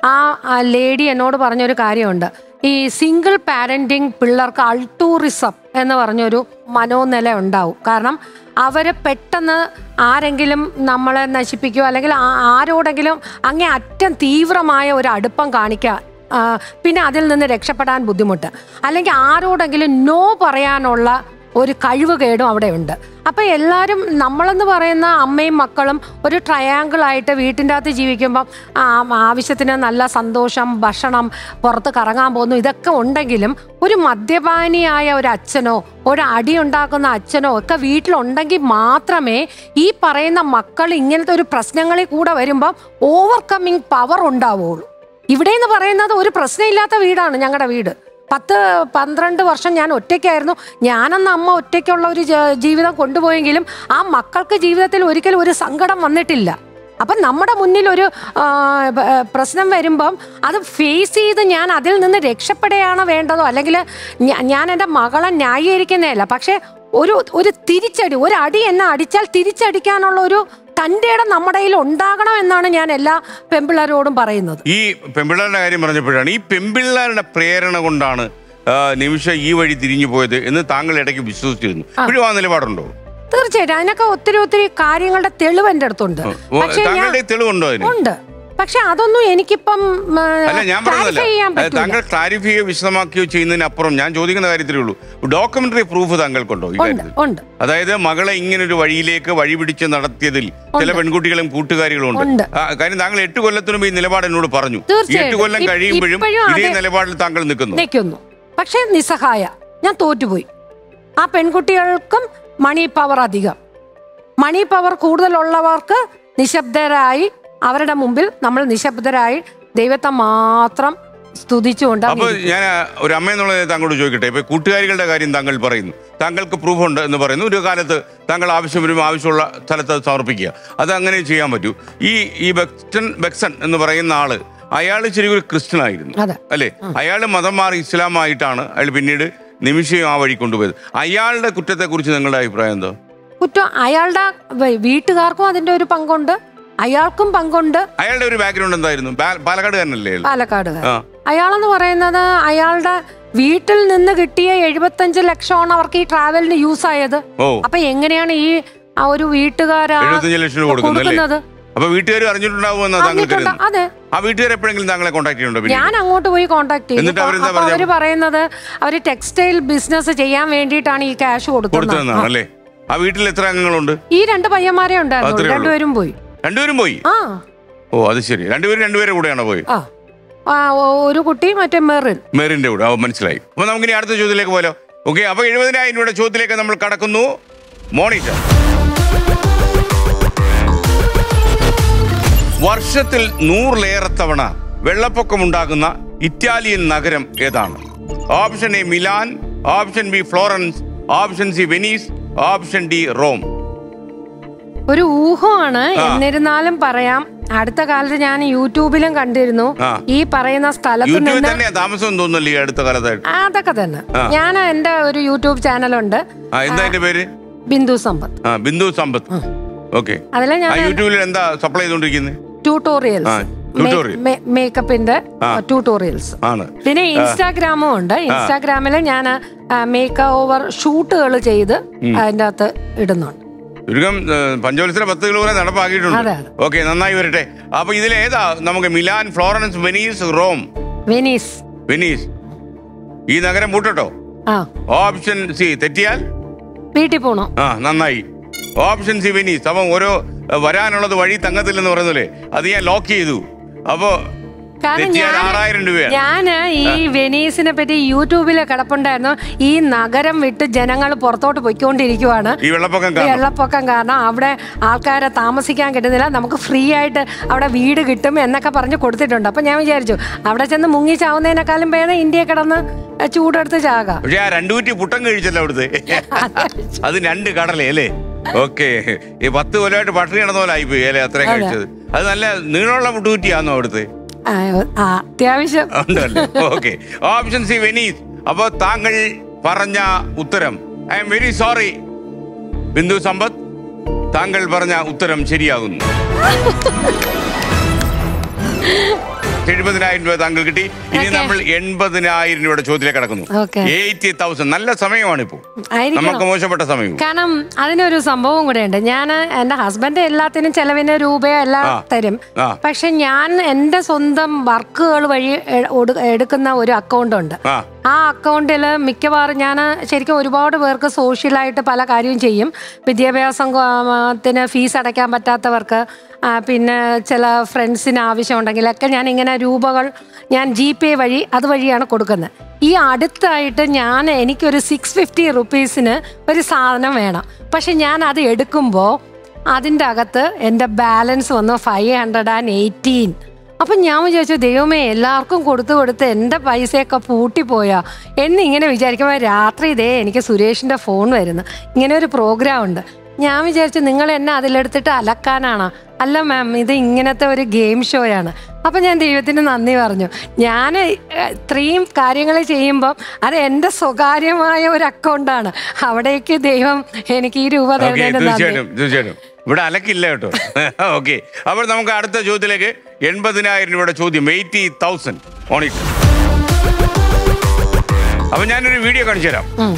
ആ ലേഡി എന്നോട് പറഞ്ഞൊരു കാര്യമുണ്ട് ഈ സിംഗിൾ പാരന്റിങ് പിള്ളേർക്ക് അൾട്ടൂറിസം എന്ന് പറഞ്ഞൊരു മനോനില ഉണ്ടാവും കാരണം അവര് പെട്ടെന്ന് ആരെങ്കിലും നമ്മളെ നശിപ്പിക്കുകയോ അല്ലെങ്കിൽ ആ- ആരോടെങ്കിലും അങ്ങേ അറ്റം തീവ്രമായ ഒരു അടുപ്പം കാണിക്കാൻ ആ, പിന്നെ അതിൽ നിന്ന് രക്ഷപ്പെടാൻ ബുദ്ധിമുട്ട് അല്ലെങ്കിൽ ആരോടെങ്കിലും നോ പറയാനുള്ള ഒരു കഴിവ് കേടും അവിടെ ഉണ്ട് അപ്പൊ എല്ലാവരും നമ്മളെന്ന് പറയുന്ന അമ്മയും മക്കളും ഒരു ട്രയാങ്കിൾ ആയിട്ട് വീട്ടിൻ്റെ അകത്ത് ജീവിക്കുമ്പം ആ, ആവശ്യത്തിന് നല്ല സന്തോഷം ഭക്ഷണം പുറത്ത് കറങ്ങാൻ പോകുന്നു ഇതൊക്കെ ഉണ്ടെങ്കിലും ഒരു മദ്യപാനിയായ ഒരു അച്ഛനോ ഒരു അടി ഉണ്ടാക്കുന്ന അച്ഛനോ ഒക്കെ വീട്ടിലുണ്ടെങ്കിൽ മാത്രമേ ഈ പറയുന്ന മക്കൾ ഇങ്ങനത്തെ ഒരു പ്രശ്നങ്ങളിൽ കൂടെ വരുമ്പം ഓവർകമ്മിങ് പവർ ഉണ്ടാവുള്ളൂ ഇവിടെ എന്ന് പറയുന്നത് ഒരു പ്രശ്നമില്ലാത്ത വീടാണ് ഞങ്ങളുടെ വീട് പത്ത് പന്ത്രണ്ട് വർഷം ഞാൻ ഒറ്റയ്ക്കായിരുന്നു ഞാനെന്ന അമ്മ ഒറ്റയ്ക്കുള്ള ഒരു ജ- ജീവിതം കൊണ്ടുപോയെങ്കിലും ആ മക്കൾക്ക് ജീവിതത്തിൽ ഒരിക്കലും ഒരു സങ്കടം വന്നിട്ടില്ല അപ്പം നമ്മുടെ മുന്നിൽ ഒരു ആ, ബ- പ്രശ്നം വരുമ്പം അത് ഫേസ് ചെയ്ത് ഞാൻ അതിൽ നിന്ന് രക്ഷപ്പെടുകയാണ് വേണ്ടതോ അല്ലെങ്കിൽ ഞാ- ഞാൻ എൻ്റെ മകളെ ന്യായീകരിക്കുന്നതല്ല പക്ഷേ ഒരു ഒരു തിരിച്ചടി ഒരു അടി എന്നെ അടിച്ചാൽ തിരിച്ചടിക്കാനുള്ള ഒരു തൻ്റെ ഇടം നമ്മുടെ കയ്യിൽ ഉണ്ടാകണം എന്നാണ് ഞാൻ എല്ലാ പെമ്പിള്ളേരോടും പറയുന്നത് ഈ പെമ്പിള്ളാരുടെ കാര്യം പറഞ്ഞപ്പോഴാണ് ഈ പെമ്പിള്ളാരുടെ പ്രേരണ കൊണ്ടാണ് ആ, നിമിഷ ഈ വഴി തിരിഞ്ഞു പോയത് എന്ന് താങ്കൾ ഇടയ്ക്ക് വിശ്വസിച്ചിരുന്നു ഇപ്പോഴും ആ നിലപാടുണ്ടോ തീർച്ചയായിട്ടും അതിനൊക്കെ ഒത്തിരി ഒത്തിരി കാര്യങ്ങളുടെ തെളിവ് എൻ്റെ അടുത്തുണ്ട് ഓ, പക്ഷേ ഞാൻ താങ്കളുടെ തെളിവുണ്ടോ അതിന് ഉണ്ട് പക്ഷെ അതൊന്നും എനിക്കിപ്പം ഉം, അല്ല ഞാൻ clarify പറഞ്ഞതല്ല ചെയ്യാൻ അത് പറ്റൂല. താങ്കൾ ക്ലാരിഫൈയോ വിശദമാക്കിയോ ചെയ്യുന്നതിനപ്പുറം ഞാൻ ചോദിക്കുന്ന കാര്യത്തിലേ ഉള്ളൂ ഡോക്യുമെന്ററി പ്രൂഫ് താങ്കൾക്കുണ്ടോ ഈ ഉണ്ട് കാര്യത്തിൽ ഉണ്ട് അതായത് മകളെ ഇങ്ങനൊരു വഴിയിലേക്ക് വഴി പിടിച്ച് നടത്തിയതിൽ ചില പെൺകുട്ടികളും കൂട്ടുകാരികളും ഉണ്ട് ഉണ്ട്. ആ, കാര്യം താങ്കൾ എട്ട് കൊല്ലത്തിനും ഈ നിലപാട് എന്നോട് പറഞ്ഞു ഈ തീർച്ചയായും. എട്ട് കൊല്ലം ഇ- കഴിയുമ്പോഴും ഇപ്പോഴും ഇതേ അതെ. നിലപാടിൽ താങ്കൾ നിൽക്കുന്നു നിൽക്കുന്നു പക്ഷെ നിസ്സഹായ ഞാൻ തോറ്റുപോയി ആ പെൺകുട്ടികൾക്കും മണി പവർ അധികം മണി പവർ കൂടുതലുള്ളവർക്ക് നിശബ്ദരായി അവരുടെ മുമ്പിൽ നമ്മൾ നിശബ്ദരായി ദൈവത്തെ മാത്രം സ്തുതിച്ചുകൊണ്ട് അപ്പൊ ഞാൻ ആ, ഒരു അമ്മ എന്നുള്ളത് താങ്കളോട് ചോദിക്കട്ടെ ഇപ്പൊ കൂട്ടുകാരികളുടെ കാര്യം താങ്കൾ പറയുന്നു താങ്കൾക്ക് പ്രൂഫ് ഉണ്ട് എന്ന് പറയുന്നു ഒരു കാലത്ത് താങ്കൾ ആവശ്യം വരുമ്പോൾ ആവശ്യമുള്ള സ്ഥലത്ത് അത് സമർപ്പിക്കുക അത് അങ്ങനെ ചെയ്യാൻ പറ്റൂ ഈ ഈ ബെക്സൺ ബെക്സൺ എന്ന് പറയുന്ന ആള് അയാൾ ശരി ഒരു ക്രിസ്ത്യൻ ആയിരുന്നു അതെ. അല്ലേ അയാൾ മതം മാറി ഇസ്ലാമായിട്ടാണ് അയാൾ പിന്നീട് നിമിഷം ആ വഴി കൊണ്ടുപോയത് അയാളുടെ കുറ്റത്തെ കുറിച്ച് നിങ്ങളുടെ അഭിപ്രായം എന്തോ കുറ്റം അയാളുടെ വ- വീട്ടുകാർക്കും അതിന്റെ ഒരു പങ്കുണ്ട് അയാൾക്കും പങ്കുണ്ട് അയാളുടെ ഒരു ബാക്ക്ഗ്രൗണ്ട് എന്തായിരുന്നു പാ- പാലക്കാടുകാരനല്ലേ അയാൾ? പാലക്കാട് ആ അയാളെന്ന് പറയുന്നത് അയാളുടെ വീട്ടിൽ നിന്ന് കിട്ടിയ എഴുപത്തഞ്ച് ലക്ഷമാണ് അവർക്ക് ഈ ട്രാവലിന് യൂസ് ആയത് ഓ അപ്പൊ എങ്ങനെയാണ് ഈ ആ ഒരു വീട്ടുകാരാ എഴുപത്തഞ്ച് ലക്ഷം രൂപ കൊടുക്കുന്നത് അല്ലേ കൊടുക്കുന്നത് അപ്പൊ വീട്ടുകാർ അറിഞ്ഞിട്ടുണ്ടാവുമെന്ന് താങ്കൾ അറിഞ്ഞിട്ടുണ്ട് കരുതുന്നു അതെ ആ വീട്ടുകാർ എപ്പോഴെങ്കിലും താങ്കളെ കോൺടാക്ട് ചെയ്യുന്നുണ്ടോ പിന്നെ ഞാൻ അങ്ങോട്ട് പോയി കോണ്ടാക്ട് ചെയ്തു എന്നിട്ട് അവരെന്താ അപ്പൊ പറഞ്ഞത്? അവര് പറയുന്നത് അവര് ടെക്സ്റ്റൈൽ ബിസിനസ് ചെയ്യാൻ വേണ്ടിയിട്ടാണ് ഈ ക്യാഷ് കൊടുത്തത് കൊടുത്തതെന്നാണ് അല്ലേ ആ വീട്ടിൽ എത്ര അംഗങ്ങളുണ്ട് ഈ രണ്ട് പയ്യന്മാരെ ഉണ്ടായിരുന്നു അത്രേ ഉള്ളൂ. രണ്ടുപേരും പോയി രണ്ടുപേരും പോയി ആ ഓ അത് ശരി രണ്ടുപേരും രണ്ടുപേരെ കൂടെയാണോ പോയി ആ ആ, ഒ- ഒരു കുട്ടി മറ്റേ മെറിൻ മേറിന്റെ കൂടെ ഓ മനസ്സിലായി അപ്പൊ നമുക്കിനി അടുത്ത ചോദ്യത്തിലേക്ക് പോലോ ഓക്കെ അപ്പൊ എഴുപതിനായിരം രൂപയുടെ ചോദ്യത്തിലേക്ക് നമ്മൾ കടക്കുന്നു മോണിറ്റർ വർഷത്തിൽ നൂറിലേറെ തവണ വെള്ളപ്പൊക്കമുണ്ടാകുന്ന ഇറ്റാലിയൻ നഗരം ഏതാണ് option A Milan option B Florence option C Venice option D Rome ഒരു ഊഹമാണ് ആ. എന്നിരുന്നാലും പറയാം അടുത്ത കാലത്ത് ഞാൻ യൂട്യൂബിലും കണ്ടിരുന്നു ആ. ഈ പറയുന്ന സ്ഥലത്ത് യൂട്യൂബിൽ നിന്ന് തന്നെയാ താമസം എന്ന് തോന്നുന്നല്ലേ ഈ അടുത്ത കാലത്തായിട്ട് അതൊക്കെ തന്നെ ആ. ഞാൻ എന്റെ ഒരു യൂട്യൂബ് ചാനലുണ്ട് ആ എന്താ എന്റെ പേര് ബിന്ദു സമ്പത്ത് ആ ബിന്ദു സമ്പത്ത് ഓക്കെ അതിൽ ആ ഞാൻ യൂട്യൂബിൽ എന്താ സപ്ലൈ ചെയ്തോണ്ടിരിക്കുന്നത് ട്യൂട്ടോറിയൽസ് ആ, tutorial. മേക്കപ്പിന്റെ ആ. ട്യൂട്ടോറിയൽസ് ആണ് പിന്നെ ഇൻസ്റ്റാഗ്രാമും ഉണ്ട് ഇൻസ്റ്റാഗ്രാമിൽ ഞാൻ മേക്ക് ഓവർ ഷൂട്ടുകൾ ചെയ്ത് അതിൻ്റെ അകത്ത് ഇടുന്നുണ്ട് ചുരുക്കം ഏഹ്, പഞ്ചവത്സര പത്ത് കിലോ നടപ്പാക്കിയിട്ടുണ്ട് അതെ, അതെ. ഓക്കെ നന്നായി വരട്ടെ അപ്പൊ ഇതിൽ ഏതാ നമുക്ക് Milan Florence Venice Rome Venice Venice ഈ നഗരം പൂട്ടട്ടോ ആ ഓപ്ഷൻ സി തെറ്റിയാൽ വീട്ടിൽ പോണോ ആ നന്നായി ഓപ്ഷൻ സി വെനീസ് അപ്പം ഓരോ ഏഹ്, വരാനുള്ളത് വഴി തങ്ങത്തില്ലെന്ന് പറയുന്നില്ലേ അത് ഞാൻ ലോക്ക് ചെയ്തു അപ്പോ കാരണം തെറ്റിയാൽ ഞാൻ ആറായിരം രൂപയാണ് ഞാൻ ഈ വെനീസിനെ പറ്റി യൂട്യൂബിൽ കിടപ്പുണ്ടായിരുന്നു ഈ നഗരം വിട്ട് ജനങ്ങൾ പുറത്തോട്ട് പൊയ്ക്കൊണ്ടിരിക്കുവാണ് ഈ വെള്ളപ്പൊക്കം ഈ കാരണം വെള്ളപ്പൊക്കം കാരണം അവിടെ ആൾക്കാരെ താമസിക്കാൻ കിട്ടുന്നില്ല നമുക്ക് ഫ്രീ ആയിട്ട് അവിടെ വീട് കിട്ടും എന്നൊക്കെ പറഞ്ഞ് കൊടുത്തിട്ടുണ്ട് അപ്പൊ ഞാൻ വിചാരിച്ചു അവിടെ ചെന്ന് മുങ്ങി ചാവുന്നതിനേക്കാളും ഭേദം ഇന്ത്യയെ കിടന്ന് ചൂടെടുത്ത് ചാകാം പക്ഷെ ആ രണ്ടു കുറ്റി പുട്ടം കഴിച്ചല്ലോ അവിടുത്തെ അത് രണ്ട് കടലേ അല്ലേ ഓക്കെ ഈ പത്ത് കൊല്ലമായിട്ട് പട്ടിണി കിടന്ന പോലെ ആയിപ്പോയി അല്ലേ അത്രയും അതെ. കഴിച്ചത് അത് നല്ല നീളമുള്ള പുട്ടുകുറ്റിയാണോ അവിടുത്തെ ആ, ആ, അത്യാവശ്യം ഉണ്ടല്ലേ ഓക്കെ ഓപ്ഷൻ സി വെനീസ് അപ്പോ താങ്കൾ പറഞ്ഞ ഉത്തരം I am very sorry Bindu Sampath താങ്കൾ പറഞ്ഞ ഉത്തരം ശരിയാകുന്നു എഴുപതിനായിരം രൂപ താങ്കൾ കിട്ടി ഇനി Okay. നമ്മൾ എൺപതിനായിരം രൂപയുടെ ചോദ്യത്തിലേക്ക് കടക്കുന്നു Okay. എയ്റ്റി തൗസൻഡ് നല്ല സമയമാണ് ഇപ്പോൾ ആയിരിക്കണം നമുക്ക് മോശപ്പെട്ട സമയവും കാരണം അതിനൊരു സംഭവം കൂടെ ഉണ്ട് ഞാൻ എന്റെ ഹസ്ബൻഡ് എല്ലാത്തിനും ചെലവിന് രൂപയോ എല്ലാം ആ. തരും ആ. പക്ഷെ ഞാൻ എന്റെ സ്വന്തം വർക്കുകൾ വഴി എ- ഒടു- എടുക്കുന്ന ഒരു അക്കൗണ്ട് ഉണ്ട് ആ ആ അക്കൗണ്ടിൽ മിക്കവാറും ഞാൻ ശരിക്കും ഒരുപാട് പേർക്ക് സോഷ്യലായിട്ട് പല കാര്യവും ചെയ്യും വിദ്യാഭ്യാസം ത്തിന് ഫീസ് അടയ്ക്കാൻ പറ്റാത്തവർക്ക് ആ, പിന്നെ ചില ഫ്രണ്ട്സിന് ആവശ്യമുണ്ടെങ്കിലൊക്കെ ഞാൻ ഇങ്ങനെ രൂപകൾ ഞാൻ ജി പേ വഴി അതുവഴിയാണ് കൊടുക്കുന്നത് ഈ അടുത്തായിട്ട് ഞാൻ എനിക്കൊരു സിക്സ് ഫിഫ്റ്റി റുപ്പീസിന് ഒരു സാധനം വേണം പക്ഷെ ഞാൻ അത് എടുക്കുമ്പോൾ അതിൻ്റെ അകത്ത് എൻ്റെ ബാലൻസ് വന്നു ഫൈവ് ഹൺഡ്രഡ് ആൻഡ് എയ്റ്റീൻ അപ്പം ഞാൻ വിചാരിച്ചു ദൈവമേ എല്ലാവർക്കും കൊടുത്തു കൊടുത്ത് എൻ്റെ പൈസയൊക്കെ പൂട്ടിപ്പോയാ എന്നിങ്ങനെ വിചാരിക്കുമ്പോൾ രാത്രി ഇതേ എനിക്ക് സുരേഷിൻ്റെ ഫോൺ വരുന്നു ഇങ്ങനെ ഒരു പ്രോഗ്രാം ഉണ്ട് ഞാൻ വിചാരിച്ചു നിങ്ങൾ എന്നെ അതിലെടുത്തിട്ട് അലക്കാനാണോ അല്ല മാം ഇത് ഇങ്ങനത്തെ ഒരു ഗെയിം ഷോയാണ് അപ്പം ഞാൻ ദൈവത്തിന് നന്ദി പറഞ്ഞു ഞാൻ ഇത്രയും കാര്യങ്ങൾ ചെയ്യുമ്പം അത് എൻ്റെ സ്വകാര്യമായ ഒരു അക്കൗണ്ടാണ് അവിടേക്ക് ദൈവം എനിക്ക് ഈ രൂപ ഓക്കെ തരുന്നതിന് നന്ദി തീർച്ചയായിട്ടും തീർച്ചയായിട്ടും ഇവിടെ അലക്കില്ല കേട്ടോ ഓക്കെ അപ്പോൾ നമുക്ക് അടുത്ത ചോദ്യത്തിലേക്ക് എൺപതിനായിരം രൂപയുടെ ചോദ്യം എയ്റ്റി തൗസൻഡ് ഓണിറ്റ് അപ്പൊ ഞാനൊരു വീഡിയോ കാണിച്ചു തരാം ഉം.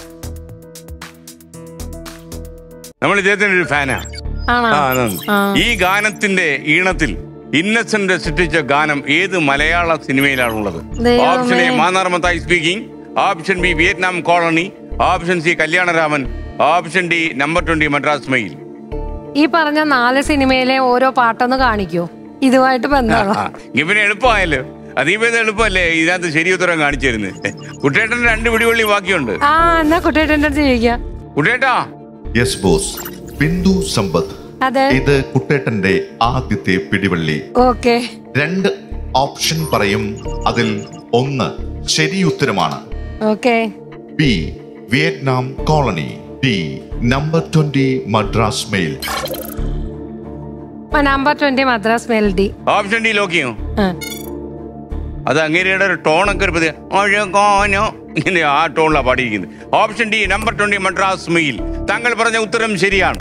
നമ്മൾ ഇദ്ദേഹത്തിന്റെ ഒരു ഫാനാ ആണോ ആ, അതാണ്. ആ. ഈ ഗാനത്തിന്റെ ഈണത്തിൽ ഇന്നസെന്റ് സൃഷ്ടിച്ച ഗാനം ഏത് മലയാള സിനിമയിലാണുള്ളത് ദൈവമേ. Option A Mannar Mathai speaking option B Vietnam colony option C Kalyanaraman option D number twenty Madras mail ഈ പറഞ്ഞ നാല് സിനിമയിലെ ഓരോ പാട്ടൊന്ന് കാണിക്കൂ ഇതുമായിട്ട് ബന്ധമുള്ള ആ, ഇങ്ങ പിന്നെ എളുപ്പമായല്ലോ അതീപേത് എളുപ്പമല്ലേ ഇതിനകത്ത് ശരി ഉത്തരം കാണിച്ചു തരുന്നത് കുട്ടേട്ടന് രണ്ട് പിടിവള്ളി ബാക്കിയുണ്ട് ആ എന്നാ കുട്ടിയുടെ അടുത്ത് ചോദിക്കാം കുട്ടേട്ടാ യെസ് ബോസ് ബിന്ദു സമ്പത്ത് അതെ ഇത് കുട്ടേട്ടന്റെ ആദ്യത്തെ പിടിവള്ളി ഓക്കെ രണ്ട് ഓപ്ഷൻ പറയും അതിൽ ഒന്ന് ശരി ഉത്തരമാണ് okay B Vietnam colony D number twenty Madras mail number twenty Madras melody option D lock ചെയ്യും ആ. അത് അങ്ങേരിയുടെ ഒരു ടോണൊക്കെ ഒരു പ്രത്യേക ഒഴുകാനോ ഇങ്ങനെ ആ ടോണിലാണ് പാടിയിരിക്കുന്നത് option D number twenty Madras mail താങ്കൾ പറഞ്ഞ ഉത്തരം ശരിയാണ്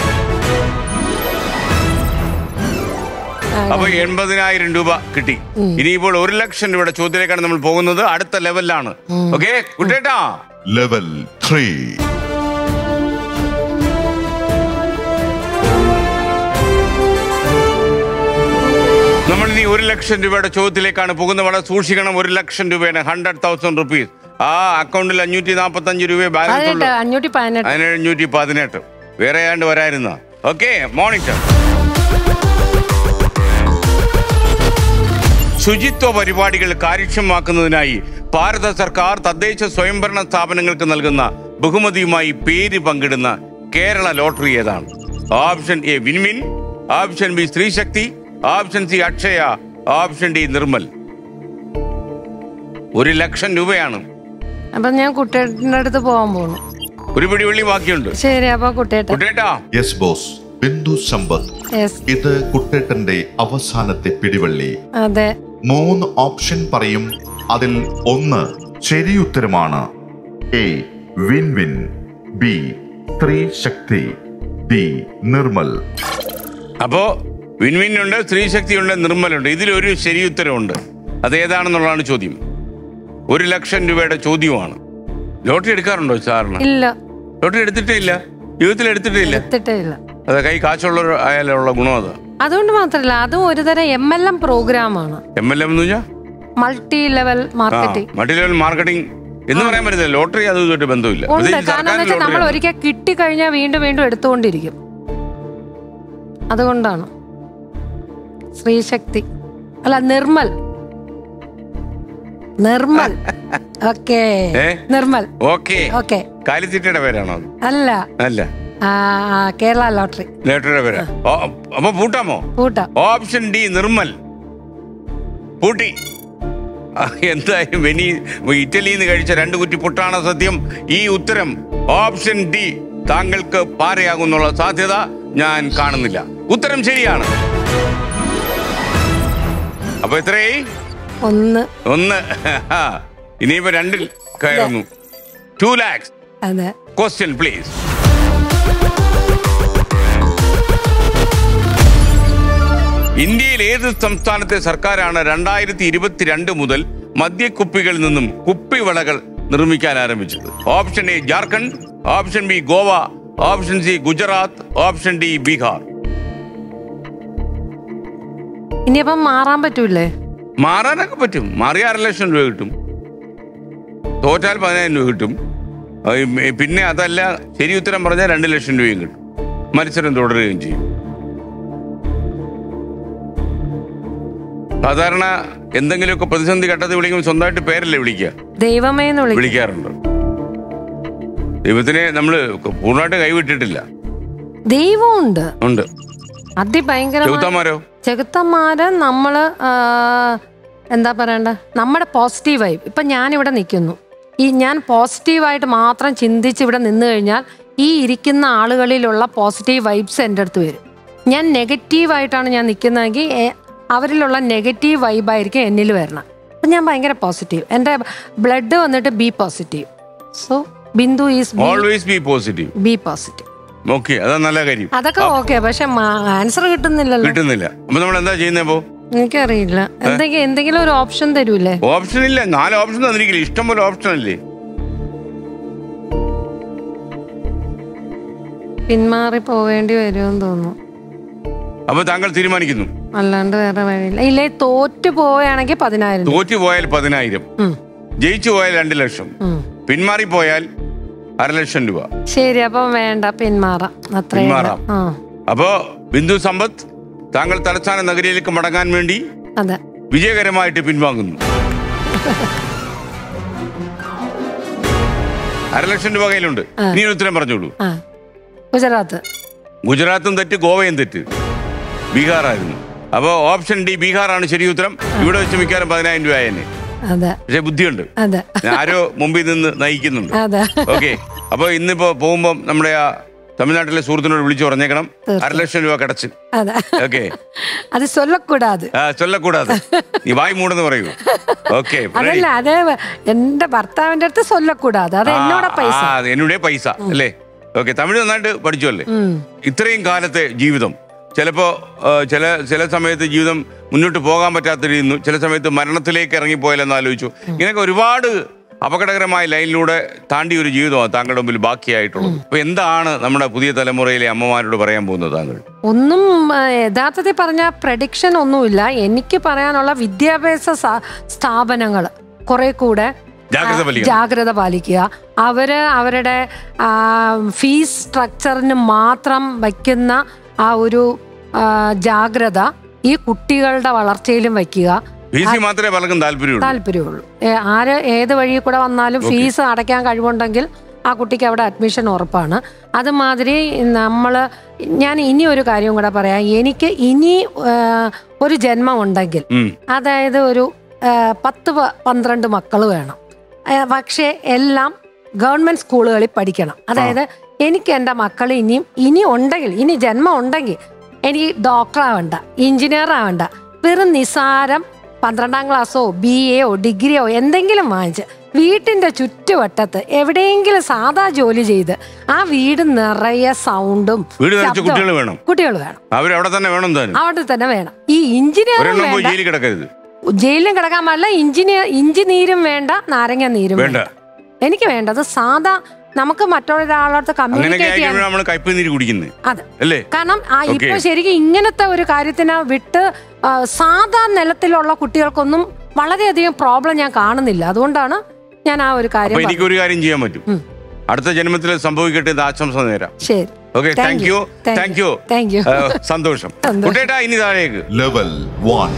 അപ്പൊ എൺപതിനായിരം രൂപ കിട്ടി ഇനിയിപ്പോൾ ഒരു ലക്ഷം രൂപയുടെ ചോദ്യത്തിലേക്കാണ് നമ്മൾ പോകുന്നത് അടുത്ത ലെവലിലാണ് ഓക്കെ കുട്ടേട്ടാ ലെവൽ ത്രീ നമ്മൾ ഇനി ഒരു ലക്ഷം രൂപയുടെ ചോദ്യത്തിലേക്കാണ് പോകുന്നത് വളരെ സൂക്ഷിക്കണം ഒരു ലക്ഷം രൂപയാണ് ഹൺഡ്രഡ് തൗസൻഡ് റുപ്പീസ് ആ അക്കൗണ്ടിൽ അഞ്ഞൂറ്റി നാൽപ്പത്തി അഞ്ച് രൂപ ബാലൻസ് പതിനെട്ട് ഉള്ളൂ അഞ്ഞൂറ്റി പതിനെട്ട് അതിന് അഞ്ഞൂറ്റി പതിനെട്ട് വേറെ ആണ്ട് വരായിരുന്ന ഓക്കെ മോണിറ്റർ ശുചിത്വ പരിപാടികൾ കാര്യക്ഷമമാക്കുന്നതിനായി ഭാരത സർക്കാർ തദ്ദേശ സ്വയംഭരണ സ്ഥാപനങ്ങൾക്ക് നൽകുന്ന ബഹുമതിയുമായി പേര് പങ്കിടുന്ന കേരള ലോട്ടറി ഏതാണ് option A win win option B Sthree Sakthi option C Akshaya option D Nirmal ഒരു ലക്ഷം രൂപയാണ് അപ്പൊ ഞാൻ കുട്ടേട്ടൻ്റെ അടുത്ത് പോകാൻ പോണു ഒരു പിടി വെള്ളി ബാക്കിയുണ്ട് ശരി അപ്പൊ കുട്ടേട്ടൻ കുട്ടേട്ടാ yes boss Bindu Sampath yes ഇത് കുട്ടേട്ടന്റെ അവസാനത്തെ പിടിവള്ളി അതെ മൂന്ന് ഓപ്ഷൻ പറയും അതിൽ ഒന്ന് ശരി ഉത്തരമാണ് എ വിൻ വിൻ ബി സ്ത്രീ ശക്തി ഡി നിർമ്മൽ അപ്പോ വിൻവിൻ ഉണ്ട് സ്ത്രീശക്തി ഉണ്ട് നിർമ്മലുണ്ട് ഇതിലൊരു ശരി ഉത്തരവുണ്ട് അത് ഏതാണെന്നുള്ളതാണ് ചോദ്യം ഒരു ലക്ഷം രൂപയുടെ ചോദ്യമാണ് ലോട്ടറി എടുക്കാറുണ്ടോ സാറിന് ഇല്ല ലോട്ടറി എടുത്തിട്ടേ ഇല്ല ജീവിതത്തിൽ എടുത്തിട്ടേ ഇല്ല എടുത്തിട്ടേ ഇല്ല അത് കൈ കാശുള്ള ആയാലുള്ള ഗുണം അത് അതുകൊണ്ട് മാത്രല്ല അതും ഒരുതരം എം എൽ എം പ്രോഗ്രാമാണ് എം എൽ എം എന്ന് വെച്ചാൽ multi level ah marketing multi level marketing എന്ന് പറയാൻ പറ്റില്ല ലോട്ടറി അത് ഇതുമായിട്ട് ബന്ധമില്ല ഉണ്ട് പ്രത്യേകിച്ച് കാരണം എന്ന് സർക്കാരിന്റെ വെച്ചാൽ നമ്മൾ ലോട്ടറിയാണ്. ഒരിക്കൽ കിട്ടിക്കഴിഞ്ഞാൽ വീണ്ടും വീണ്ടും എടുത്തുകൊണ്ടിരിക്കും അതുകൊണ്ടാണ് സ്ത്രീശക്തി അല്ല നിർമ്മൽ നിർമ്മൽ ഓക്കെ ഏ? നിർമ്മൽ ഓക്കെ ഓക്കെ കാലിത്തീറ്റയുടെ പേരാണോ അത് അല്ല അല്ല ആ, ആ, കേരള ലോട്ടറി ലോട്ടറിയുടെ പേരാ ഓ, അപ്പൊ പൂട്ടാമോ കൂട്ടാം ഓപ്ഷൻ ഡി നിർമ്മൽ പൂട്ടി ആ, എന്തായാലും വെനി ഇറ്റലിയിൽ നിന്ന് കഴിച്ച രണ്ട് കുറ്റി പുട്ടാണ് സത്യം ഈ ഉത്തരം ഓപ്ഷൻ ഡി താങ്കൾക്ക് പാരയാകുന്നുള്ള സാധ്യത ഞാൻ കാണുന്നില്ല ഉത്തരം ശരിയാണ് അപ്പൊ എത്രയായി ഒന്ന് ഒന്ന് ഇനിയിപ്പോ രണ്ടിൽ കയറുന്നു ടു ലാക്സ് അതെ ക്വസ്റ്റ്യൻ പ്ലീസ് ഇന്ത്യയിൽ ഏത് സംസ്ഥാനത്തെ സർക്കാരാണ് രണ്ടായിരത്തി ഇരുപത്തിരണ്ട് മുതൽ മദ്യക്കുപ്പികളിൽ നിന്നും കുപ്പിവളകൾ നിർമ്മിക്കാൻ ആരംഭിച്ചത് option A Jharkhand option B Goa option C Gujarat option D Bihar ഇനിയിപ്പം മാറാൻ പറ്റൂലേ മാറാനൊക്കെ പറ്റും മാറിയ അര ലക്ഷം രൂപ കിട്ടും തോറ്റാൽ പതിനായിരം രൂപ കിട്ടും ആ, ഈ- പിന്നെ അതല്ല ശരി ഉത്തരം പറഞ്ഞാൽ രണ്ട് ലക്ഷം രൂപയും കിട്ടും മത്സരം തുടരുകയും ചെയ്യും സാധാരണ എന്തെങ്കിലുമൊക്കെ പ്രതിസന്ധി ഘട്ടത്തിൽ വിളിക്കുമ്പോൾ സ്വന്തമായിട്ട് പേരല്ലേ വിളിക്കുക ദൈവമേ എന്ന് വിളിക്കും വിളിക്കാറുണ്ട് ദൈവത്തിനെ നമ്മൾ പൂർണ്ണമായിട്ട് കൈവിട്ടിട്ടില്ല ദൈവമുണ്ട് ഉണ്ട് അതിഭയങ്കര ചെകുത്താന്മാരോ ചെകുത്തന്മാര് നമ്മള് ആ, എന്താ പറയണ്ട നമ്മുടെ പോസിറ്റീവ് വൈബ് ഇപ്പൊ ഞാൻ ഇവിടെ നിൽക്കുന്നു ഈ ഞാൻ പോസിറ്റീവായിട്ട് മാത്രം ചിന്തിച്ച് ഇവിടെ നിന്ന് കഴിഞ്ഞാൽ ഈ ഇരിക്കുന്ന ആളുകളിലുള്ള പോസിറ്റീവ് വൈബ്സ് എൻ്റെ അടുത്ത് വരും ഞാൻ നെഗറ്റീവായിട്ടാണ് ഞാൻ നിൽക്കുന്നതെങ്കിൽ എ- അവരിലുള്ള നെഗറ്റീവ് വൈബായിരിക്കും എന്നിൽ വരണം അപ്പം ഞാൻ ഭയങ്കര പോസിറ്റീവ് എൻ്റെ ബ്ലഡ് വന്നിട്ട് B positive so Bindu is always B positive B positive okay അതാ നല്ല കാര്യം അതൊക്കെ ഓക്കെ പക്ഷെ ആൻസർ കിട്ടുന്നില്ലല്ലോ കിട്ടുന്നില്ല അപ്പൊ നമ്മൾ എന്താ ചെയ്യുന്നേ അപ്പോ എനിക്കറിയില്ല എന്തെങ്കിലും എന്തെങ്കിലും ഒരു ഓപ്ഷൻ തരൂലേ ഓപ്ഷൻ ഇല്ല നാല് ഓപ്ഷൻ തന്നിരിക്കില്ല ഇഷ്ടം പോലെ ഓപ്ഷൻ അല്ലേ പിന്മാറി പോവേണ്ടി വരുമെന്ന് തോന്നുന്നു അപ്പൊ താങ്കൾ തീരുമാനിക്കുന്നു അല്ലാണ്ട് വേറെ വഴിയില്ല ഇല്ലേ തോറ്റു പോവുകയാണെങ്കിൽ പതിനായിരം രൂപ. തോറ്റു പോയാൽ പതിനായിരം ഉം, ജയിച്ചു പോയാൽ രണ്ട് ലക്ഷം ഉം. പിന്മാറി പോയാൽ അര ലക്ഷം രൂപ ശരി അപ്പം വേണ്ട പിന്മാറാം അത്രയും പിന്മാറാം. ആ അപ്പോ ബിന്ദു സമ്പത്ത് താങ്കൾ തലസ്ഥാന നഗരിയിലേക്ക് മടങ്ങാൻ വേണ്ടി അതെ വിജയകരമായിട്ട് പിൻവാങ്ങുന്നു അര ലക്ഷം രൂപ കയ്യിലുണ്ട് നീ ഒരു ഉത്തരം പറഞ്ഞോളൂ ആ ഗുജറാത്ത് ഗുജറാത്തും തെറ്റ് ഗോവയും തെറ്റ് ബീഹാറായിരുന്നു അപ്പോ ഓപ്ഷൻ ഡി ബീഹാറാണ് ശരി ഉത്തരം ഇവിടെ വെച്ച് മിക്കാറും പതിനായിരം രൂപ ആയനെ അതെ പക്ഷെ ബുദ്ധിയുണ്ട് അതെ ആരോ മുമ്പിൽ നിന്ന് നയിക്കുന്നുണ്ട് അതെ ഓക്കെ അപ്പൊ ഇന്നിപ്പോ പോകുമ്പോൾ നമ്മുടെ ആ തമിഴ്നാട്ടിലെ സുഹൃത്തിനോട് വിളിച്ചു പറഞ്ഞേക്കണം തീർച്ചയായും. അര ലക്ഷം രൂപ കടച്ച് അതെ ഓക്കെ അത് ചൊല്ലക്കൂടാതെ ആ ചൊല്ലക്കൂടാതെ നീ വായി മൂടെന്ന് പറയൂ ഓക്കെ അതല്ല അത് എന്റെ ഭർത്താവിന്റെ അടുത്ത് ചൊല്ലക്കൂടാതെ അത് എന്നോടെ പൈസ എന്നോടെ പൈസ അല്ലേ ഓക്കെ തമിഴ് നന്നായിട്ട് പഠിച്ചു അല്ലേ ഉം. ഇത്രയും കാലത്തെ ജീവിതം ചിലപ്പോ ആ, ചില ചില സമയത്ത് ജീവിതം മുന്നോട്ട് പോകാൻ പറ്റാത്തിരുന്നു ചില സമയത്ത് മരണത്തിലേക്ക് ഇറങ്ങിപ്പോയാലെന്ന് ആലോചിച്ചു ഇങ്ങനെയൊക്കെ ഒരുപാട് അപകടകരമായ ലൈനിലൂടെ താണ്ടി ഒരു ജീവിതമാണ് താങ്കളുടെ മുമ്പിൽ ബാക്കിയായിട്ടുള്ളത് അപ്പൊ എന്താണ് നമ്മുടെ പുതിയ തലമുറയിലെ അമ്മമാരോട് പറയാൻ പോകുന്നത് താങ്കൾ ഒന്നും ആ, യഥാർത്ഥത്തിൽ പറഞ്ഞ പ്രഡിക്ഷൻ ഒന്നുമില്ല എനിക്ക് പറയാനുള്ള വിദ്യാഭ്യാസ സ്ഥാപനങ്ങൾ കുറെ കൂടെ ജാഗ്രത ആ, പാലിക്കണം. ജാഗ്രത പാലിക്കുക അവര് അവരുടെ ആ, ഫീസ് സ്ട്രക്ചറിന് മാത്രം വയ്ക്കുന്ന ആ ഒരു ആ, ജാഗ്രത ഈ കുട്ടികളുടെ വളർച്ചയിലും വയ്ക്കുക പി സി മാത്രമേ പലർക്കും താല്പര്യമുള്ളൂ താല്പര്യമുള്ളൂ ഏ, ആര് ഏത് വഴി കൂടെ വന്നാലും ഫീസ് അടയ്ക്കാൻ കഴിവുണ്ടെങ്കിൽ ആ കുട്ടിക്ക് അവിടെ അഡ്മിഷൻ ഉറപ്പാണ് അതുമാതിരി നമ്മൾ ഞാൻ ഇനി ഒരു കാര്യം കൂടെ പറയാം എനിക്ക് ഇനി ആ, ഒരു ജന്മം ഉണ്ടെങ്കിൽ ഉം. അതായത് ഒരു ആ, പത്ത് പ- പന്ത്രണ്ട് മക്കൾ വേണം ആ, പക്ഷേ എല്ലാം ഗവൺമെന്റ് സ്കൂളുകളിൽ പഠിക്കണം അതായത് എനിക്ക് എൻ്റെ മക്കൾ ഇനിയും ഇനി ഉണ്ടെങ്കിൽ ഇനി ജന്മം ഉണ്ടെങ്കിൽ എനിക്ക് ഡോക്ടർ ആവണ്ട എഞ്ചിനീയർ ആവണ്ട വെറും നിസാരം പന്ത്രണ്ടാം ക്ലാസ്സോ ബി എയോ ഡിഗ്രിയോ എന്തെങ്കിലും വാങ്ങിച്ച് വീട്ടിന്റെ ചുറ്റുവട്ടത്ത് എവിടെയെങ്കിലും സാധാ ജോലി ചെയ്ത് ആ വീട് നിറയെ സൗണ്ടും വീട് നിറച്ച് ശബ്ദവും. കുട്ടികൾ വേണം കുട്ടികൾ വേണം അവരവിടെ തന്നെ വേണം താനും അവിടെ തന്നെ വേണം ഈ എഞ്ചിനീയർ ഒരെണ്ണം പോയി വേണ്ട ജയിലിൽ കിടക്കരുത് ജയിലിലും കിടക്കാൻ പാടില്ല ഇഞ്ചിനീയർ ഇഞ്ചി നീരും വേണ്ട നാരങ്ങ നീരും വേണ്ട. വേണ്ട എനിക്ക് വേണ്ടത് സാധാ നമുക്ക് മറ്റൊരാളോട് അങ്ങനെയൊക്കെ കമ്മ്യൂണിക്കേറ്റ് ചെയ്യാൻ ആയിരിക്കും നമ്മൾ കയ്പ് നീര് കുടിക്കുന്നത് അതെ അല്ലേ കാരണം ആ ഇപ്പൊ Okay. ശരിക്കും ഇങ്ങനത്തെ ഒരു കാര്യത്തിനെ വിട്ട് ആ, സാധാ നിലത്തിലുള്ള കുട്ടികൾക്കൊന്നും വളരെയധികം പ്രോബ്ലം ഞാൻ കാണുന്നില്ല അതുകൊണ്ടാണ് ഞാൻ ആ ഒരു കാര്യം അപ്പൊ എനിക്ക് പറഞ്ഞത്. ഒരു കാര്യം ചെയ്യാൻ പറ്റും ഉം. അടുത്ത ജന്മത്തിൽ സംഭവിക്കട്ടെ എന്ന് ആശംസ നേരാം ശരി okay thank you thank you thank you സന്തോഷം സന്തോഷം. കുട്ടേട്ടാ ഇനി താഴേക്ക് ലെവൽ വൺ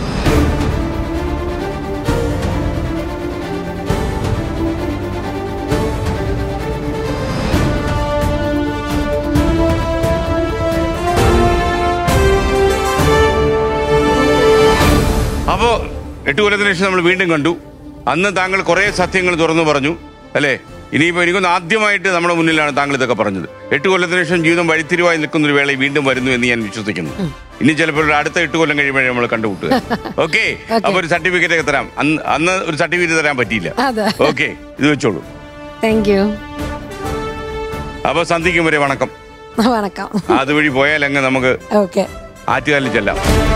അപ്പോ എട്ട് കൊല്ലത്തിന് ശേഷം നമ്മൾ വീണ്ടും കണ്ടു അന്ന് താങ്കൾ കുറെ സത്യങ്ങൾ തുറന്നു പറഞ്ഞു അല്ലേ ഇനിയിപ്പോ എനിക്കൊന്ന് ആദ്യമായിട്ട് നമ്മുടെ മുന്നിലാണ് താങ്കൾ ഇതൊക്കെ പറഞ്ഞത് എട്ട് കൊല്ലത്തിന് ശേഷം ജീവിതം വഴിത്തിരിവായി നിൽക്കുന്ന ഒരു വേള വീണ്ടും വരുന്നു എന്ന് ഞാൻ വിശ്വസിക്കുന്നു ഇനി ചിലപ്പോൾ ഒരു അടുത്ത എട്ട് കൊല്ലം കഴിയുമ്പോഴേ നമ്മൾ കണ്ടുമുട്ടുക ഓക്കെ അപ്പൊ ഒരു സർട്ടിഫിക്കറ്റ് ഒക്കെ തരാം അന്ന് അന്ന് ഒരു സർട്ടിഫിക്കറ്റ് തരാൻ പറ്റിയില്ല അതെ ഓക്കെ ഇത് വെച്ചോളൂ താങ്ക് യു അപ്പൊ സന്ധിക്കും വരെ വണക്കം വണക്കം അതുവഴി പോയാൽ അങ്ങ് നമുക്ക് ഓക്കെ ആറ്റുകാലിൽ ചെല്ലാം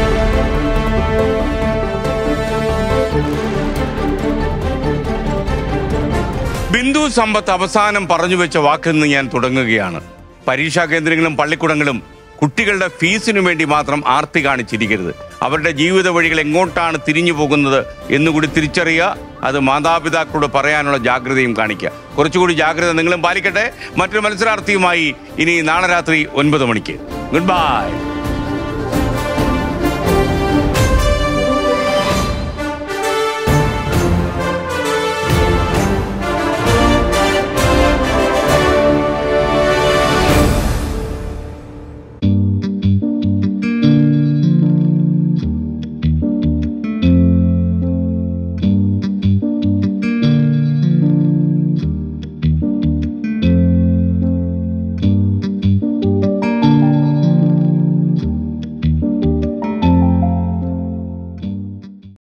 ബിന്ദു സമ്പത്ത് അവസാനം പറഞ്ഞു വെച്ച വാക്കെന്ന് ഞാൻ തുടങ്ങുകയാണ് പരീക്ഷാ കേന്ദ്രങ്ങളും പള്ളിക്കൂടങ്ങളും കുട്ടികളുടെ ഫീസിനു വേണ്ടി മാത്രം ആർത്തി കാണിച്ചിരിക്കരുത് അവരുടെ ജീവിത വഴികൾ എങ്ങോട്ടാണ് തിരിഞ്ഞു പോകുന്നത് എന്നുകൂടി തിരിച്ചറിയുക അത് മാതാപിതാക്കളോട് പറയാനുള്ള ജാഗ്രതയും കാണിക്കുക കുറച്ചുകൂടി ജാഗ്രത നിങ്ങളും പാലിക്കട്ടെ മറ്റൊരു മത്സരാർത്ഥിയുമായി ഇനി നാളെ രാത്രി ഒൻപത് മണിക്ക് ഗുഡ് ബൈ